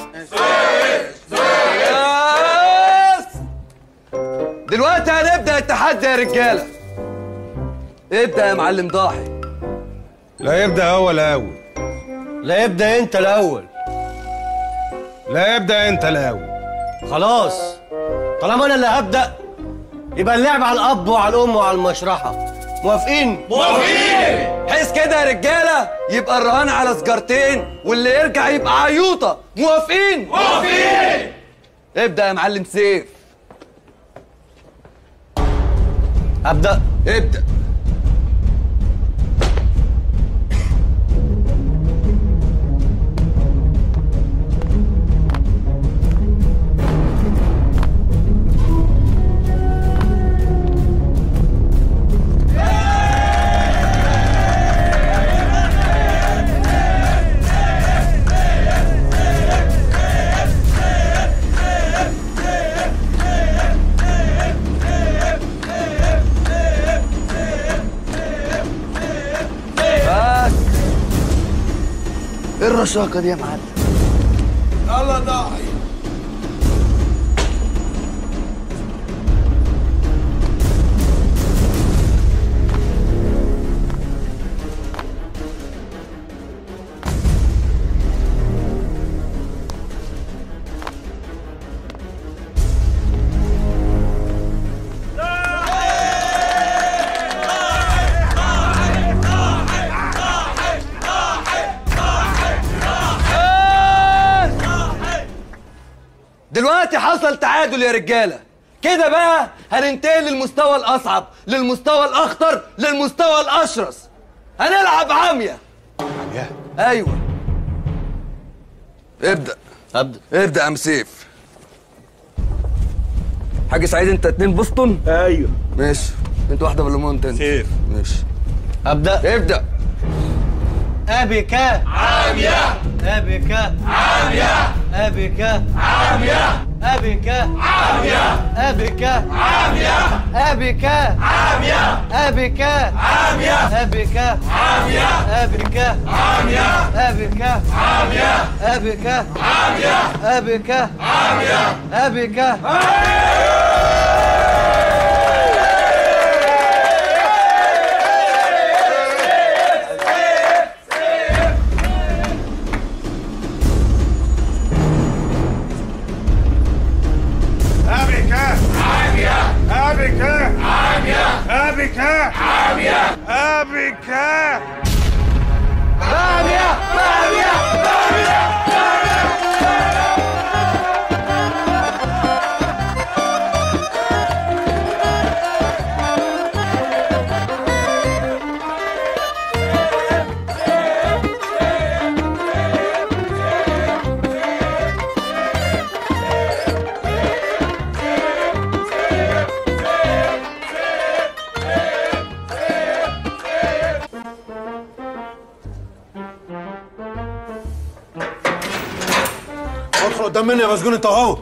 ياس دلوقتي هنبدأ التحدي يا رجالة ابدأ يا معلم ضاحي لا يبدا هو الاول لا يبدا انت الاول لا يبدا انت الاول خلاص طالما انا اللي هبدا يبقى اللعب على الاب وعلى الام وعلى المشرحه موافقين موافقين حس كده يا رجالة يبقى الرهان على سجارتين واللي يرجع يبقى عيوطة موافقين موافقين ابدأ يا معلم سيف ابدا ابدأ بس ايه الرشاقه دي يا معلم يلا ضاحي دلوقتي حصل تعادل يا رجاله كده بقى هننتقل للمستوى الاصعب للمستوى الاخطر للمستوى الاشرس هنلعب عمية عمية ايوه ابدا ابدا ابدا يا ام سيف حاج سعيد انت اتنين بوسطن ايوه ماشي انت واحده بالليمون انت سيف ماشي ابدا ابدا ابك عاميه ابك عاميه ابك عاميه ابك عاميه ابك عاميه ابك عاميه ابك عاميه ابك عاميه ابك عاميه ابك عاميه ابك عاميه ابك عاميه ابك أبك عامية أبك عامية أبك عامية أبك عامية عامية ادخل قدام مني يا مسجون انت اهو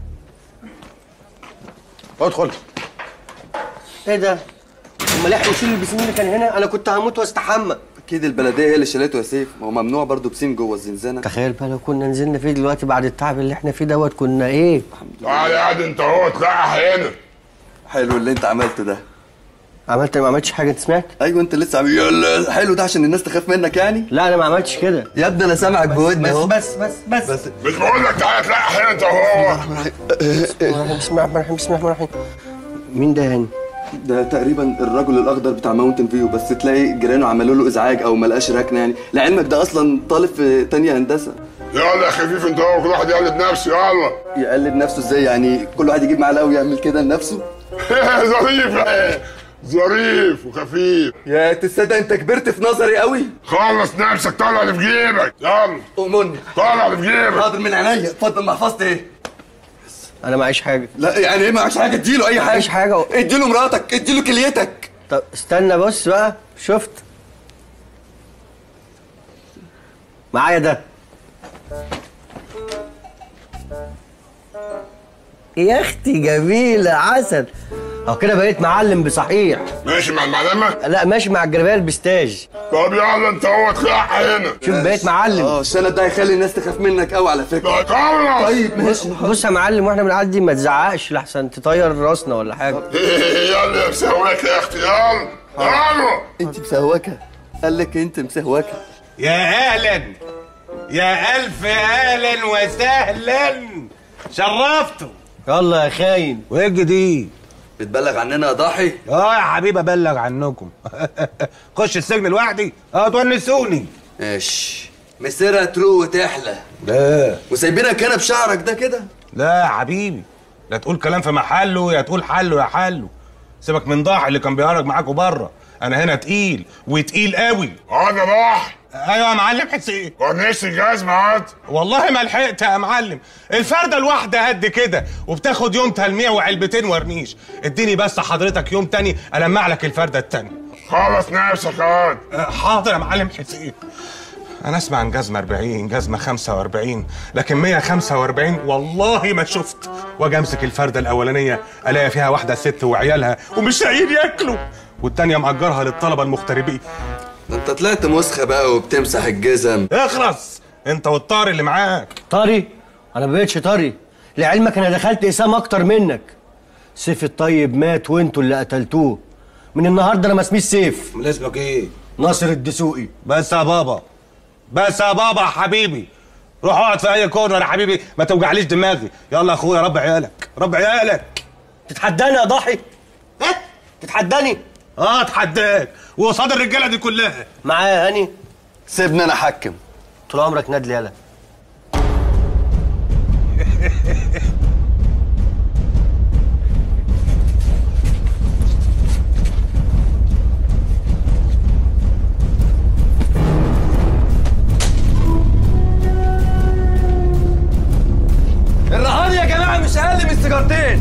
ادخل ايه ده؟ امال احنا نشيل البسين اللي كان هنا انا كنت هموت واستحمى اكيد البلديه هي اللي شالته يا سيف ما هو ممنوع برضه بسين جوه الزنزانه تخيل بقى لو كنا نزلنا فيه دلوقتي بعد التعب اللي احنا فيه دوت كنا ايه؟ تعالى قاعد انت اهو تلقح هنا حلو اللي انت عملته ده عملت ما عملتش حاجه انت سمعت ايوه انت لسه عامل يلا حلو ده عشان الناس تخاف منك يعني لا انا ما عملتش كده يا ابني انا سامعك بودني اهو بس بس بس بس مش بقول لك تعالى تلاقي انت اهو بسم الله الرحمن الرحيم بسم الله الرحمن الرحيم مين ده يعني ده تقريبا الرجل الاخضر بتاع ماونتن فيو بس تلاقي جيرانه عملوا له ازعاج او ما لقاش ركنه يعني لعلمك ده اصلا طالب في تانية هندسه يلا يا خفيف انت هو كل واحد يقلد نفسه يلا يقلد نفسه ازاي يعني كل واحد يجيب معلقه ويعمل كده لنفسه ظريف ظريف وخفيف يا تصدق انت كبرت في نظري قوي خلص نفسك طلع اللي في جيبك يلا أؤمرني طلع اللي في جيبك حاضر من عينيا اتفضل محفظتي ايه انا معيش حاجه لا يعني ايه معكش حاجه اديله اي حاجه معيش حاجه اديله مراتك اديله كليتك طب استنى بص بقى شفت معايا ده يا اختي جميلة عسل اهو كده بقيت معلم بصحيح ماشي مع المعلمة؟ لا ماشي مع الجربيه البستاج طب يلا انت هو اطلع هنا شوف بقيت معلم اه الشنب ده هيخلي الناس تخاف منك قوي على فكره طيب بص بص يا معلم واحنا بنعدي ما تزعقش لحسن تطير راسنا ولا حاجه يلا يا مسويك يا اختي يلا يلا انت مسهوكه قال لك انت مسهوكه يا اهلا يا الف اهلا وسهلا شرفتوا يلا يا خاين وايه الجديد بتبلغ عننا يا ضاحي اه يا حبيبي ابلغ عنكم خش السجن لوحدي اه تونسوني ماشي مسيرها تروق وتحلى لا وسايبينك هنا بشعرك ده كده لا يا حبيبي لا تقول كلام في محله يا تقول حله يا حله سيبك من ضاحي اللي كان بيهرج معاكوا بره انا هنا تقيل وتقيل قوي انا ضاحي ايوه يا معلم حسين ونفسي الجزمة عاد والله ما لحقت يا معلم الفردة الواحدة قد كده وبتاخد يوم تلميع وعلبتين ورنيش اديني بس حضرتك يوم تاني المع لك الفردة التانية خلص نفسك عاد حاضر يا معلم حسين انا اسمع عن جزمة 40 جزمة 45 لكن 145 والله ما شفت واجي امسك الفردة الاولانية الاقي فيها واحدة ست وعيالها ومش لاقيين ياكلوا والتانية مأجرها للطلبة المغتربين ده انت طلعت مسخه بقى وبتمسح الجزم اخلص انت والطار اللي معاك طري انا ما بقتش طري لعلمك انا دخلت اسام اكتر منك سيف الطيب مات وانتوا اللي قتلتوه من النهارده انا ما اسميش سيف من اسمك ايه ناصر الدسوقي بس يا بابا بس يا بابا يا حبيبي روح اقعد في اي كورنر يا حبيبي ما توجعليش دماغي يلا يا اخويا رب عيالك رب عيالك تتحداني يا ضحي ها تتحداني اه اتحداك وقصاد الرجاله دي كلها معايا هاني سيبني انا احكم طول عمرك نادل يالا الرهان يا جماعه مش اقل من سيجارتين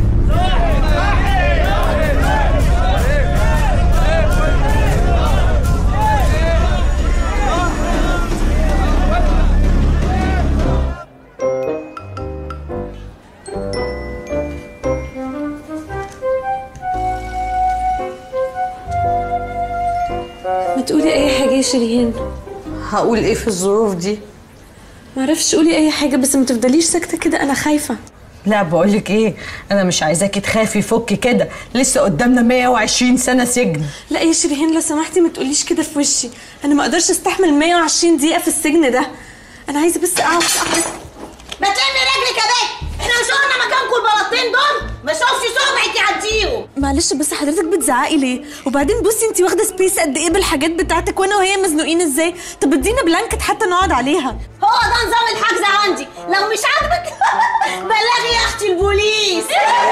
ما تقولي اي حاجه يا شيرين هقول ايه في الظروف دي معرفش قولي اي حاجه بس ما تفضليش ساكته كده انا خايفه لا بقولك ايه انا مش عايزاكي تخافي فكي كده لسه قدامنا 120 سنه سجن لا يا شيرين لو سمحتي ما تقوليش كده في وشي انا ما اقدرش استحمل 120 دقيقه في السجن ده انا عايزه بس اقعد اقعد ما تلمي رجلك يا بنت احنا مش قلنا مكانكم البلاطين دول ما شوفش صبعك يعديهم معلش بس حضرتك بتزعقي ليه وبعدين بصي انت واخده سبيس قد ايه بالحاجات بتاعتك وانا وهي مزنوقين ازاي طب ادينا بلانكت حتى نقعد عليها هو ده نظام الحجز عندي لو مش عاجبك بلغي يا اختي البوليس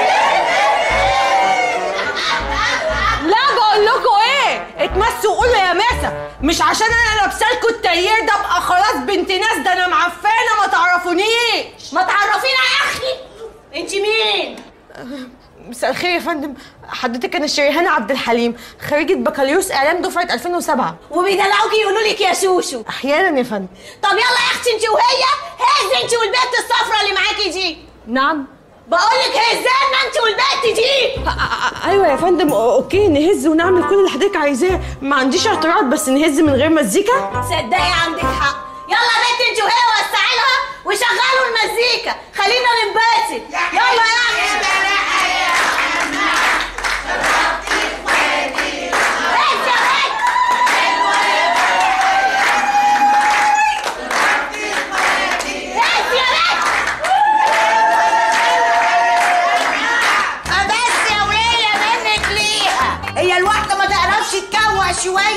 لا بقول لكم ايه اتمسوا قولوا يا ماسة مش عشان انا لابسالكوا التايير ده ابقى خلاص بنت ناس ده انا معفانه ما تعرفونيش ما تعرفينا يا اختي انت مين مساء الخير يا فندم حضرتك انا شريهان عبد الحليم خريجه بكالوريوس اعلام دفعه 2007 وبيدلعوكي يقولوا لك يا شوشو احيانا يا فندم طب يلا يا اختي انت وهي هز انت والبنت الصفرا اللي معاكي دي نعم بقول لك هزانا انت والبنت دي ايوه يا فندم أو- اوكي نهز ونعمل كل اللي حضرتك عايزاه ما عنديش اعتراض بس نهز من غير مزيكا صدقي عندك حق يلا يا بنت انت وهي وسعي لها وشغلوا المزيكا خلينا ننبسط يلا يا اختي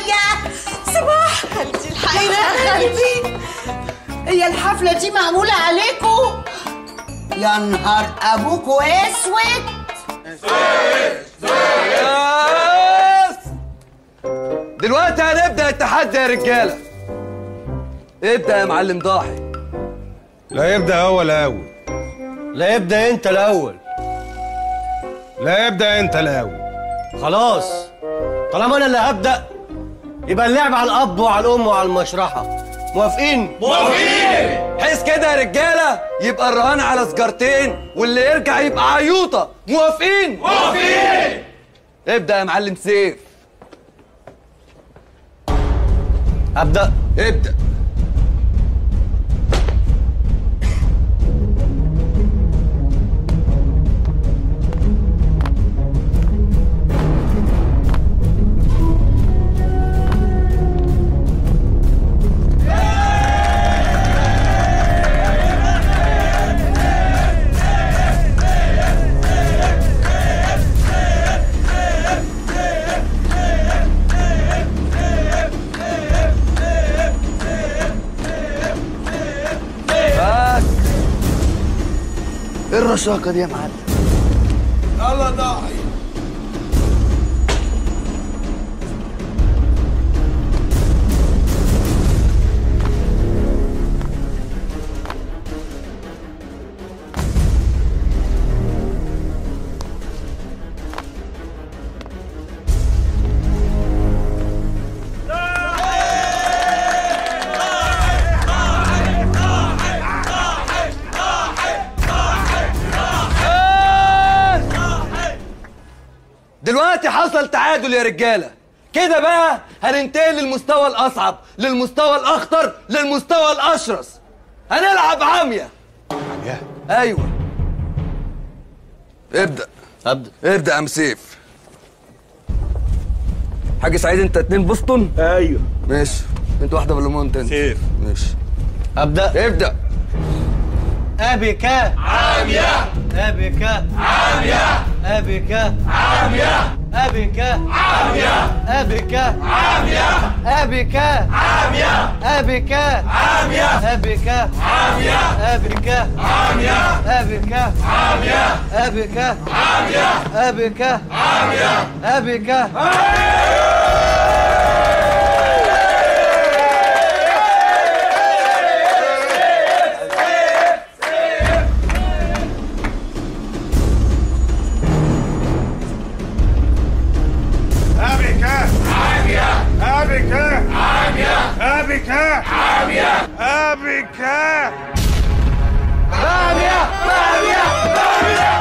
شويه صباح خالتي الحقيقه يا خالتي هي الحفله دي معموله عليكم يا نهار ابوكوا اسود دلوقتي هنبدا التحدي يا رجاله ابدا يا معلم ضاحي لا يبدا هو الاول لا يبدا انت الاول لا يبدا انت الاول خلاص طالما انا اللي هبدا يبقى اللعب على الاب وعلى الام وعلى المشرحه موافقين موافقين حيث كده يا رجاله يبقى الرهان على سجارتين واللي يرجع يبقى عيوطه موافقين موافقين ابدا يا معلم سيف ابدا ابدا بس ايه الرشاقه دي يا معلم يلا ضاحي دلوقتي حصل تعادل يا رجاله كده بقى هننتقل للمستوى الاصعب للمستوى الاخطر للمستوى الاشرس هنلعب عمية عمية ايوه ابدا ابدا ابدا يا ام سيف حاج سعيد انت اتنين بوسطن ايوه ماشي انت واحده بالليمون انت سيف ماشي ابدا ابدا ابك عاميه ابك عاميه ابك عاميه ابك عاميه ابك عاميه ابك عاميه ابك عاميه ابك عاميه ابك عاميه ابك عاميه ابك عاميه ابك عاميه ابك أبك عامية أبك عامية أبك عامية أبك عامية عامية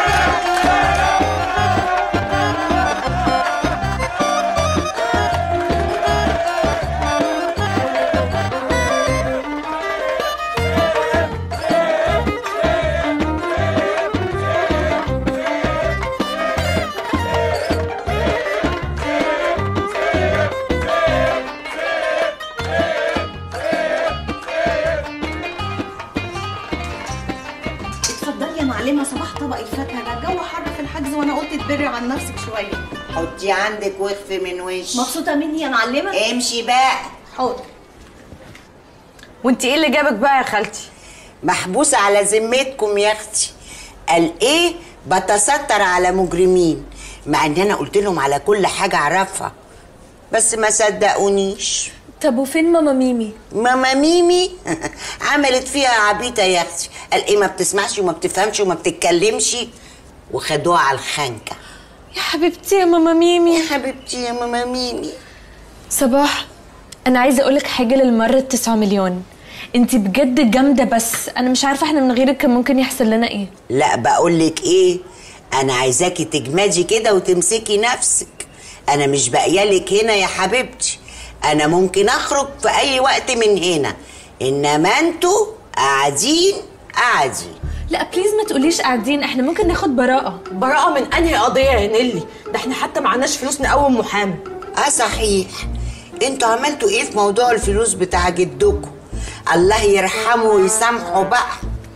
اتفضلي يا معلمه صباح طبق الفاكهه ده الجو حر في الحجز وانا قلت تبري عن نفسك شويه حطي عندك واخفي من وشك مبسوطه مني يا معلمه امشي بقى حاضر وانت ايه اللي جابك بقى يا خالتي محبوسة على ذمتكم يا اختي قال ايه بتستر على مجرمين مع ان انا قلت لهم على كل حاجة اعرفها بس ما صدقونيش طب وفين ماما ميمي ماما ميمي عملت فيها عبيطة يا اختي قال ايه ما بتسمعش وما بتفهمش وما بتتكلمش وخدوها على الخنكة يا حبيبتي يا ماما ميمي يا حبيبتي يا ماما ميمي صباح انا عايزه اقولك حاجه للمره التسعة مليون انت بجد جامده بس انا مش عارفه احنا من غيرك كان ممكن يحصل لنا ايه لا بقولك ايه انا عايزاكي تجمدي كده وتمسكي نفسك انا مش باقيالك هنا يا حبيبتي انا ممكن اخرج في اي وقت من هنا انما انتوا قاعدين قاعدين لا بليز ما تقوليش قاعدين احنا ممكن ناخد براءه براءه من انهي قضيه يا نيلي ده احنا حتى معناش فلوس نقوم محامي اه صحيح انتوا عملتوا ايه في موضوع الفلوس بتاع جدكم الله يرحمه ويسامحه بقى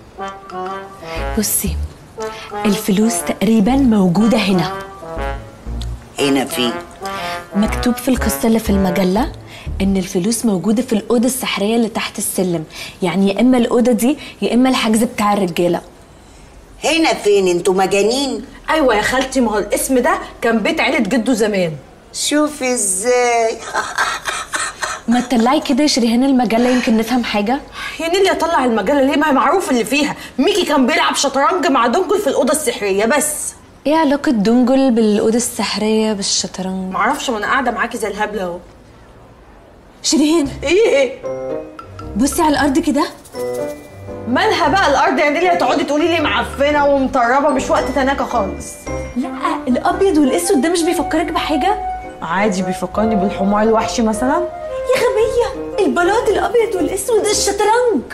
بصي الفلوس تقريبا موجوده هنا هنا فين مكتوب في القصة اللي في المجلة إن الفلوس موجودة في الأوضة السحرية اللي تحت السلم يعني يا إما الأوضة دي يا إما الحجز بتاع الرجالة هنا فين انتوا مجانين ايوه يا خالتي ما هو الاسم ده كان بيت عيله جده زمان شوفي ازاي ما تطلعي كده يا شريهان المجلة يمكن نفهم حاجة يا نيلي اطلع المجله ليه ما هي معروف اللي فيها ميكي كان بيلعب شطرنج مع دونجل في الاوضه السحريه بس ايه علاقة دونجل بالأوضة السحرية بالشطرنج؟ معرفش ما انا قاعده معاكي زي الهبله اهو شيرين ايه بصي على الأرض كده مالها بقى الارض يا نيلي هتقعدي تقولي لي معفنه ومطربه مش وقت تناكه خالص لا الأبيض والأسود ده مش بيفكرك بحاجة؟ عادي بيفكرني بالحمار الوحشي مثلا يا غبية البلاط الأبيض والأسود الشطرنج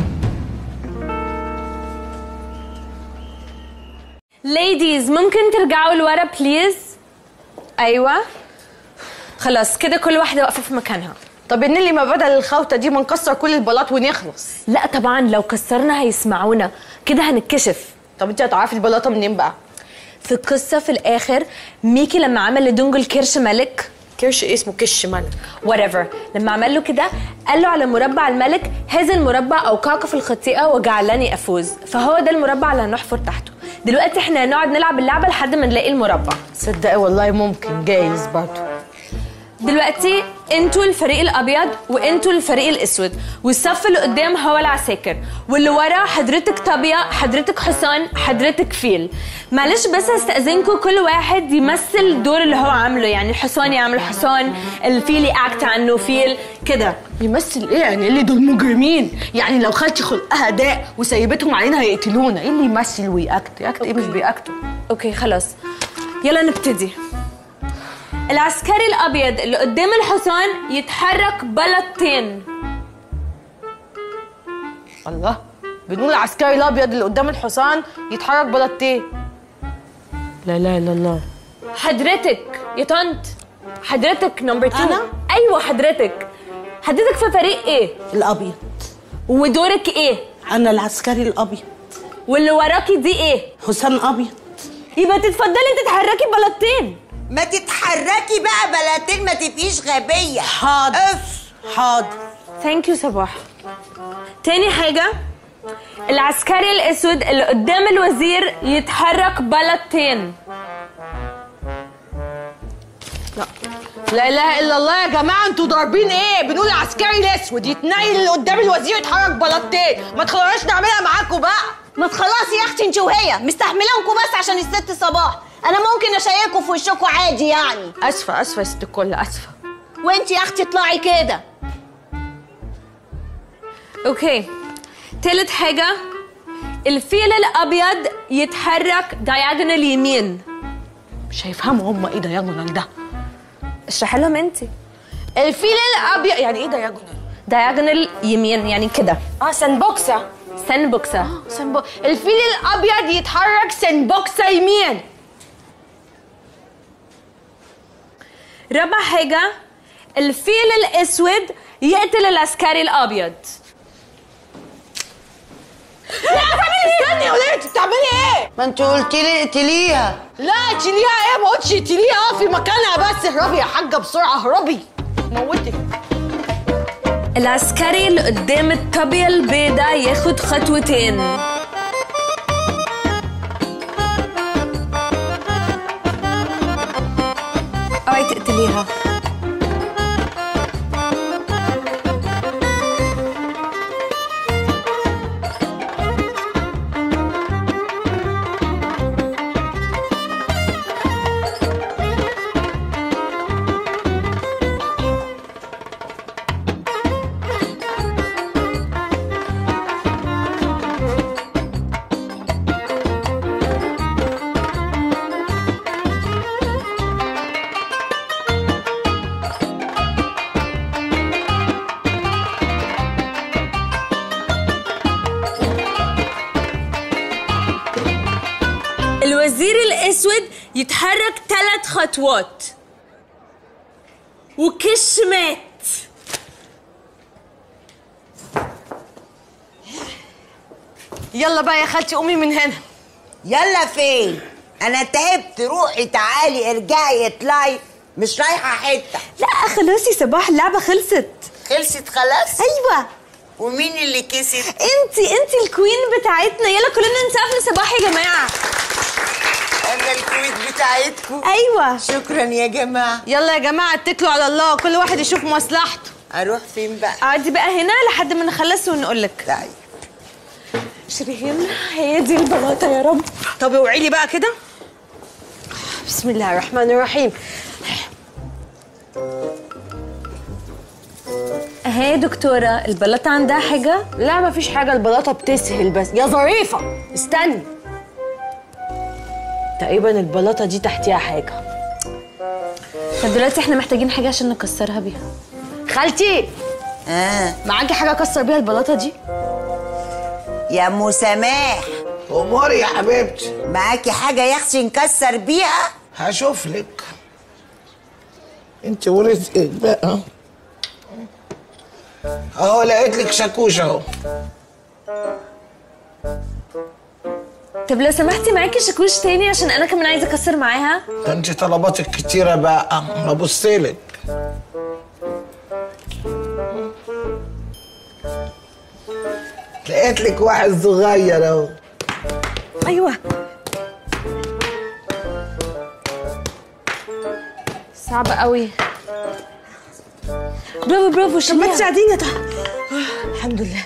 ليديز ممكن ترجعوا لورا بليز ايوه خلاص كده كل واحده واقفه في مكانها طب يا نيلي ما بدل الخوته دي ما نكسر كل البلاط ونخلص لا طبعا لو كسرنا هيسمعونا كده هنتكشف طب انت هتعرفي البلاطه منين بقى في القصه في الاخر ميكي لما عمل لدونجل كرش ملك كرش ايه اسمه كش ملك whatever لما عمل له كده قال له على مربع الملك هذا المربع اوقعك في الخطيئه وجعلني افوز فهو ده المربع اللي هنحفر تحته دلوقتي احنا هنقعد نلعب اللعبه لحد ما نلاقي المربع صدقي والله ممكن جايز برضه دلوقتي انتوا الفريق الابيض وانتوا الفريق الاسود والصف اللي قدام هو العساكر واللي ورا حضرتك طابيه حضرتك حصان حضرتك فيل معلش بس هستاذنكم كل واحد يمثل الدور اللي هو عامله يعني الحصان يعمل حصان الفيل ياكت عنه فيل كده يمثل ايه يعني اللي دول مجرمين يعني لو خالتي خلقها داء وسيبتهم علينا هيقتلونا ايه اللي يمثل ويأكت يأكت ايه مش بيأكتوا اوكي خلاص يلا نبتدي العسكري الابيض اللي قدام الحصان يتحرك بلطتين الله بنقول العسكري الابيض اللي قدام الحصان يتحرك بلطتين لا لا الا الله حضرتك يا طنط حضرتك نمبر 2 أنا؟ ايوه حضرتك حضرتك في فريق ايه الابيض ودورك ايه انا العسكري الابيض واللي وراكي دي ايه حسام ابيض يبقى تتفضلي تتحركي بلطتين ما تتحركي بقى بلاتين ما تبقيش غبيه حاضر حاضر ثانك يو صباح تاني حاجة العسكري الأسود اللي قدام الوزير يتحرك بلطتين لا اله الا الله يا جماعه انتوا ضاربين ايه بنقول العسكري الاسود يتنيل اللي قدام الوزير يتحرك بلطتين ما تخلوناش نعملها معاكم بقى ما تخلصي يا اختي انت وهي مستحملانكم بس عشان الست صباح انا ممكن اشيكوا في وشكوا عادي يعني اسفه اسفه يا ست الكل اسفه وانت يا اختي اطلعي كده اوكي تالت حاجة الفيل الأبيض يتحرك دايجونال يمين مش هيفهموا هم ايه دايجونال ده اشرحي لهم انت الفيل الابيض يعني ايه دايجونال دايجونال يمين يعني كده اه سنبوكسه سنبوكسة سنبو... الفيل الابيض يتحرك سنبوكسه يمين رابع حاجة الفيل الأسود يقتل العسكري الأبيض لا تعملي استني يا وليه انت بتعملي ايه ما انت قلتي لي اقتليها لا اقتليها ايه ما قلتش اقتليها في مكانها بس اهربي يا حاجه بسرعه اهربي موتك العسكري اللي قدام الطابية البيضاء ياخد خطوتين اوعي تقتليها الوزير الأسود يتحرك ثلاث خطوات وكش مات يلا بقى يا خالتي قومي من هنا يلا فين انا تعبت روحي تعالي ارجعي اطلعي مش رايحه حته لا خلاص يا صباح اللعبه خلصت خلصت خلاص ايوه ومين اللي كسب انتي انتي الكوين بتاعتنا يلا كلنا نسقف لصباح يا جماعه انا الكويت بتاعتكم ايوه شكرا يا جماعه يلا يا جماعه اتكلوا على الله كل واحد يشوف مصلحته اروح فين بقى اقعدي بقى هنا لحد ما نخلص ونقول لك طيب شيرين هي دي البلاطه يا رب طب اوعي لي بقى كده بسم الله الرحمن الرحيم اهي يا دكتورة البلاطة عندها حاجة؟ لا مفيش حاجة البلاطة بتسهل بس يا ظريفة استني تقريبا البلاطة دي تحتيها حاجة طب دلوقتي احنا محتاجين حاجة عشان نكسرها بيها خالتي اه معاكي حاجة اكسر بيها البلاطة دي يا ام سماح اموري يا حبيبتي معاكي حاجه يا اختي نكسر بيها هشوف لك انت ورزقك بقى اهو لقيت لك شاكوش اهو طب لو سمحتي معاكي شاكوش تاني عشان انا كمان عايزة اكسر معاها ده انت طلباتك كتيرة بقى ببصلك لقيت لك واحد صغير اهو ايوه صعب قوي برافو برافو طب ما شيليها تساعديني طب الحمد لله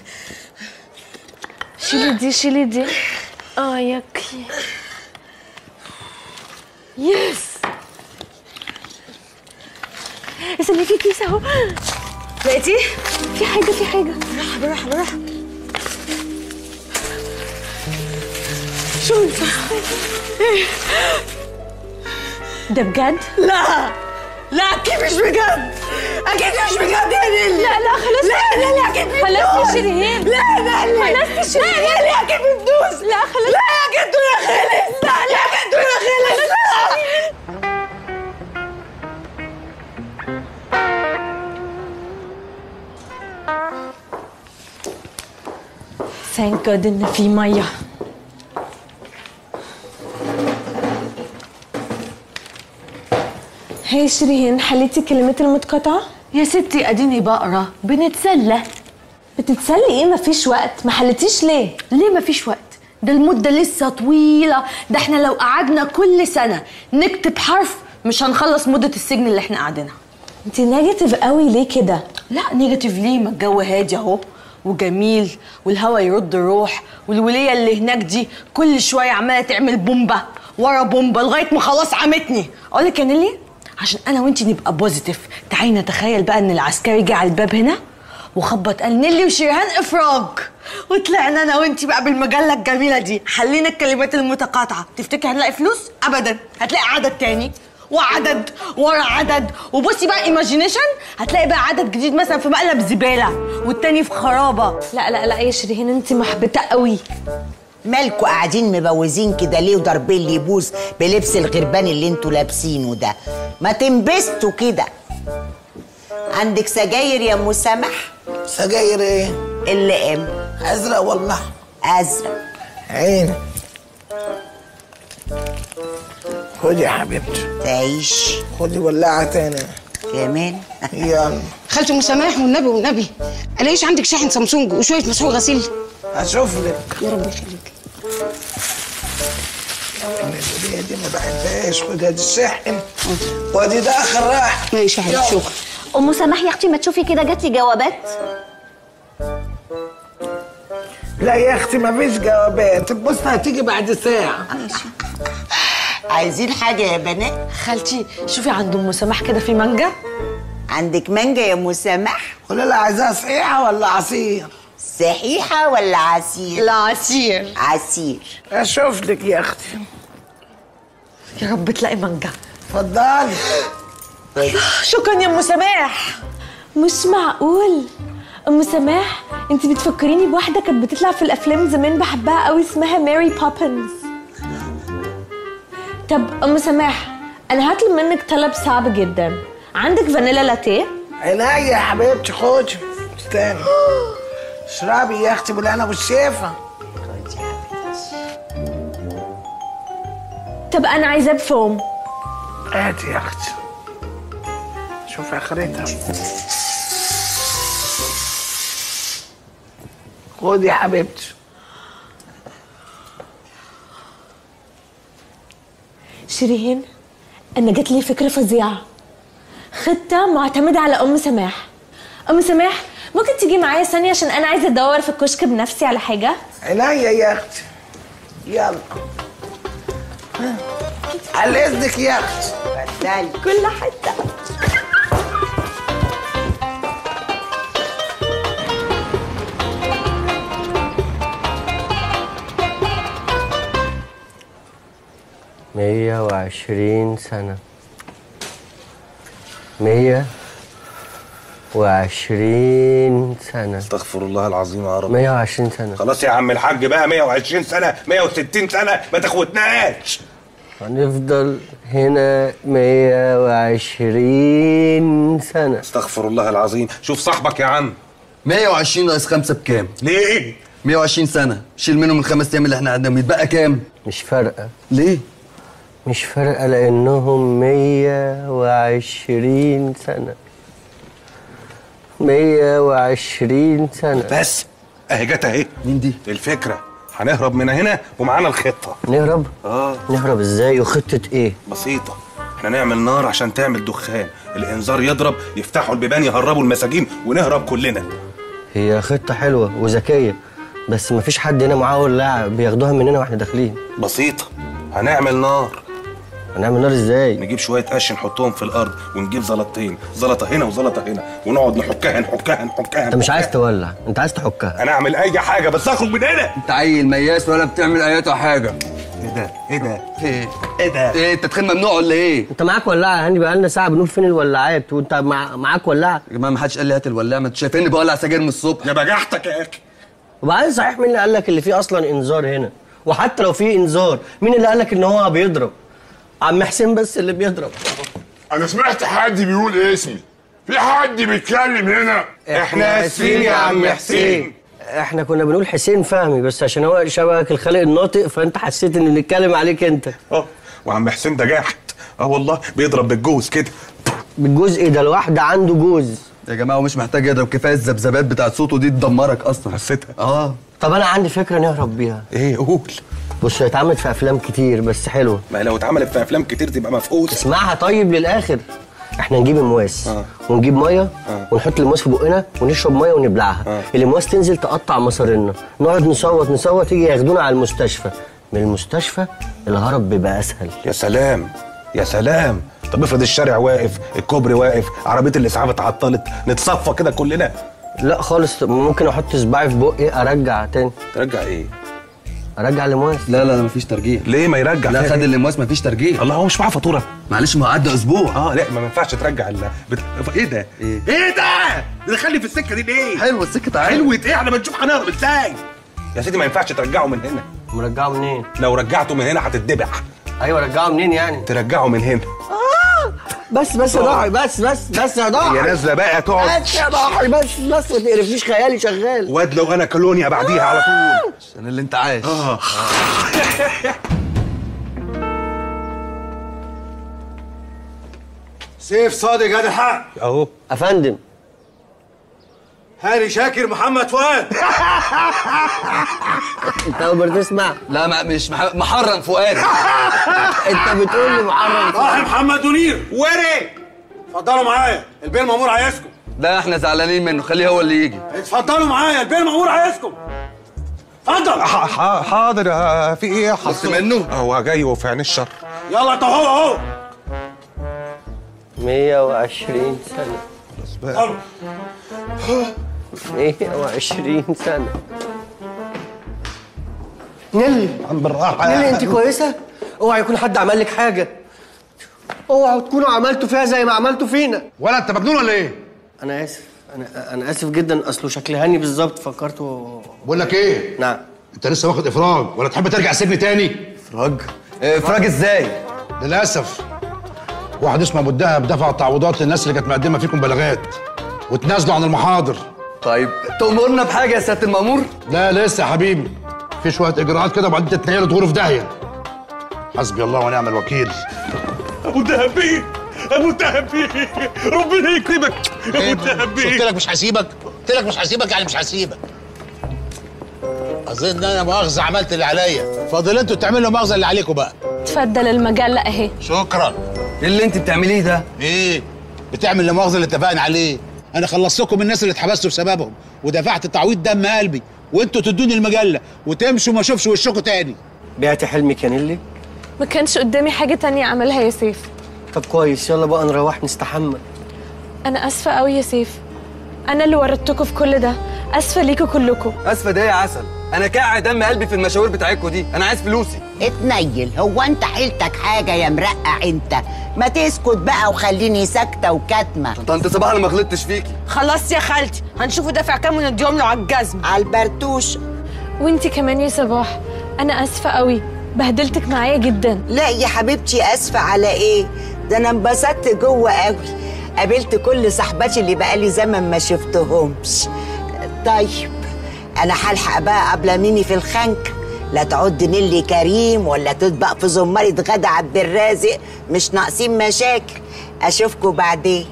شيلي دي شيلي دي اه ياكي يس استني في كيس اهو لقيتيه؟ في حاجة في حاجة بالراحة بالراحة بالراحة شو انت؟ ده بجد؟ لا لا اكيد مش بجد اكيد مش بجد يا نيلي لا لا خلاص لا لا لا اكيد خلاص يا بتدوس. شيرين لا لا لا خلاص يا شيرين لا لا لا اكيد بتدوس لا خلاص لا يا جدو يا خالد لا لا يا جدو يا خالد لا ثانك جاد ان في ميه هي شيرين حليتي كلمات المتقاطعة؟ يا ستي اديني بقرا بنتسلى بتتسلي ايه مفيش وقت ما حلتيش ليه؟ ليه مفيش وقت ده المدة لسه طويلة ده احنا لو قعدنا كل سنة نكتب حرف مش هنخلص مدة السجن اللي احنا قاعدينها انت نيجاتيف قوي ليه كده؟ لا نيجاتيف ليه ما الجو هادي اهو وجميل والهوا يرد الروح والولية اللي هناك دي كل شوية عمالة تعمل بومبا ورا بومبا لغاية ما خلاص عمتني اقول لك يا نيلي عشان انا وانتي نبقى بوزيتيف تعالي نتخيل بقى ان العسكري جه على الباب هنا وخبط قال نيلي وشيرهان افراج وطلعنا انا وانتي بقى بالمجله الجميله دي حلينا الكلمات المتقاطعه تفتكر هنلاقي فلوس ابدا هتلاقي عدد تاني وعدد ورا عدد وبصي بقى ايماجينيشن هتلاقي بقى عدد جديد مثلا في مقلب زباله والتاني في خرابه لا لا لا يا شيرين انت محبطة قوي مالكوا قاعدين مبوزين كده ليه وضاربين لي بوز بلبس الغربان اللي انتوا لابسينه ده ما تنبسطوا كده عندك سجاير يا ام سمح سجاير ايه؟ اللي ام ازرق والله ازرق عيني خدي يا حبيبتي تعيش خدي ولاعة تاني كمان يلا خالته مسامح والنبي والنبي الاقيش عندك شاحن سامسونج وشويه مسحوق غسيل اشوف لك يا رب يخليك الهدية دي ما بحبهاش خدها دي الشاحن وادي ده اخر راح ماشي يا حبيبتي شكرا ام سماح يا اختي ما تشوفي كده جات لي جوابات لا يا اختي ما فيش جوابات البوسطة هتيجي بعد ساعة عايزين حاجه يا بنات خالتي شوفي عند ام سماح كده في مانجا عندك مانجا يا ام سمح ولا لا عايزاها صحيحة ولا عصير صحيحه ولا عصير لا عصير عصير اشوف لك يا اختي يا رب تلاقي مانجا اتفضلي شكرا يا ام سماح مش معقول ام سماح انت بتفكريني بواحده كانت بتطلع في الافلام زمان بحبها قوي اسمها ماري بوبنز طب ام سماح انا هطلب منك طلب صعب جدا عندك فانيلا لاتيه عينيا يا حبيبتي خدي استني اشربي يا اختي بالهنا والشفا طب انا عايزاه بفوم هاتي يا اختي شوف اخرتها خد يا حبيبتي شيرين انا جات لي فكره فظيعه خطه معتمده على ام سماح ام سماح ممكن تيجي معايا ثانيه عشان انا عايزه ادور في الكشك بنفسي على حاجه عينيا يا اختي يلا على اذنك يا اختي اتفضلي كل حته مية وعشرين سنة مية وعشرين سنة استغفر الله العظيم يا رب مية وعشرين سنة خلاص يا عم الحاج بقى 120 سنه 160 سنه ما تاخدناش هنفضل هنا مية وعشرين سنة استغفر الله العظيم شوف صاحبك يا عم 120 ناقص 5 بكام؟ ليه؟ 120 سنة شيل منهم الخمس أيام اللي احنا قعدنا يتبقى كام؟ مش فارقة ليه؟ مش فارقة لأنهم مية وعشرين سنة مية وعشرين سنة بس اهي جت اهي مين دي؟ الفكره هنهرب من هنا ومعانا الخطه نهرب؟ اه نهرب ازاي وخطة ايه؟ بسيطه احنا نعمل نار عشان تعمل دخان الانذار يضرب يفتحوا البيبان يهربوا المساجين ونهرب كلنا هي خطة حلوة وذكية بس مفيش حد هنا معاه ولاعة بياخدوها مننا واحنا داخلين بسيطه هنعمل نار هنعمل نار ازاي؟ نجيب شويه قش نحطهم في الارض ونجيب زلطتين زلطه هنا وزلطه هنا ونقعد نحكها نحكها نحكها انت مش عايز تولع انت عايز تحكها انا اعمل اي حاجه بس اخرج من هنا انت عيل مياس ولا بتعمل ايات حاجة ايه ده؟ ايه ده؟ ايه؟ ايه ده؟ ايه التدخين ممنوع ولا ايه؟ انت معاك ولاعة يعني بقالنا ساعة بنقول فين الولاعات وانت مع... معاك ولاعة يا جماعة ما حدش قال لي هات الولاعة ما انتوا شايفيني بولع سجاير من الصبح يا بجحتك يا اخي وبعدين صحيح مين اللي قال لك اللي فيه اصلا انذار هنا وحتى لو فيه انذار مين اللي قال لك ان هو بيضرب عم حسين بس اللي بيضرب انا سمعت حد بيقول اسمي في حد بيتكلم هنا احنا اسفين يا عم حسين احنا كنا بنقول حسين فهمي بس عشان هو شبهك الخالق الناطق فانت حسيت ان بنتكلم عليك انت اه وعم حسين ده جاحد اه والله بيضرب بالجوز كده بالجزء ده الواحد عنده جوز يا جماعة ومش محتاج يضرب كفاية الذبذبات بتاعت صوته دي تدمرك أصلا حسيتها اه طب انا عندي فكره نهرب بيها ايه قول بص هي اتعملت في افلام كتير بس حلوه ما هي لو اتعملت في افلام كتير تبقى مفقوس اسمعها طيب للاخر احنا نجيب المواس آه. ونجيب ميه آه. ونحط المواس في بقنا ونشرب ميه ونبلعها آه. المواس تنزل تقطع مصارينا نقعد نصوت نصوت يجي ياخدونا على المستشفى من المستشفى الهرب بيبقى اسهل يا سلام يا سلام طب افرض الشارع واقف الكوبري واقف عربيه الاسعاف اتعطلت نتصفى كده كلنا لا خالص ممكن احط صباعي في بقي ارجع تاني ترجع ايه ارجع المواس لا لا لا مفيش ترجيع ليه ما يرجع لا فيها خد إيه؟ الامواس مفيش ترجيع الله هو مش معاه فاتوره معلش ما هو عدى اسبوع اه لا ما ينفعش ترجع ال بت... ايه ده ايه ايه ده دخلني في السكه دي ليه حلوه السكه تعالى حلوه ايه احنا بنشوف هنهرب ازاي يا سيدي ما ينفعش ترجعه من هنا مرجعه منين لو رجعته من هنا هتتدبح ايوه رجعه منين يعني ترجعه من هنا بس بس يا ضاحي بس بس بس يا ضاحي هي نازله بقى تقعد بس يا ضاحي بس بس ما تقرفنيش خيالي شغال واد لو انا كولونيا بعديها على طول عشان اللي انت عايش اه سيف صادق هذا الحق اهو افندم هاني شاكر محمد فؤاد انت اول مره تسمع لا ما مش مح- محرم فؤاد انت بتقول لي محرم صاحي محمد منير وري اتفضلوا معايا البيه المأمور عايزكم لا احنا زعلانين منه خليه هو اللي يجي اتفضلوا معايا البيه المأمور عايزكم اتفضل ح- ح- حاضر آه، في ايه خفت منه هو جاي وفي عين الشر يلا انت اهو اهو 120 سنه اتفضلوا. 120 سنه نيلي عم بالراحه نيلي انت كويسه اوعى يكون حد عمل لك حاجه اوعوا تكونوا عملتوا فيها زي ما عملتوا فينا ولا انت مجنون ولا ايه؟ انا اسف انا انا اسف جدا اصله شكل هاني بالظبط فكرته بقول لك ايه؟ نعم انت لسه واخد افراج ولا تحب ترجع السجن تاني؟ افراج افراج ازاي للاسف واحد اسمه ابو الدهب دفع التعويضات للناس اللي كانت مقدمه فيكم بلاغات وتنازلوا عن المحاضر طيب تأمرنا بحاجه يا سياده المأمور لا لسه يا حبيبي في شويه اجراءات كده وبعدين تتنقلوا تغوروا في داهيه حسبي الله ونعم الوكيل ابو دهب بيه ابو تهبي ربنا يكرمك ابو تهبي قلت لك مش هسيبك قلت لك مش هسيبك يعني مش هسيبك اظن انا مؤاخذه عملت اللي عليا فاضل انتوا تعملوا مؤاخذه اللي عليكم بقى تفضل المجله اهي شكرا ايه اللي انت بتعمليه ده ايه بتعمل المؤاخذه اللي اتفقنا عليه انا خلصتكم من الناس اللي اتحبستوا بسببهم ودفعت تعويض دم قلبي وانتوا تدوني المجله وتمشوا ما اشوفش وشكم تاني بعتي حلمك يا نيلي ما كانش قدامي حاجه تانية اعملها يا سيف طب كويس يلا بقى نروح نستحمى انا اسفه قوي يا سيف انا اللي ورطتكم في كل ده اسفه ليكوا كلكم اسفه ده يا عسل انا كاع دم قلبي في المشاوير بتاعتكم دي انا عايز فلوسي اتنيل هو انت حيلتك حاجه يا مرقع انت ما تسكت بقى وخليني ساكته وكاتمه طنط صباح انا ما غلطتش فيكي خلاص يا خالتي هنشوفه دافع كام ونديهم له على الجزم على البرتوش وانتي كمان يا صباح انا اسفه قوي بهدلتك معايا جدا لا يا حبيبتي اسفه على ايه ده انا انبسطت جوه قوي قابلت كل صاحباتي اللي بقالي زمن ما شفتهمش طيب انا هلحق بقى قبل ميمي في الخنك لا تعد نيلي كريم ولا تطبق في زمارة غدا عبد الرازق مش ناقصين مشاكل اشوفكوا بعدين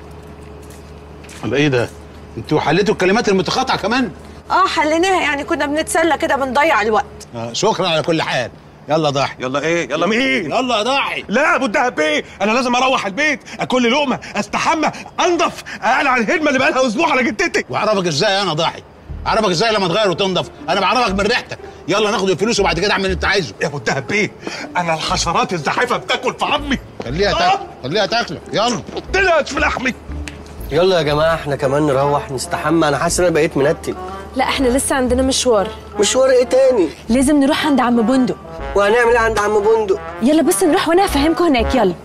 طب ايه ده انتوا حليتوا الكلمات المتقاطعه كمان اه حليناها يعني كنا بنتسلى كده بنضيع الوقت آه شكرا على كل حال يلا ضحي يلا ايه يلا مين يلا يا ضحي لا ابو الدهب بيه انا لازم اروح البيت اكل لقمه استحمى انضف اقلع الهدمه اللي بقالها اسبوع على جدتي واعرفك ازاي انا ضحي اعرفك ازاي لما تغير وتنضف انا بعرفك من ريحتك يلا ناخد الفلوس وبعد كده اعمل اللي انت عايزه يا ابو الدهب بيه انا الحشرات الزحيفه بتاكل في عظمي خليها تاكل خليها تاكلك يلا طلعت في لحمي يلا يا جماعه احنا كمان نروح نستحمى انا حاسس ان انا بقيت منتن لا احنا لسه عندنا مشوار مشوار ايه تاني لازم نروح عند عم بندق وهنعمل ايه عند عم بندق يلا بس نروح وانا هفهمكم هناك يلا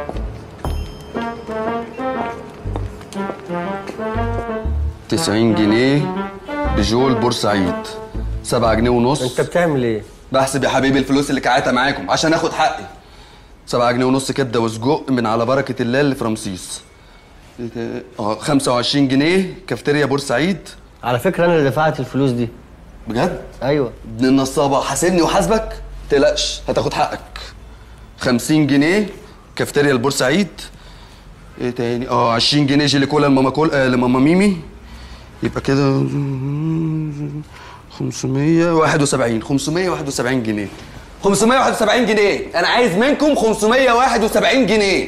تسعين جنيه بجول بورسعيد سبعة جنيه ونص انت بتعمل ايه؟ بحسب يا حبيبي الفلوس اللي كعاتة معاكم عشان اخد حقي سبعة جنيه ونص كبدة وسجق من على بركة الله اللي في رمسيس اه 25 جنيه كافتيريا بورسعيد على فكره انا اللي دفعت الفلوس دي بجد؟ ايوه ابن النصابة حاسبني وحاسبك تقلقش هتاخد حقك 50 جنيه كافتيريا البورسعيد ايه تاني اه 20 جنيه جيلي كولا لماما كول آه لماما ميمي يبقى كده 571 571 جنيه 571 جنيه انا عايز منكم 571 جنيه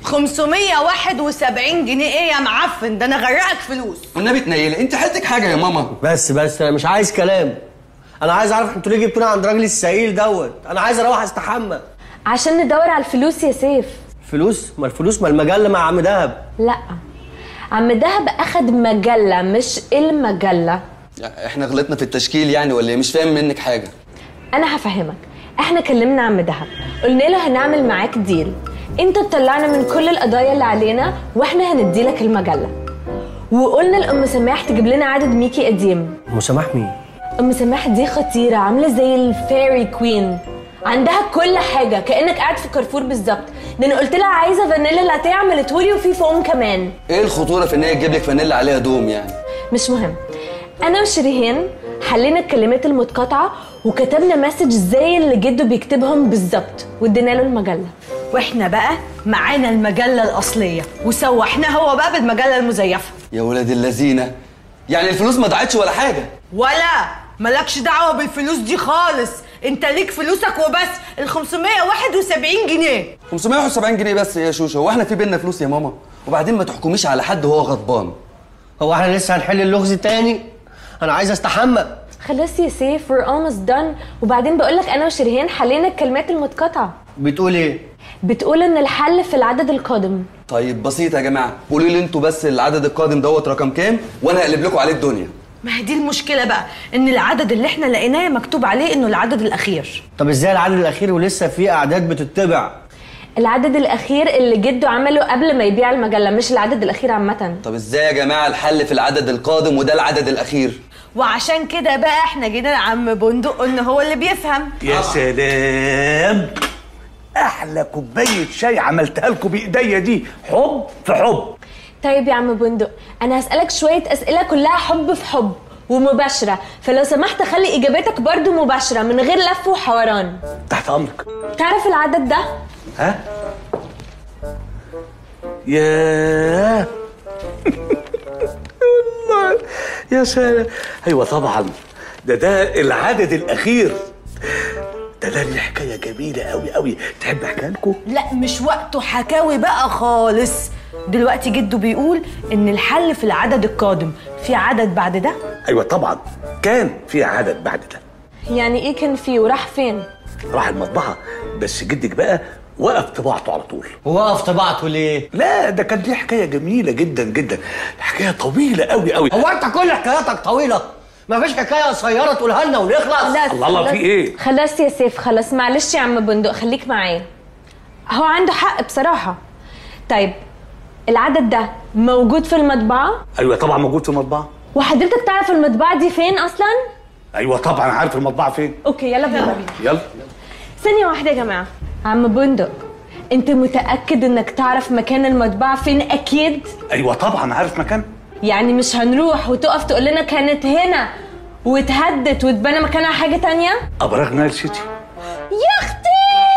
571 جنيه ايه يا معفن ده انا غرقك فلوس والنبي تنيلي انت حالتك حاجه يا ماما بس بس انا مش عايز كلام انا عايز اعرف انتوا ليه جبتونا عند راجل السعيل دوت انا عايز اروح استحمى عشان ندور على الفلوس يا سيف فلوس ما الفلوس ما المجله مع عم دهب لا عم دهب اخد مجله مش المجله يعني احنا غلطنا في التشكيل يعني ولا ايه مش فاهم منك حاجه انا هفهمك احنا كلمنا عم دهب قلنا له هنعمل معاك ديل انت تطلعنا من كل القضايا اللي علينا واحنا هندي لك المجله وقلنا لام سماح تجيب لنا عدد ميكي قديم ام سماح مين ام سماح دي خطيره عامله زي الفيري كوين عندها كل حاجه كانك قاعد في كارفور بالظبط ده انا قلت لها عايزه فانيلا لاتيه عملته لي وفي فوم كمان ايه الخطوره في ان هي تجيب لك فانيلا عليها دوم يعني مش مهم انا وشريهان حلينا الكلمات المتقاطعه وكتبنا مسج زي اللي جده بيكتبهم بالظبط وادينا له المجله واحنا بقى معانا المجله الاصليه وسوحناه هو بقى بالمجله المزيفه يا ولاد اللذينه يعني الفلوس ما ضاعتش ولا حاجه ولا مالكش دعوه بالفلوس دي خالص انت ليك فلوسك وبس ال 571 جنيه 571 جنيه بس يا شوشه هو احنا في بينا فلوس يا ماما وبعدين ما تحكميش على حد وهو غضبان هو احنا لسه هنحل اللغز تاني انا عايز استحمى خلاص يا سيف we're almost done وبعدين بقول لك انا وشريهان حلينا الكلمات المتقاطعه بتقول ايه بتقول ان الحل في العدد القادم طيب بسيط يا جماعه قولوا لي انتوا بس العدد القادم دوت رقم كام وانا هقلب لكم عليه الدنيا ما هي دي المشكله بقى ان العدد اللي احنا لقيناه مكتوب عليه انه العدد الاخير طب ازاي العدد الاخير ولسه في اعداد بتتبع العدد الاخير اللي جده عمله قبل ما يبيع المجله مش العدد الاخير عامه طب ازاي يا جماعه الحل في العدد القادم وده العدد الاخير وعشان كده بقى احنا جينا لعم بندق قلنا هو اللي بيفهم يا سلام احلى كوبايه شاي عملتها لكم بايديا دي حب في حب طيب يا عم بندق انا هسالك شويه اسئله كلها حب في حب ومباشره فلو سمحت خلي اجاباتك برضو مباشره من غير لف وحوران تحت امرك تعرف العدد ده ها ياه والله يا سلام ايوه طبعا ده ده العدد الاخير ده ده ليه حكايه جميله قوي قوي تحب احكيها لكم لا مش وقته حكاوي بقى خالص دلوقتي جده بيقول ان الحل في العدد القادم في عدد بعد ده ايوه طبعا كان في عدد بعد ده يعني ايه كان فيه وراح فين راح المطبعه بس جدك بقى وقف طباعته على طول وقف طباعته ليه؟ لا ده كان دي حكايه جميله جدا جدا حكايه طويله قوي قوي هو انت كل حكاياتك طويله مفيش حكايه قصيره تقولها لنا ونخلص لا الله الله في ايه خلاص يا سيف خلاص معلش يا عم بندق خليك معايا هو عنده حق بصراحة طيب العدد ده موجود في المطبعة ايوه طبعا موجود في المطبعه وحضرتك تعرف المطبعة دي فين أصلا؟ ايوه طبعا عارف المطبعه فين أوكي يلا بينا يلا ثانية واحدة يا جماعة عم بندق أنت متأكد إنك تعرف مكان المطبعة فين أكيد؟ ايوه طبعا عارف مكان يعني مش هنروح وتقف تقول لنا كانت هنا واتهدت واتبنى مكانها حاجة تانية؟ ابراج نايل سيتي يا اختي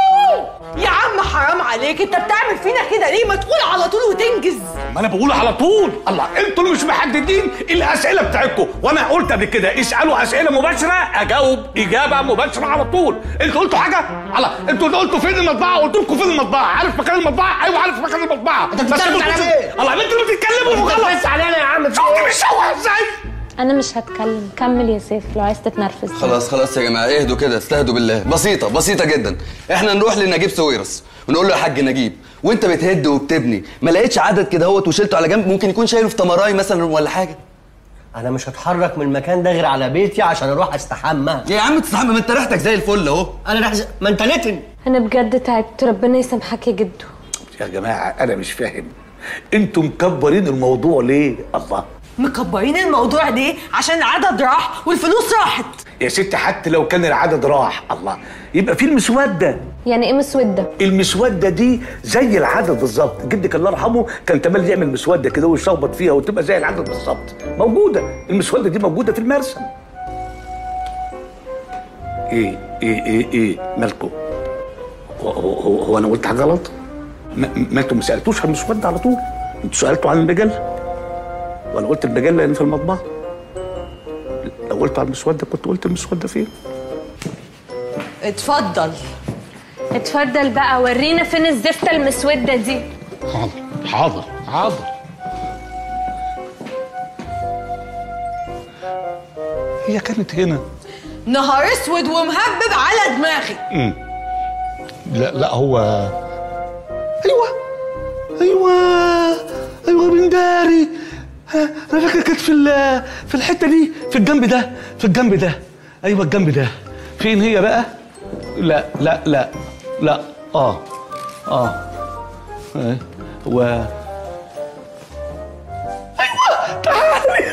يا عم حرام عليك انت بتعمل فينا كده ليه ما تقول على طول وتنجز ما انا بقول على طول الله انتوا اللي مش محددين الاسئله بتاعتكم وانا قلت قبل كده اسالوا اسئله مباشره اجاوب اجابه مباشره على طول انتوا قلتوا حاجه الله انتوا اللي قلتوا فين المطبعه قلت لكم فين المطبعه عارف مكان المطبعه ايوه عارف مكان المطبعه انت بتتكلم على ايه؟ الله انتوا اللي بتتكلموا وخلاص بس علينا يا عم في شفت ايه؟ مش سوا ازاي أنا مش هتكلم كمل يا سيف لو عايز تتنرفز خلاص خلاص يا جماعه اهدوا كده استهدوا بالله بسيطه بسيطه جدا احنا نروح لنجيب سويرس ونقول له يا حاج نجيب وانت بتهد وبتبني ما لقيتش عدد كده اهوت وشلته على جنب ممكن يكون شايله في تمراي مثلا ولا حاجه انا مش هتحرك من المكان ده غير على بيتي عشان اروح استحمى يا عم تستحمى ما انت ريحتك زي الفل اهو انا رح ما انت نتن أنا بجد تعبت ربنا يسامحك يا جدو يا جماعه انا مش فاهم انتوا مكبرين الموضوع ليه الله مكبرين الموضوع ليه عشان العدد راح والفلوس راحت يا ست حتى لو كان العدد راح الله يبقى في المسوده يعني إيه مسودة؟ المسوده دي زي العدد بالظبط جدك الله يرحمه كان تملي يعمل مسوده كده ويشخبط فيها وتبقى زي العدد بالظبط موجوده المسوده دي موجوده في المرسم ايه ايه ايه ايه مالكم هو, هو, هو, هو انا قلت حاجه غلط ما, ما انتوا ما سالتوش عن المسوده على طول انتوا سالتوا عن المجله وانا قلت المجله اللي في المطبعه لو قلت على المسوده كنت قلت المسوده فين اتفضل اتفضل بقى ورينا فين الزفتة المسودة دي حاضر حاضر حاضر هي كانت هنا نهار اسود ومهبب على دماغي مم. لا لا هو ايوه ايوه ايوه بن داري ها، انا فاكر كانت في ال- في الحته دي في الجنب ده في الجنب ده ايوه الجنب ده فين هي بقى لا لا لا لا اه اه إيه، هو ايوه تعالي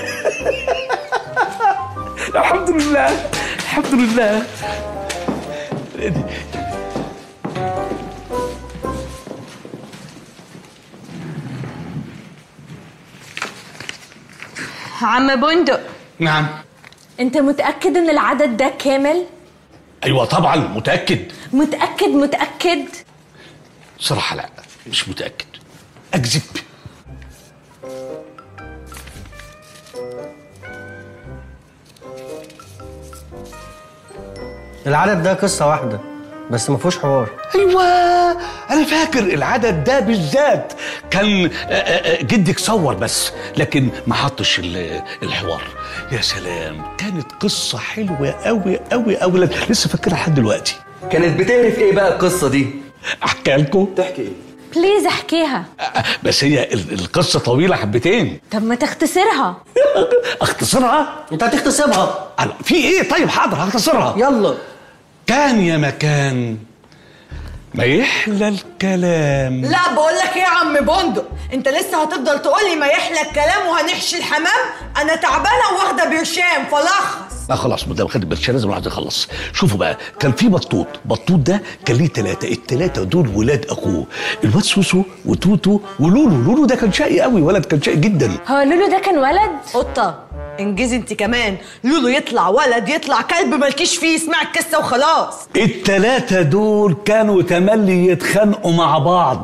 الحمد لله الحمد لله عم بندق نعم انت متأكد ان العدد ده كامل؟ ايوه طبعا متاكد متأكد متأكد؟ صراحه لا مش متاكد اكذب العدد ده قصه واحده بس ما فيهوش حوار ايوه انا فاكر العدد ده بالذات كان آه، آه، آه، جدك صور بس لكن ما حطش ال- الحوار يا سلام كانت قصه حلوه قوي قوي قوي لسه فاكرها لحد دلوقتي كانت بتعرف ايه بقى القصه دي احكي لكم تحكي ايه بليز احكيها بس هي ال- القصه طويله حبتين طب ما تختصرها اختصرها انت هتختصرها في ايه طيب حاضر هختصرها يلا كان يا مكان ما يحلى الكلام لا بقول لك ايه يا عم بندق انت لسه هتفضل تقول لي ما يحلى الكلام وهنحشي الحمام انا تعبانه واخده برشام فلخص لا خلاص ما دام خد البرشا لازم الواحد يخلص شوفوا بقى كان في بطوط بطوط ده كان ليه ثلاثه الثلاثه دول ولاد اخوه الواد سوسو وتوتو ولولو لولو ده كان شقي قوي ولد كان شقي جدا هو لولو ده كان ولد قطه انجزي انت كمان لولو يطلع ولد يطلع كلب مالكيش فيه اسمع القصه وخلاص الثلاثه دول كانوا تملي يتخانقوا مع بعض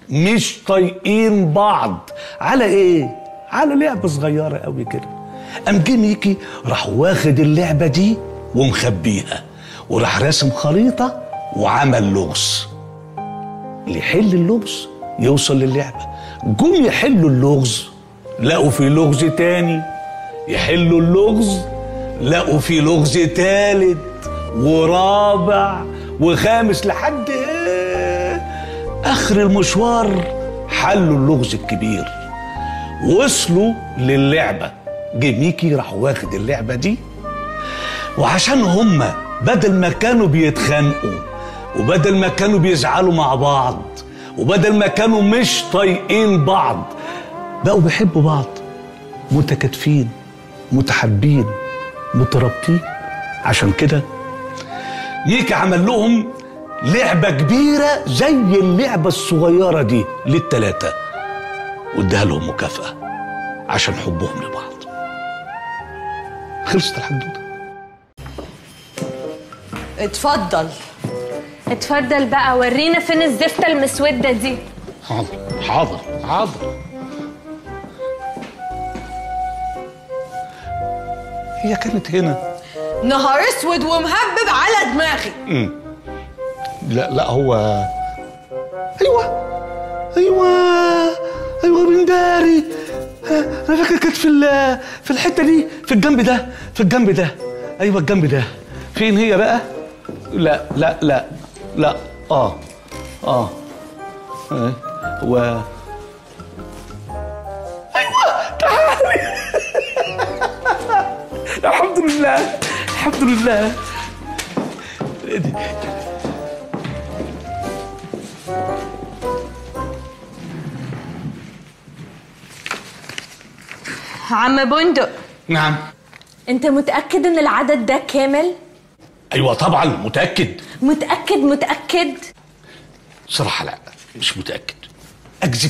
مش طايقين بعض على ايه على لعبه صغيره قوي كده قام جه ميكي راح واخد اللعبه دي ومخبيها وراح راسم خريطه وعمل لغز اللي يحل اللغز يوصل للعبه جم يحلوا اللغز لقوا في لغز تاني يحلوا اللغز لقوا في لغز تالت ورابع وخامس لحد ايه اخر المشوار حلوا اللغز الكبير وصلوا للعبه جه ميكي راح واخد اللعبه دي وعشان هما بدل ما كانوا بيتخانقوا وبدل ما كانوا بيزعلوا مع بعض وبدل ما كانوا مش طايقين بعض بقوا بيحبوا بعض متكاتفين متحابين مترابطين عشان كده ميكي عمل لهم لعبة كبيرة زي اللعبة الصغيرة دي للتلاتة واداها لهم مكافأة عشان حبهم لبعض خلصت الحدوتة اتفضل اتفضل بقى ورينا فين الزفتة المسودة دي حاضر حاضر حاضر هي كانت هنا نهار اسود ومهبب على دماغي مم. لا لا هو ايوه ايوه ايوه من داري انا فاكر كانت في ال- في الحته دي في الجنب ده في الجنب ده ايوه الجنب ده فين هي بقى لا لا لا لا اه اه إيه، هو ايوه تعالي الحمد لله الحمد لله عم بندق نعم انت متأكد ان العدد ده كامل؟ ايوه طبعا متاكد متأكد متأكد؟ صراحه لا مش متاكد اكذب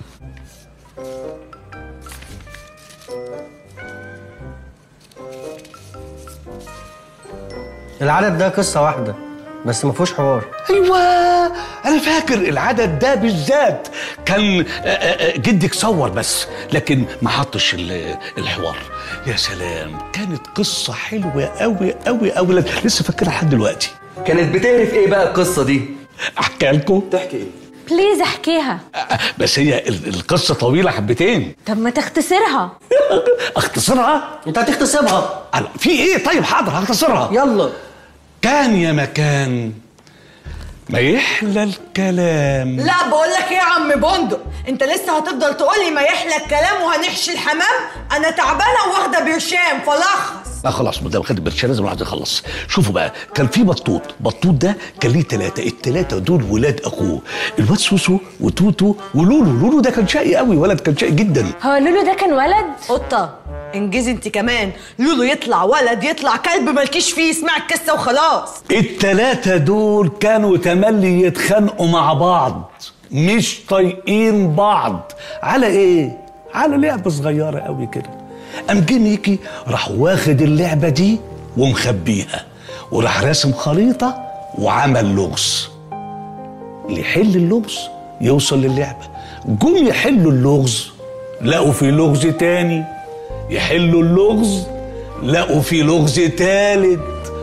العدد ده قصه واحده بس ما فيهوش حوار ايوه انا فاكر العدد ده بالذات كان آه، آه، آه، جدك صور بس لكن ما حطش ال- الحوار يا سلام كانت قصه حلوه قوي قوي قوي لسه فاكرها لحد دلوقتي كانت بتعرف ايه بقى القصه دي احكي لكم تحكي ايه بليز احكيها بس هي ال- القصه طويله حبتين طب ما تختصرها اختصرها انت هتختصرها في ايه طيب حاضر هختصرها يلا كان يا مكان ما يحلى الكلام لا بقول لك ايه يا عم بندق انت لسه هتفضل تقولي ما يحلى الكلام وهنحشي الحمام انا تعبانه واخده برشام فلخص لا خلاص ما دام خد البرشام لازم الواحد يخلص شوفوا بقى كان في بطوط بطوط ده كان ليه ثلاثه الثلاثه دول ولاد اخوه الواد سوسو وتوتو ولولو لولو ده كان شقي قوي ولد كان شقي جدا هو لولو ده كان ولد؟ قطه انجزي انت كمان لولو يطلع ولد يطلع كلب مالكيش فيه اسمع القصه وخلاص التلاتة دول كانوا تملي يتخانقوا مع بعض مش طايقين بعض على ايه؟ على لعبة صغيرة قوي كده قام جه ميكي راح واخد اللعبة دي ومخبيها وراح راسم خريطة وعمل لغز اللي يحل اللغز يوصل للعبة جم يحلوا اللغز لقوا في لغز تاني يحلوا اللغز لقوا في لغز تالت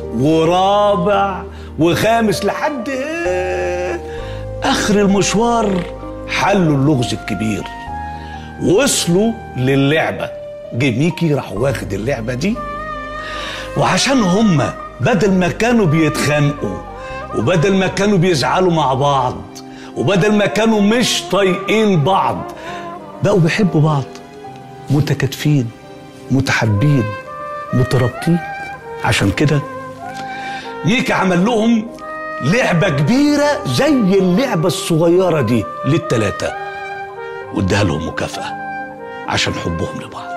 ورابع وخامس لحد ايه اخر المشوار حلوا اللغز الكبير وصلوا للعبه جه ميكي راح واخد اللعبه دي وعشان هما بدل ما كانوا بيتخانقوا وبدل ما كانوا بيزعلوا مع بعض وبدل ما كانوا مش طايقين بعض بقوا بيحبوا بعض متكاتفين متحابين مترابطين عشان كده ميكي عمل لهم لعبة كبيرة زي اللعبة الصغيرة دي للتلاتة واداها لهم مكافأة عشان حبهم لبعض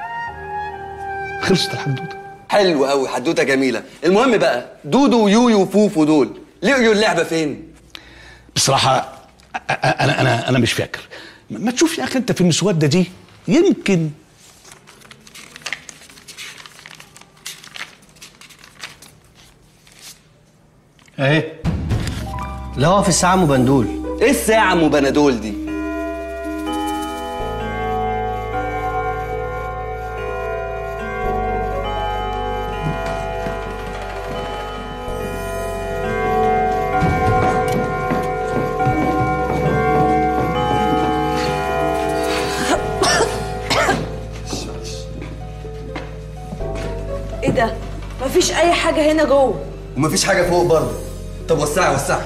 خلصت الحدوتة حلو قوي حدوته جميله المهم بقى دودو ويويو وفوفو دول لقيوا اللعبه فين بصراحة أ- أ- أنا أنا أنا مش فاكر ما تشوف يا أخي أنت في المسودة دي يمكن اهي لا هو في الساعه ام بندول ايه الساعة ام بنادول دي؟ ايه ده مفيش اي حاجه هنا جوه ومفيش حاجة فوق برضه طب وسعي وسعي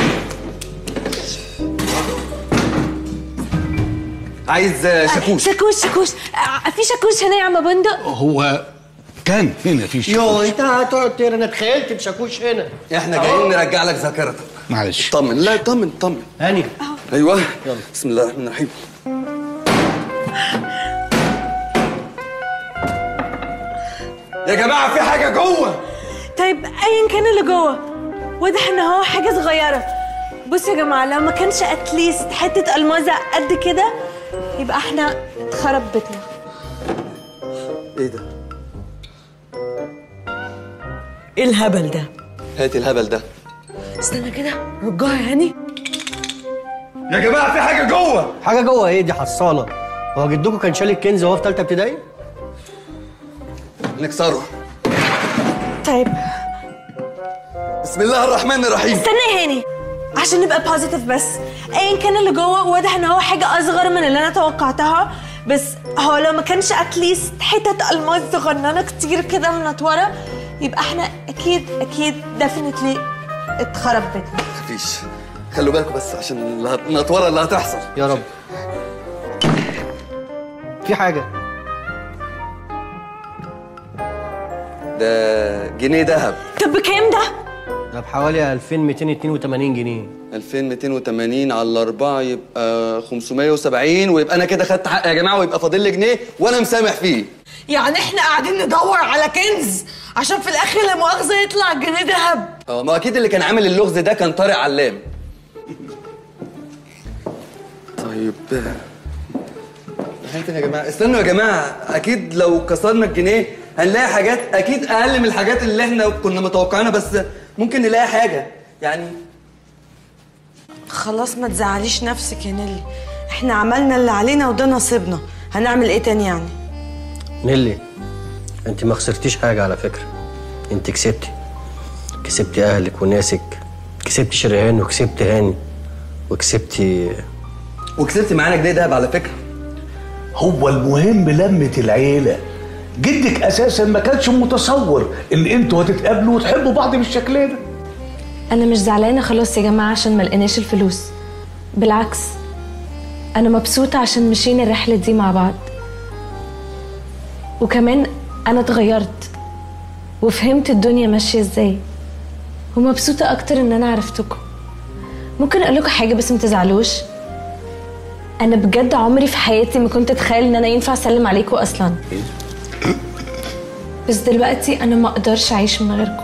عايز آه، شاكوش شاكوش شاكوش آه، في شاكوش هنا يا عم بندق هو كان هنا في يو انت هتقعد تقرا انا اتخيلت بشاكوش هنا احنا جايين نرجع لك ذاكرتك معلش طمن لا طمن طمن هاني ايوه بسم الله الرحمن الرحيم يا جماعة في حاجة جوه طيب ايا كان اللي جوه واضح ان هو حاجه صغيره بصوا يا جماعه لو ما كانش اتليست حته المازه قد كده يبقى احنا اتخرب بيتنا ايه ده؟ ايه الهبل ده هات الهبل ده استنى كده رجعها يا هاني يا جماعة في حاجة جوه حاجه جوه ايه دي حصاله هو جدكم كان شال الكنز وهو في ثالثه ابتدائي نكسره طيب بسم الله الرحمن الرحيم استنى يا هاني عشان نبقى بوزيتيف بس ايا كان اللي جوه واضح ان هو حاجه اصغر من اللي انا توقعتها بس هو لو ما كانش اتليست حتت الماس صغننه كتير كده منطوره يبقى احنا اكيد اكيد ديفينتلي اتخرب بيتنا مفيش خلوا بالكم بس عشان اللي هت- النطوره اللي هتحصل يا رب في حاجه ده جنيه ذهب طب بكام ده؟ ده بحوالي 2282 جنيه 2280 على الأربعة يبقى 570 ويبقى أنا كده خدت حق يا جماعة ويبقى فاضل لي جنيه وأنا مسامح فيه يعني احنا قاعدين ندور على كنز عشان في الاخر لا مؤاخذه يطلع جنيه ذهب اه ما أكيد اللي كان عامل اللغز ده كان طارق علام طيب هات يا جماعة استنوا يا جماعة أكيد لو كسرنا الجنيه هنلاقي حاجات أكيد أقل من الحاجات اللي إحنا كنا متوقعينها بس ممكن نلاقي حاجة يعني خلاص ما تزعليش نفسك يا نيلي احنا عملنا اللي علينا وده نصيبنا هنعمل ايه تاني يعني نيلي انت ما خسرتيش حاجه على فكره انت كسبتي كسبتي اهلك وناسك كسبتي شريهان وكسبتي هاني وكسبتي وكسبت معانا جنيه دهب على فكره هو المهم لمة العيلة جدك أساسا ما كانش متصور إن أنتوا هتتقابلوا وتحبوا بعض بالشكل ده انا مش زعلانه خلاص يا جماعه عشان ما لقيناش الفلوس بالعكس انا مبسوطه عشان مشينا الرحله دي مع بعض وكمان انا اتغيرت وفهمت الدنيا ماشيه ازاي ومبسوطه اكتر ان انا عرفتكم ممكن اقول لكم حاجه بس ما تزعلوش انا بجد عمري في حياتي ما كنت اتخيل ان انا ينفع اسلم عليكم اصلا بس دلوقتي انا ما اقدرش اعيش من غيركم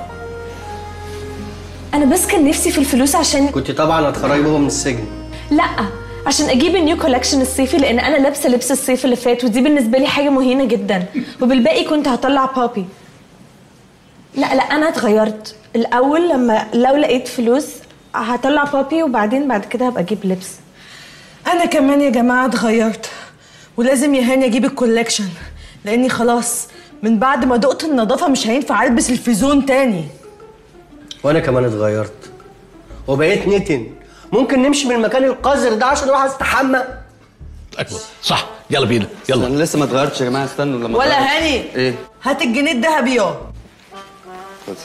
انا بس كان نفسي في الفلوس عشان كنت طبعا هتخرجي بابا من السجن لا عشان اجيب النيو كولكشن الصيفي لان انا لابسه لبس الصيف اللي فات ودي بالنسبه لي حاجه مهينه جدا وبالباقي كنت هطلع بابي لا لا انا اتغيرت الاول لما لو لقيت فلوس هطلع بابي وبعدين بعد كده هبقى اجيب لبس انا كمان يا جماعه اتغيرت ولازم يا هاني اجيب الكولكشن لاني خلاص من بعد ما دقت النظافه مش هينفع البس الفيزون تاني وانا كمان اتغيرت وبقيت نتن ممكن نمشي من المكان القذر ده عشان اروح استحمى أيوة صح يلا بينا يلا انا لسه ما اتغيرتش يا جماعه استنوا لما ولا أتغير. هاني ايه هات الجنيه الذهبي يا خدي.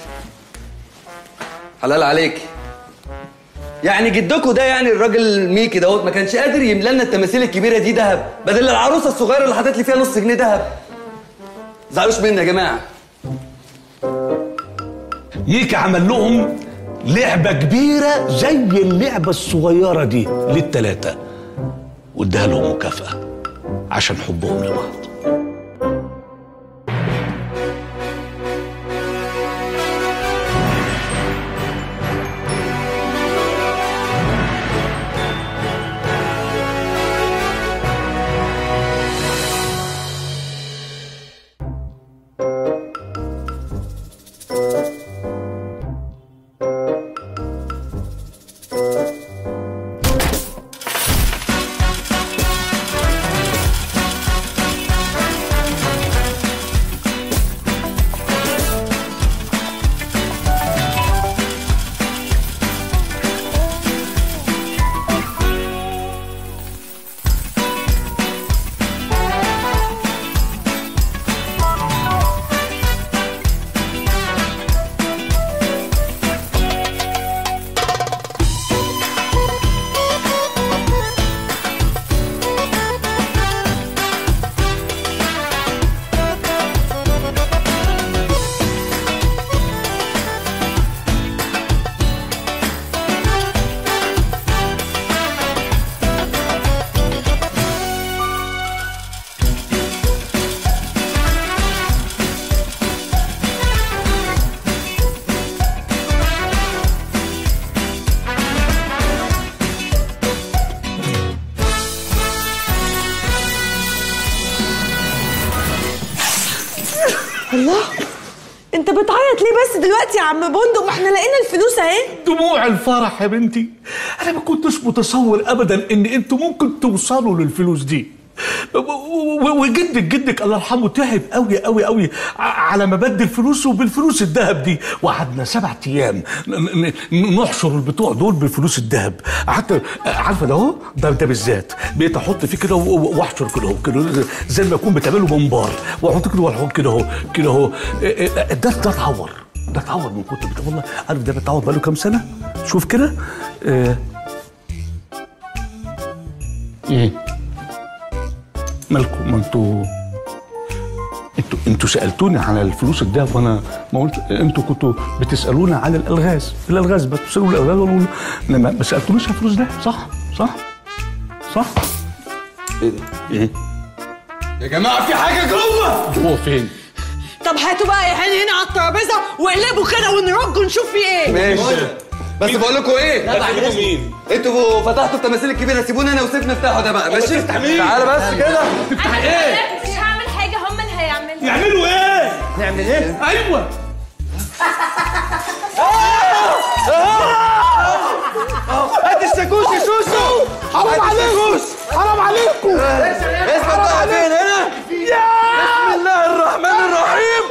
حلال عليك يعني جدكوا ده يعني الراجل ميكي دوت ما كانش قادر يملى لنا التماثيل الكبيره دي ذهب بدل العروسه الصغيره اللي حاطط لي فيها نص جنيه ذهب زعلوش مني يا جماعه ييكا عمل لهم لعبة كبيرة زي اللعبة الصغيرة دي للتلاتة واداها لهم مكافأة عشان حبهم لبعض الله انت بتعيط ليه بس دلوقتي يا عم بندق ما احنا لقينا الفلوس اهي دموع الفرح يا بنتي انا ما كنتش متصور ابدا ان انتوا ممكن توصلوا للفلوس دي و- و- وجدك جدك الله يرحمه تعب قوي قوي قوي ع- على ما بدل فلوسه بالفلوس الذهب دي وقعدنا سبع ايام ن- ن- نحشر البتوع دول بالفلوس الذهب قعدت عارفه ده اهو ده ده بالذات بقيت احط فيه كده و- و- واحشر كده اهو كده زي ما يكون بتعمله منبار واحط كده واحط كده اهو كده اهو إيه، إيه، ده ده اتعور ده اتعور من كتر بتاع والله عارف ده بيتعور بقاله كام سنه شوف كده آه. ايه مالكم ما انتوا انتوا انتوا سالتوني على الفلوس الدهب وانا ما قلت انتوا كنتوا بتسالوني على الالغاز الالغاز بتسالوا الالغاز ولا لما ما سالتونيش على الفلوس ده صح صح صح ايه ايه يا جماعه في حاجه جوه جوه فين طب هاتوا بقى يا هاني هنا على الترابيزه واقلبوا كده ونرج ونشوف في ايه ماشي بس بقول لكم ايه لا، بعد إذنك. مين انتوا فتحتوا التماثيل الكبيره سيبونا انا وسيف نفتحه ده بقى ماشي تفتح مين؟ تعالى بس كده تفتح ايه؟ مش هعمل حاجه هم اللي هيعملوا يعملوا ايه نعمل ايه ايوه هات الشاكوش يا شوشو حرام عليكم حرام عليكم اسمع بقى فين هنا بسم الله الرحمن الرحيم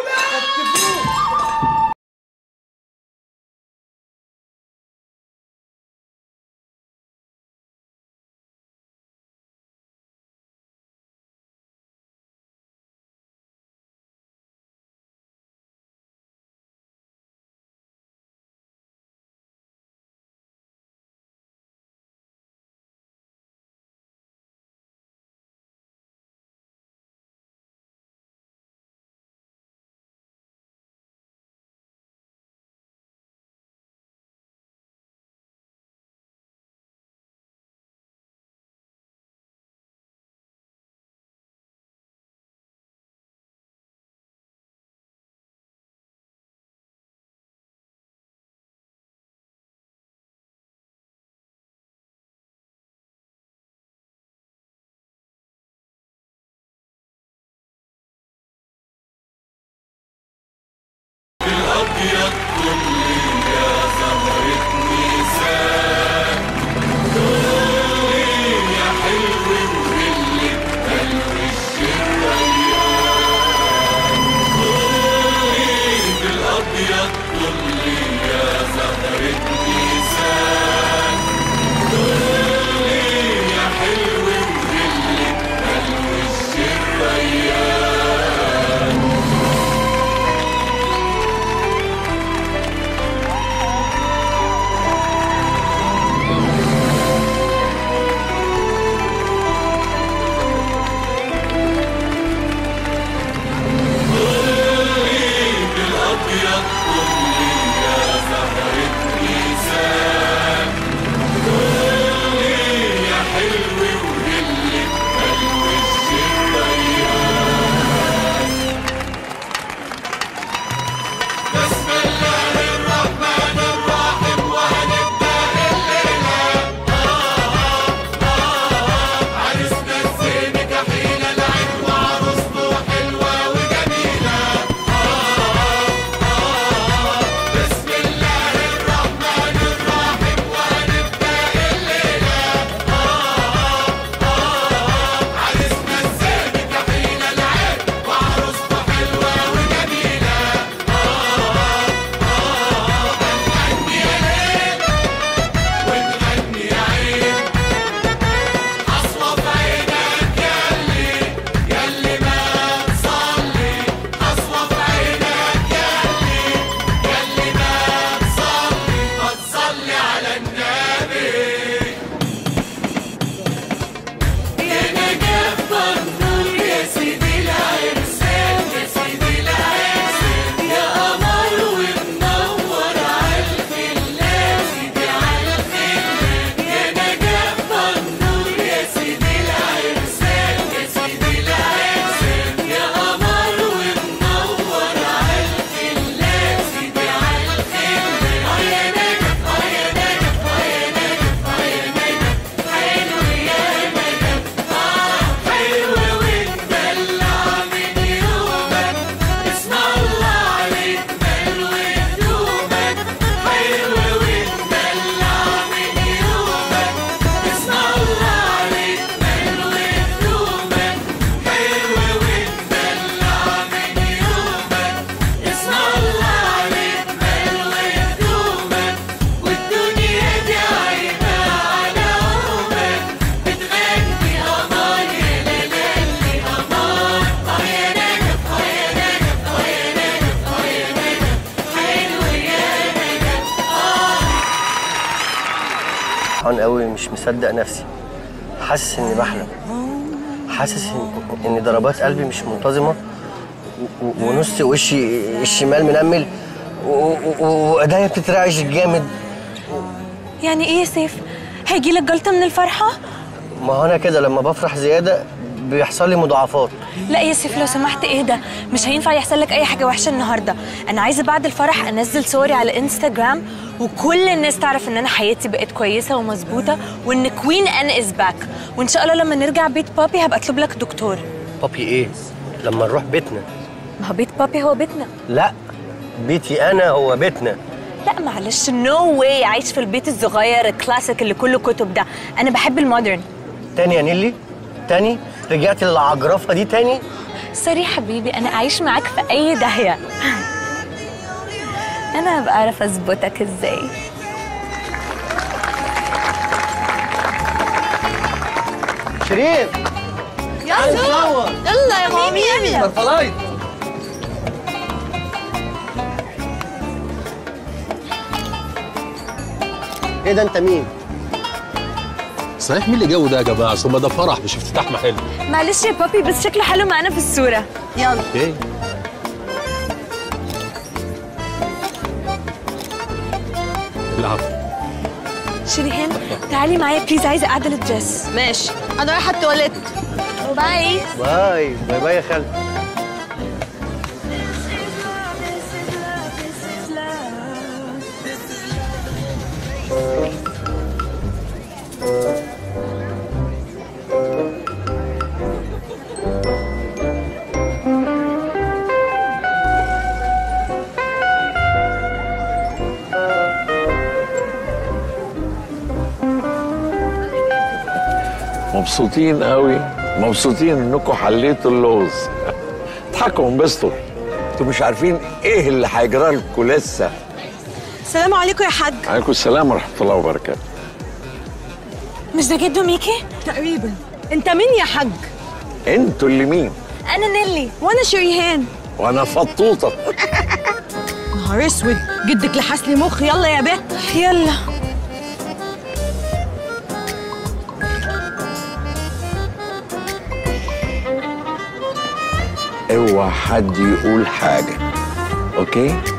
الأبيض كل يا زهرة نساء قولي يا حلو وهلي قلب الشريان قولي بالأبيض كل يا زهرة نساء قولي يا حلو وهلي قلب الشريان تعبان قوي مش مصدق نفسي حاسس اني بحلم حاسس إن- ان ضربات قلبي مش منتظمه و- و- ونص وشي الشمال منمل و- و- و- وايديا بتترعش جامد يعني ايه يا سيف هيجيلك جلطه من الفرحه ما هو انا كده لما بفرح زياده بيحصل لي مضاعفات لا يا سيف لو سمحت اهدى مش هينفع يحصل لك اي حاجه وحشه النهارده انا عايزه بعد الفرح انزل صوري على انستغرام وكل الناس تعرف ان انا حياتي بقت كويسه ومظبوطه وان كوين ان از باك وان شاء الله لما نرجع بيت بابي هبقى اطلب لك دكتور بابي ايه لما نروح بيتنا ما هو بيت بابي هو بيتنا لا بيتي انا هو بيتنا لا معلش نو واي عايش في البيت الصغير الكلاسيك اللي كله كتب ده انا بحب المودرن تاني يا نيلي تاني رجعت للعجرفه دي تاني سوري حبيبي انا اعيش معاك في اي داهيه انا هبقى اعرف اظبطك ازاي شريف يلا نصور. يلا يا مامي يلا مرفلايت ايه ده انت مين؟ صحيح مين اللي جو ده يا جماعه ثم ده فرح مش افتتاح محل معلش يا بابي بس شكله حلو معانا في الصوره يلا اوكي العفو شريهان تعالي معايا بليز عايزه اعدل الدريس ماشي انا رايحه التواليت باي باي باي باي يا خالد مبسوطين قوي مبسوطين انكم حليتوا اللغز اضحكوا وانبسطوا انتوا مش عارفين ايه اللي هيجرى لكم لسه السلام عليكم يا حاج عليكم السلام ورحمه الله وبركاته مش ده جدو ميكي تقريبا انت مين يا حاج انتوا اللي مين انا نيلي وانا شريهان وانا فطوطه نهار اسود جدك لحس لي مخ يلا يا بت يلا اوعى حد يقول حاجه اوكي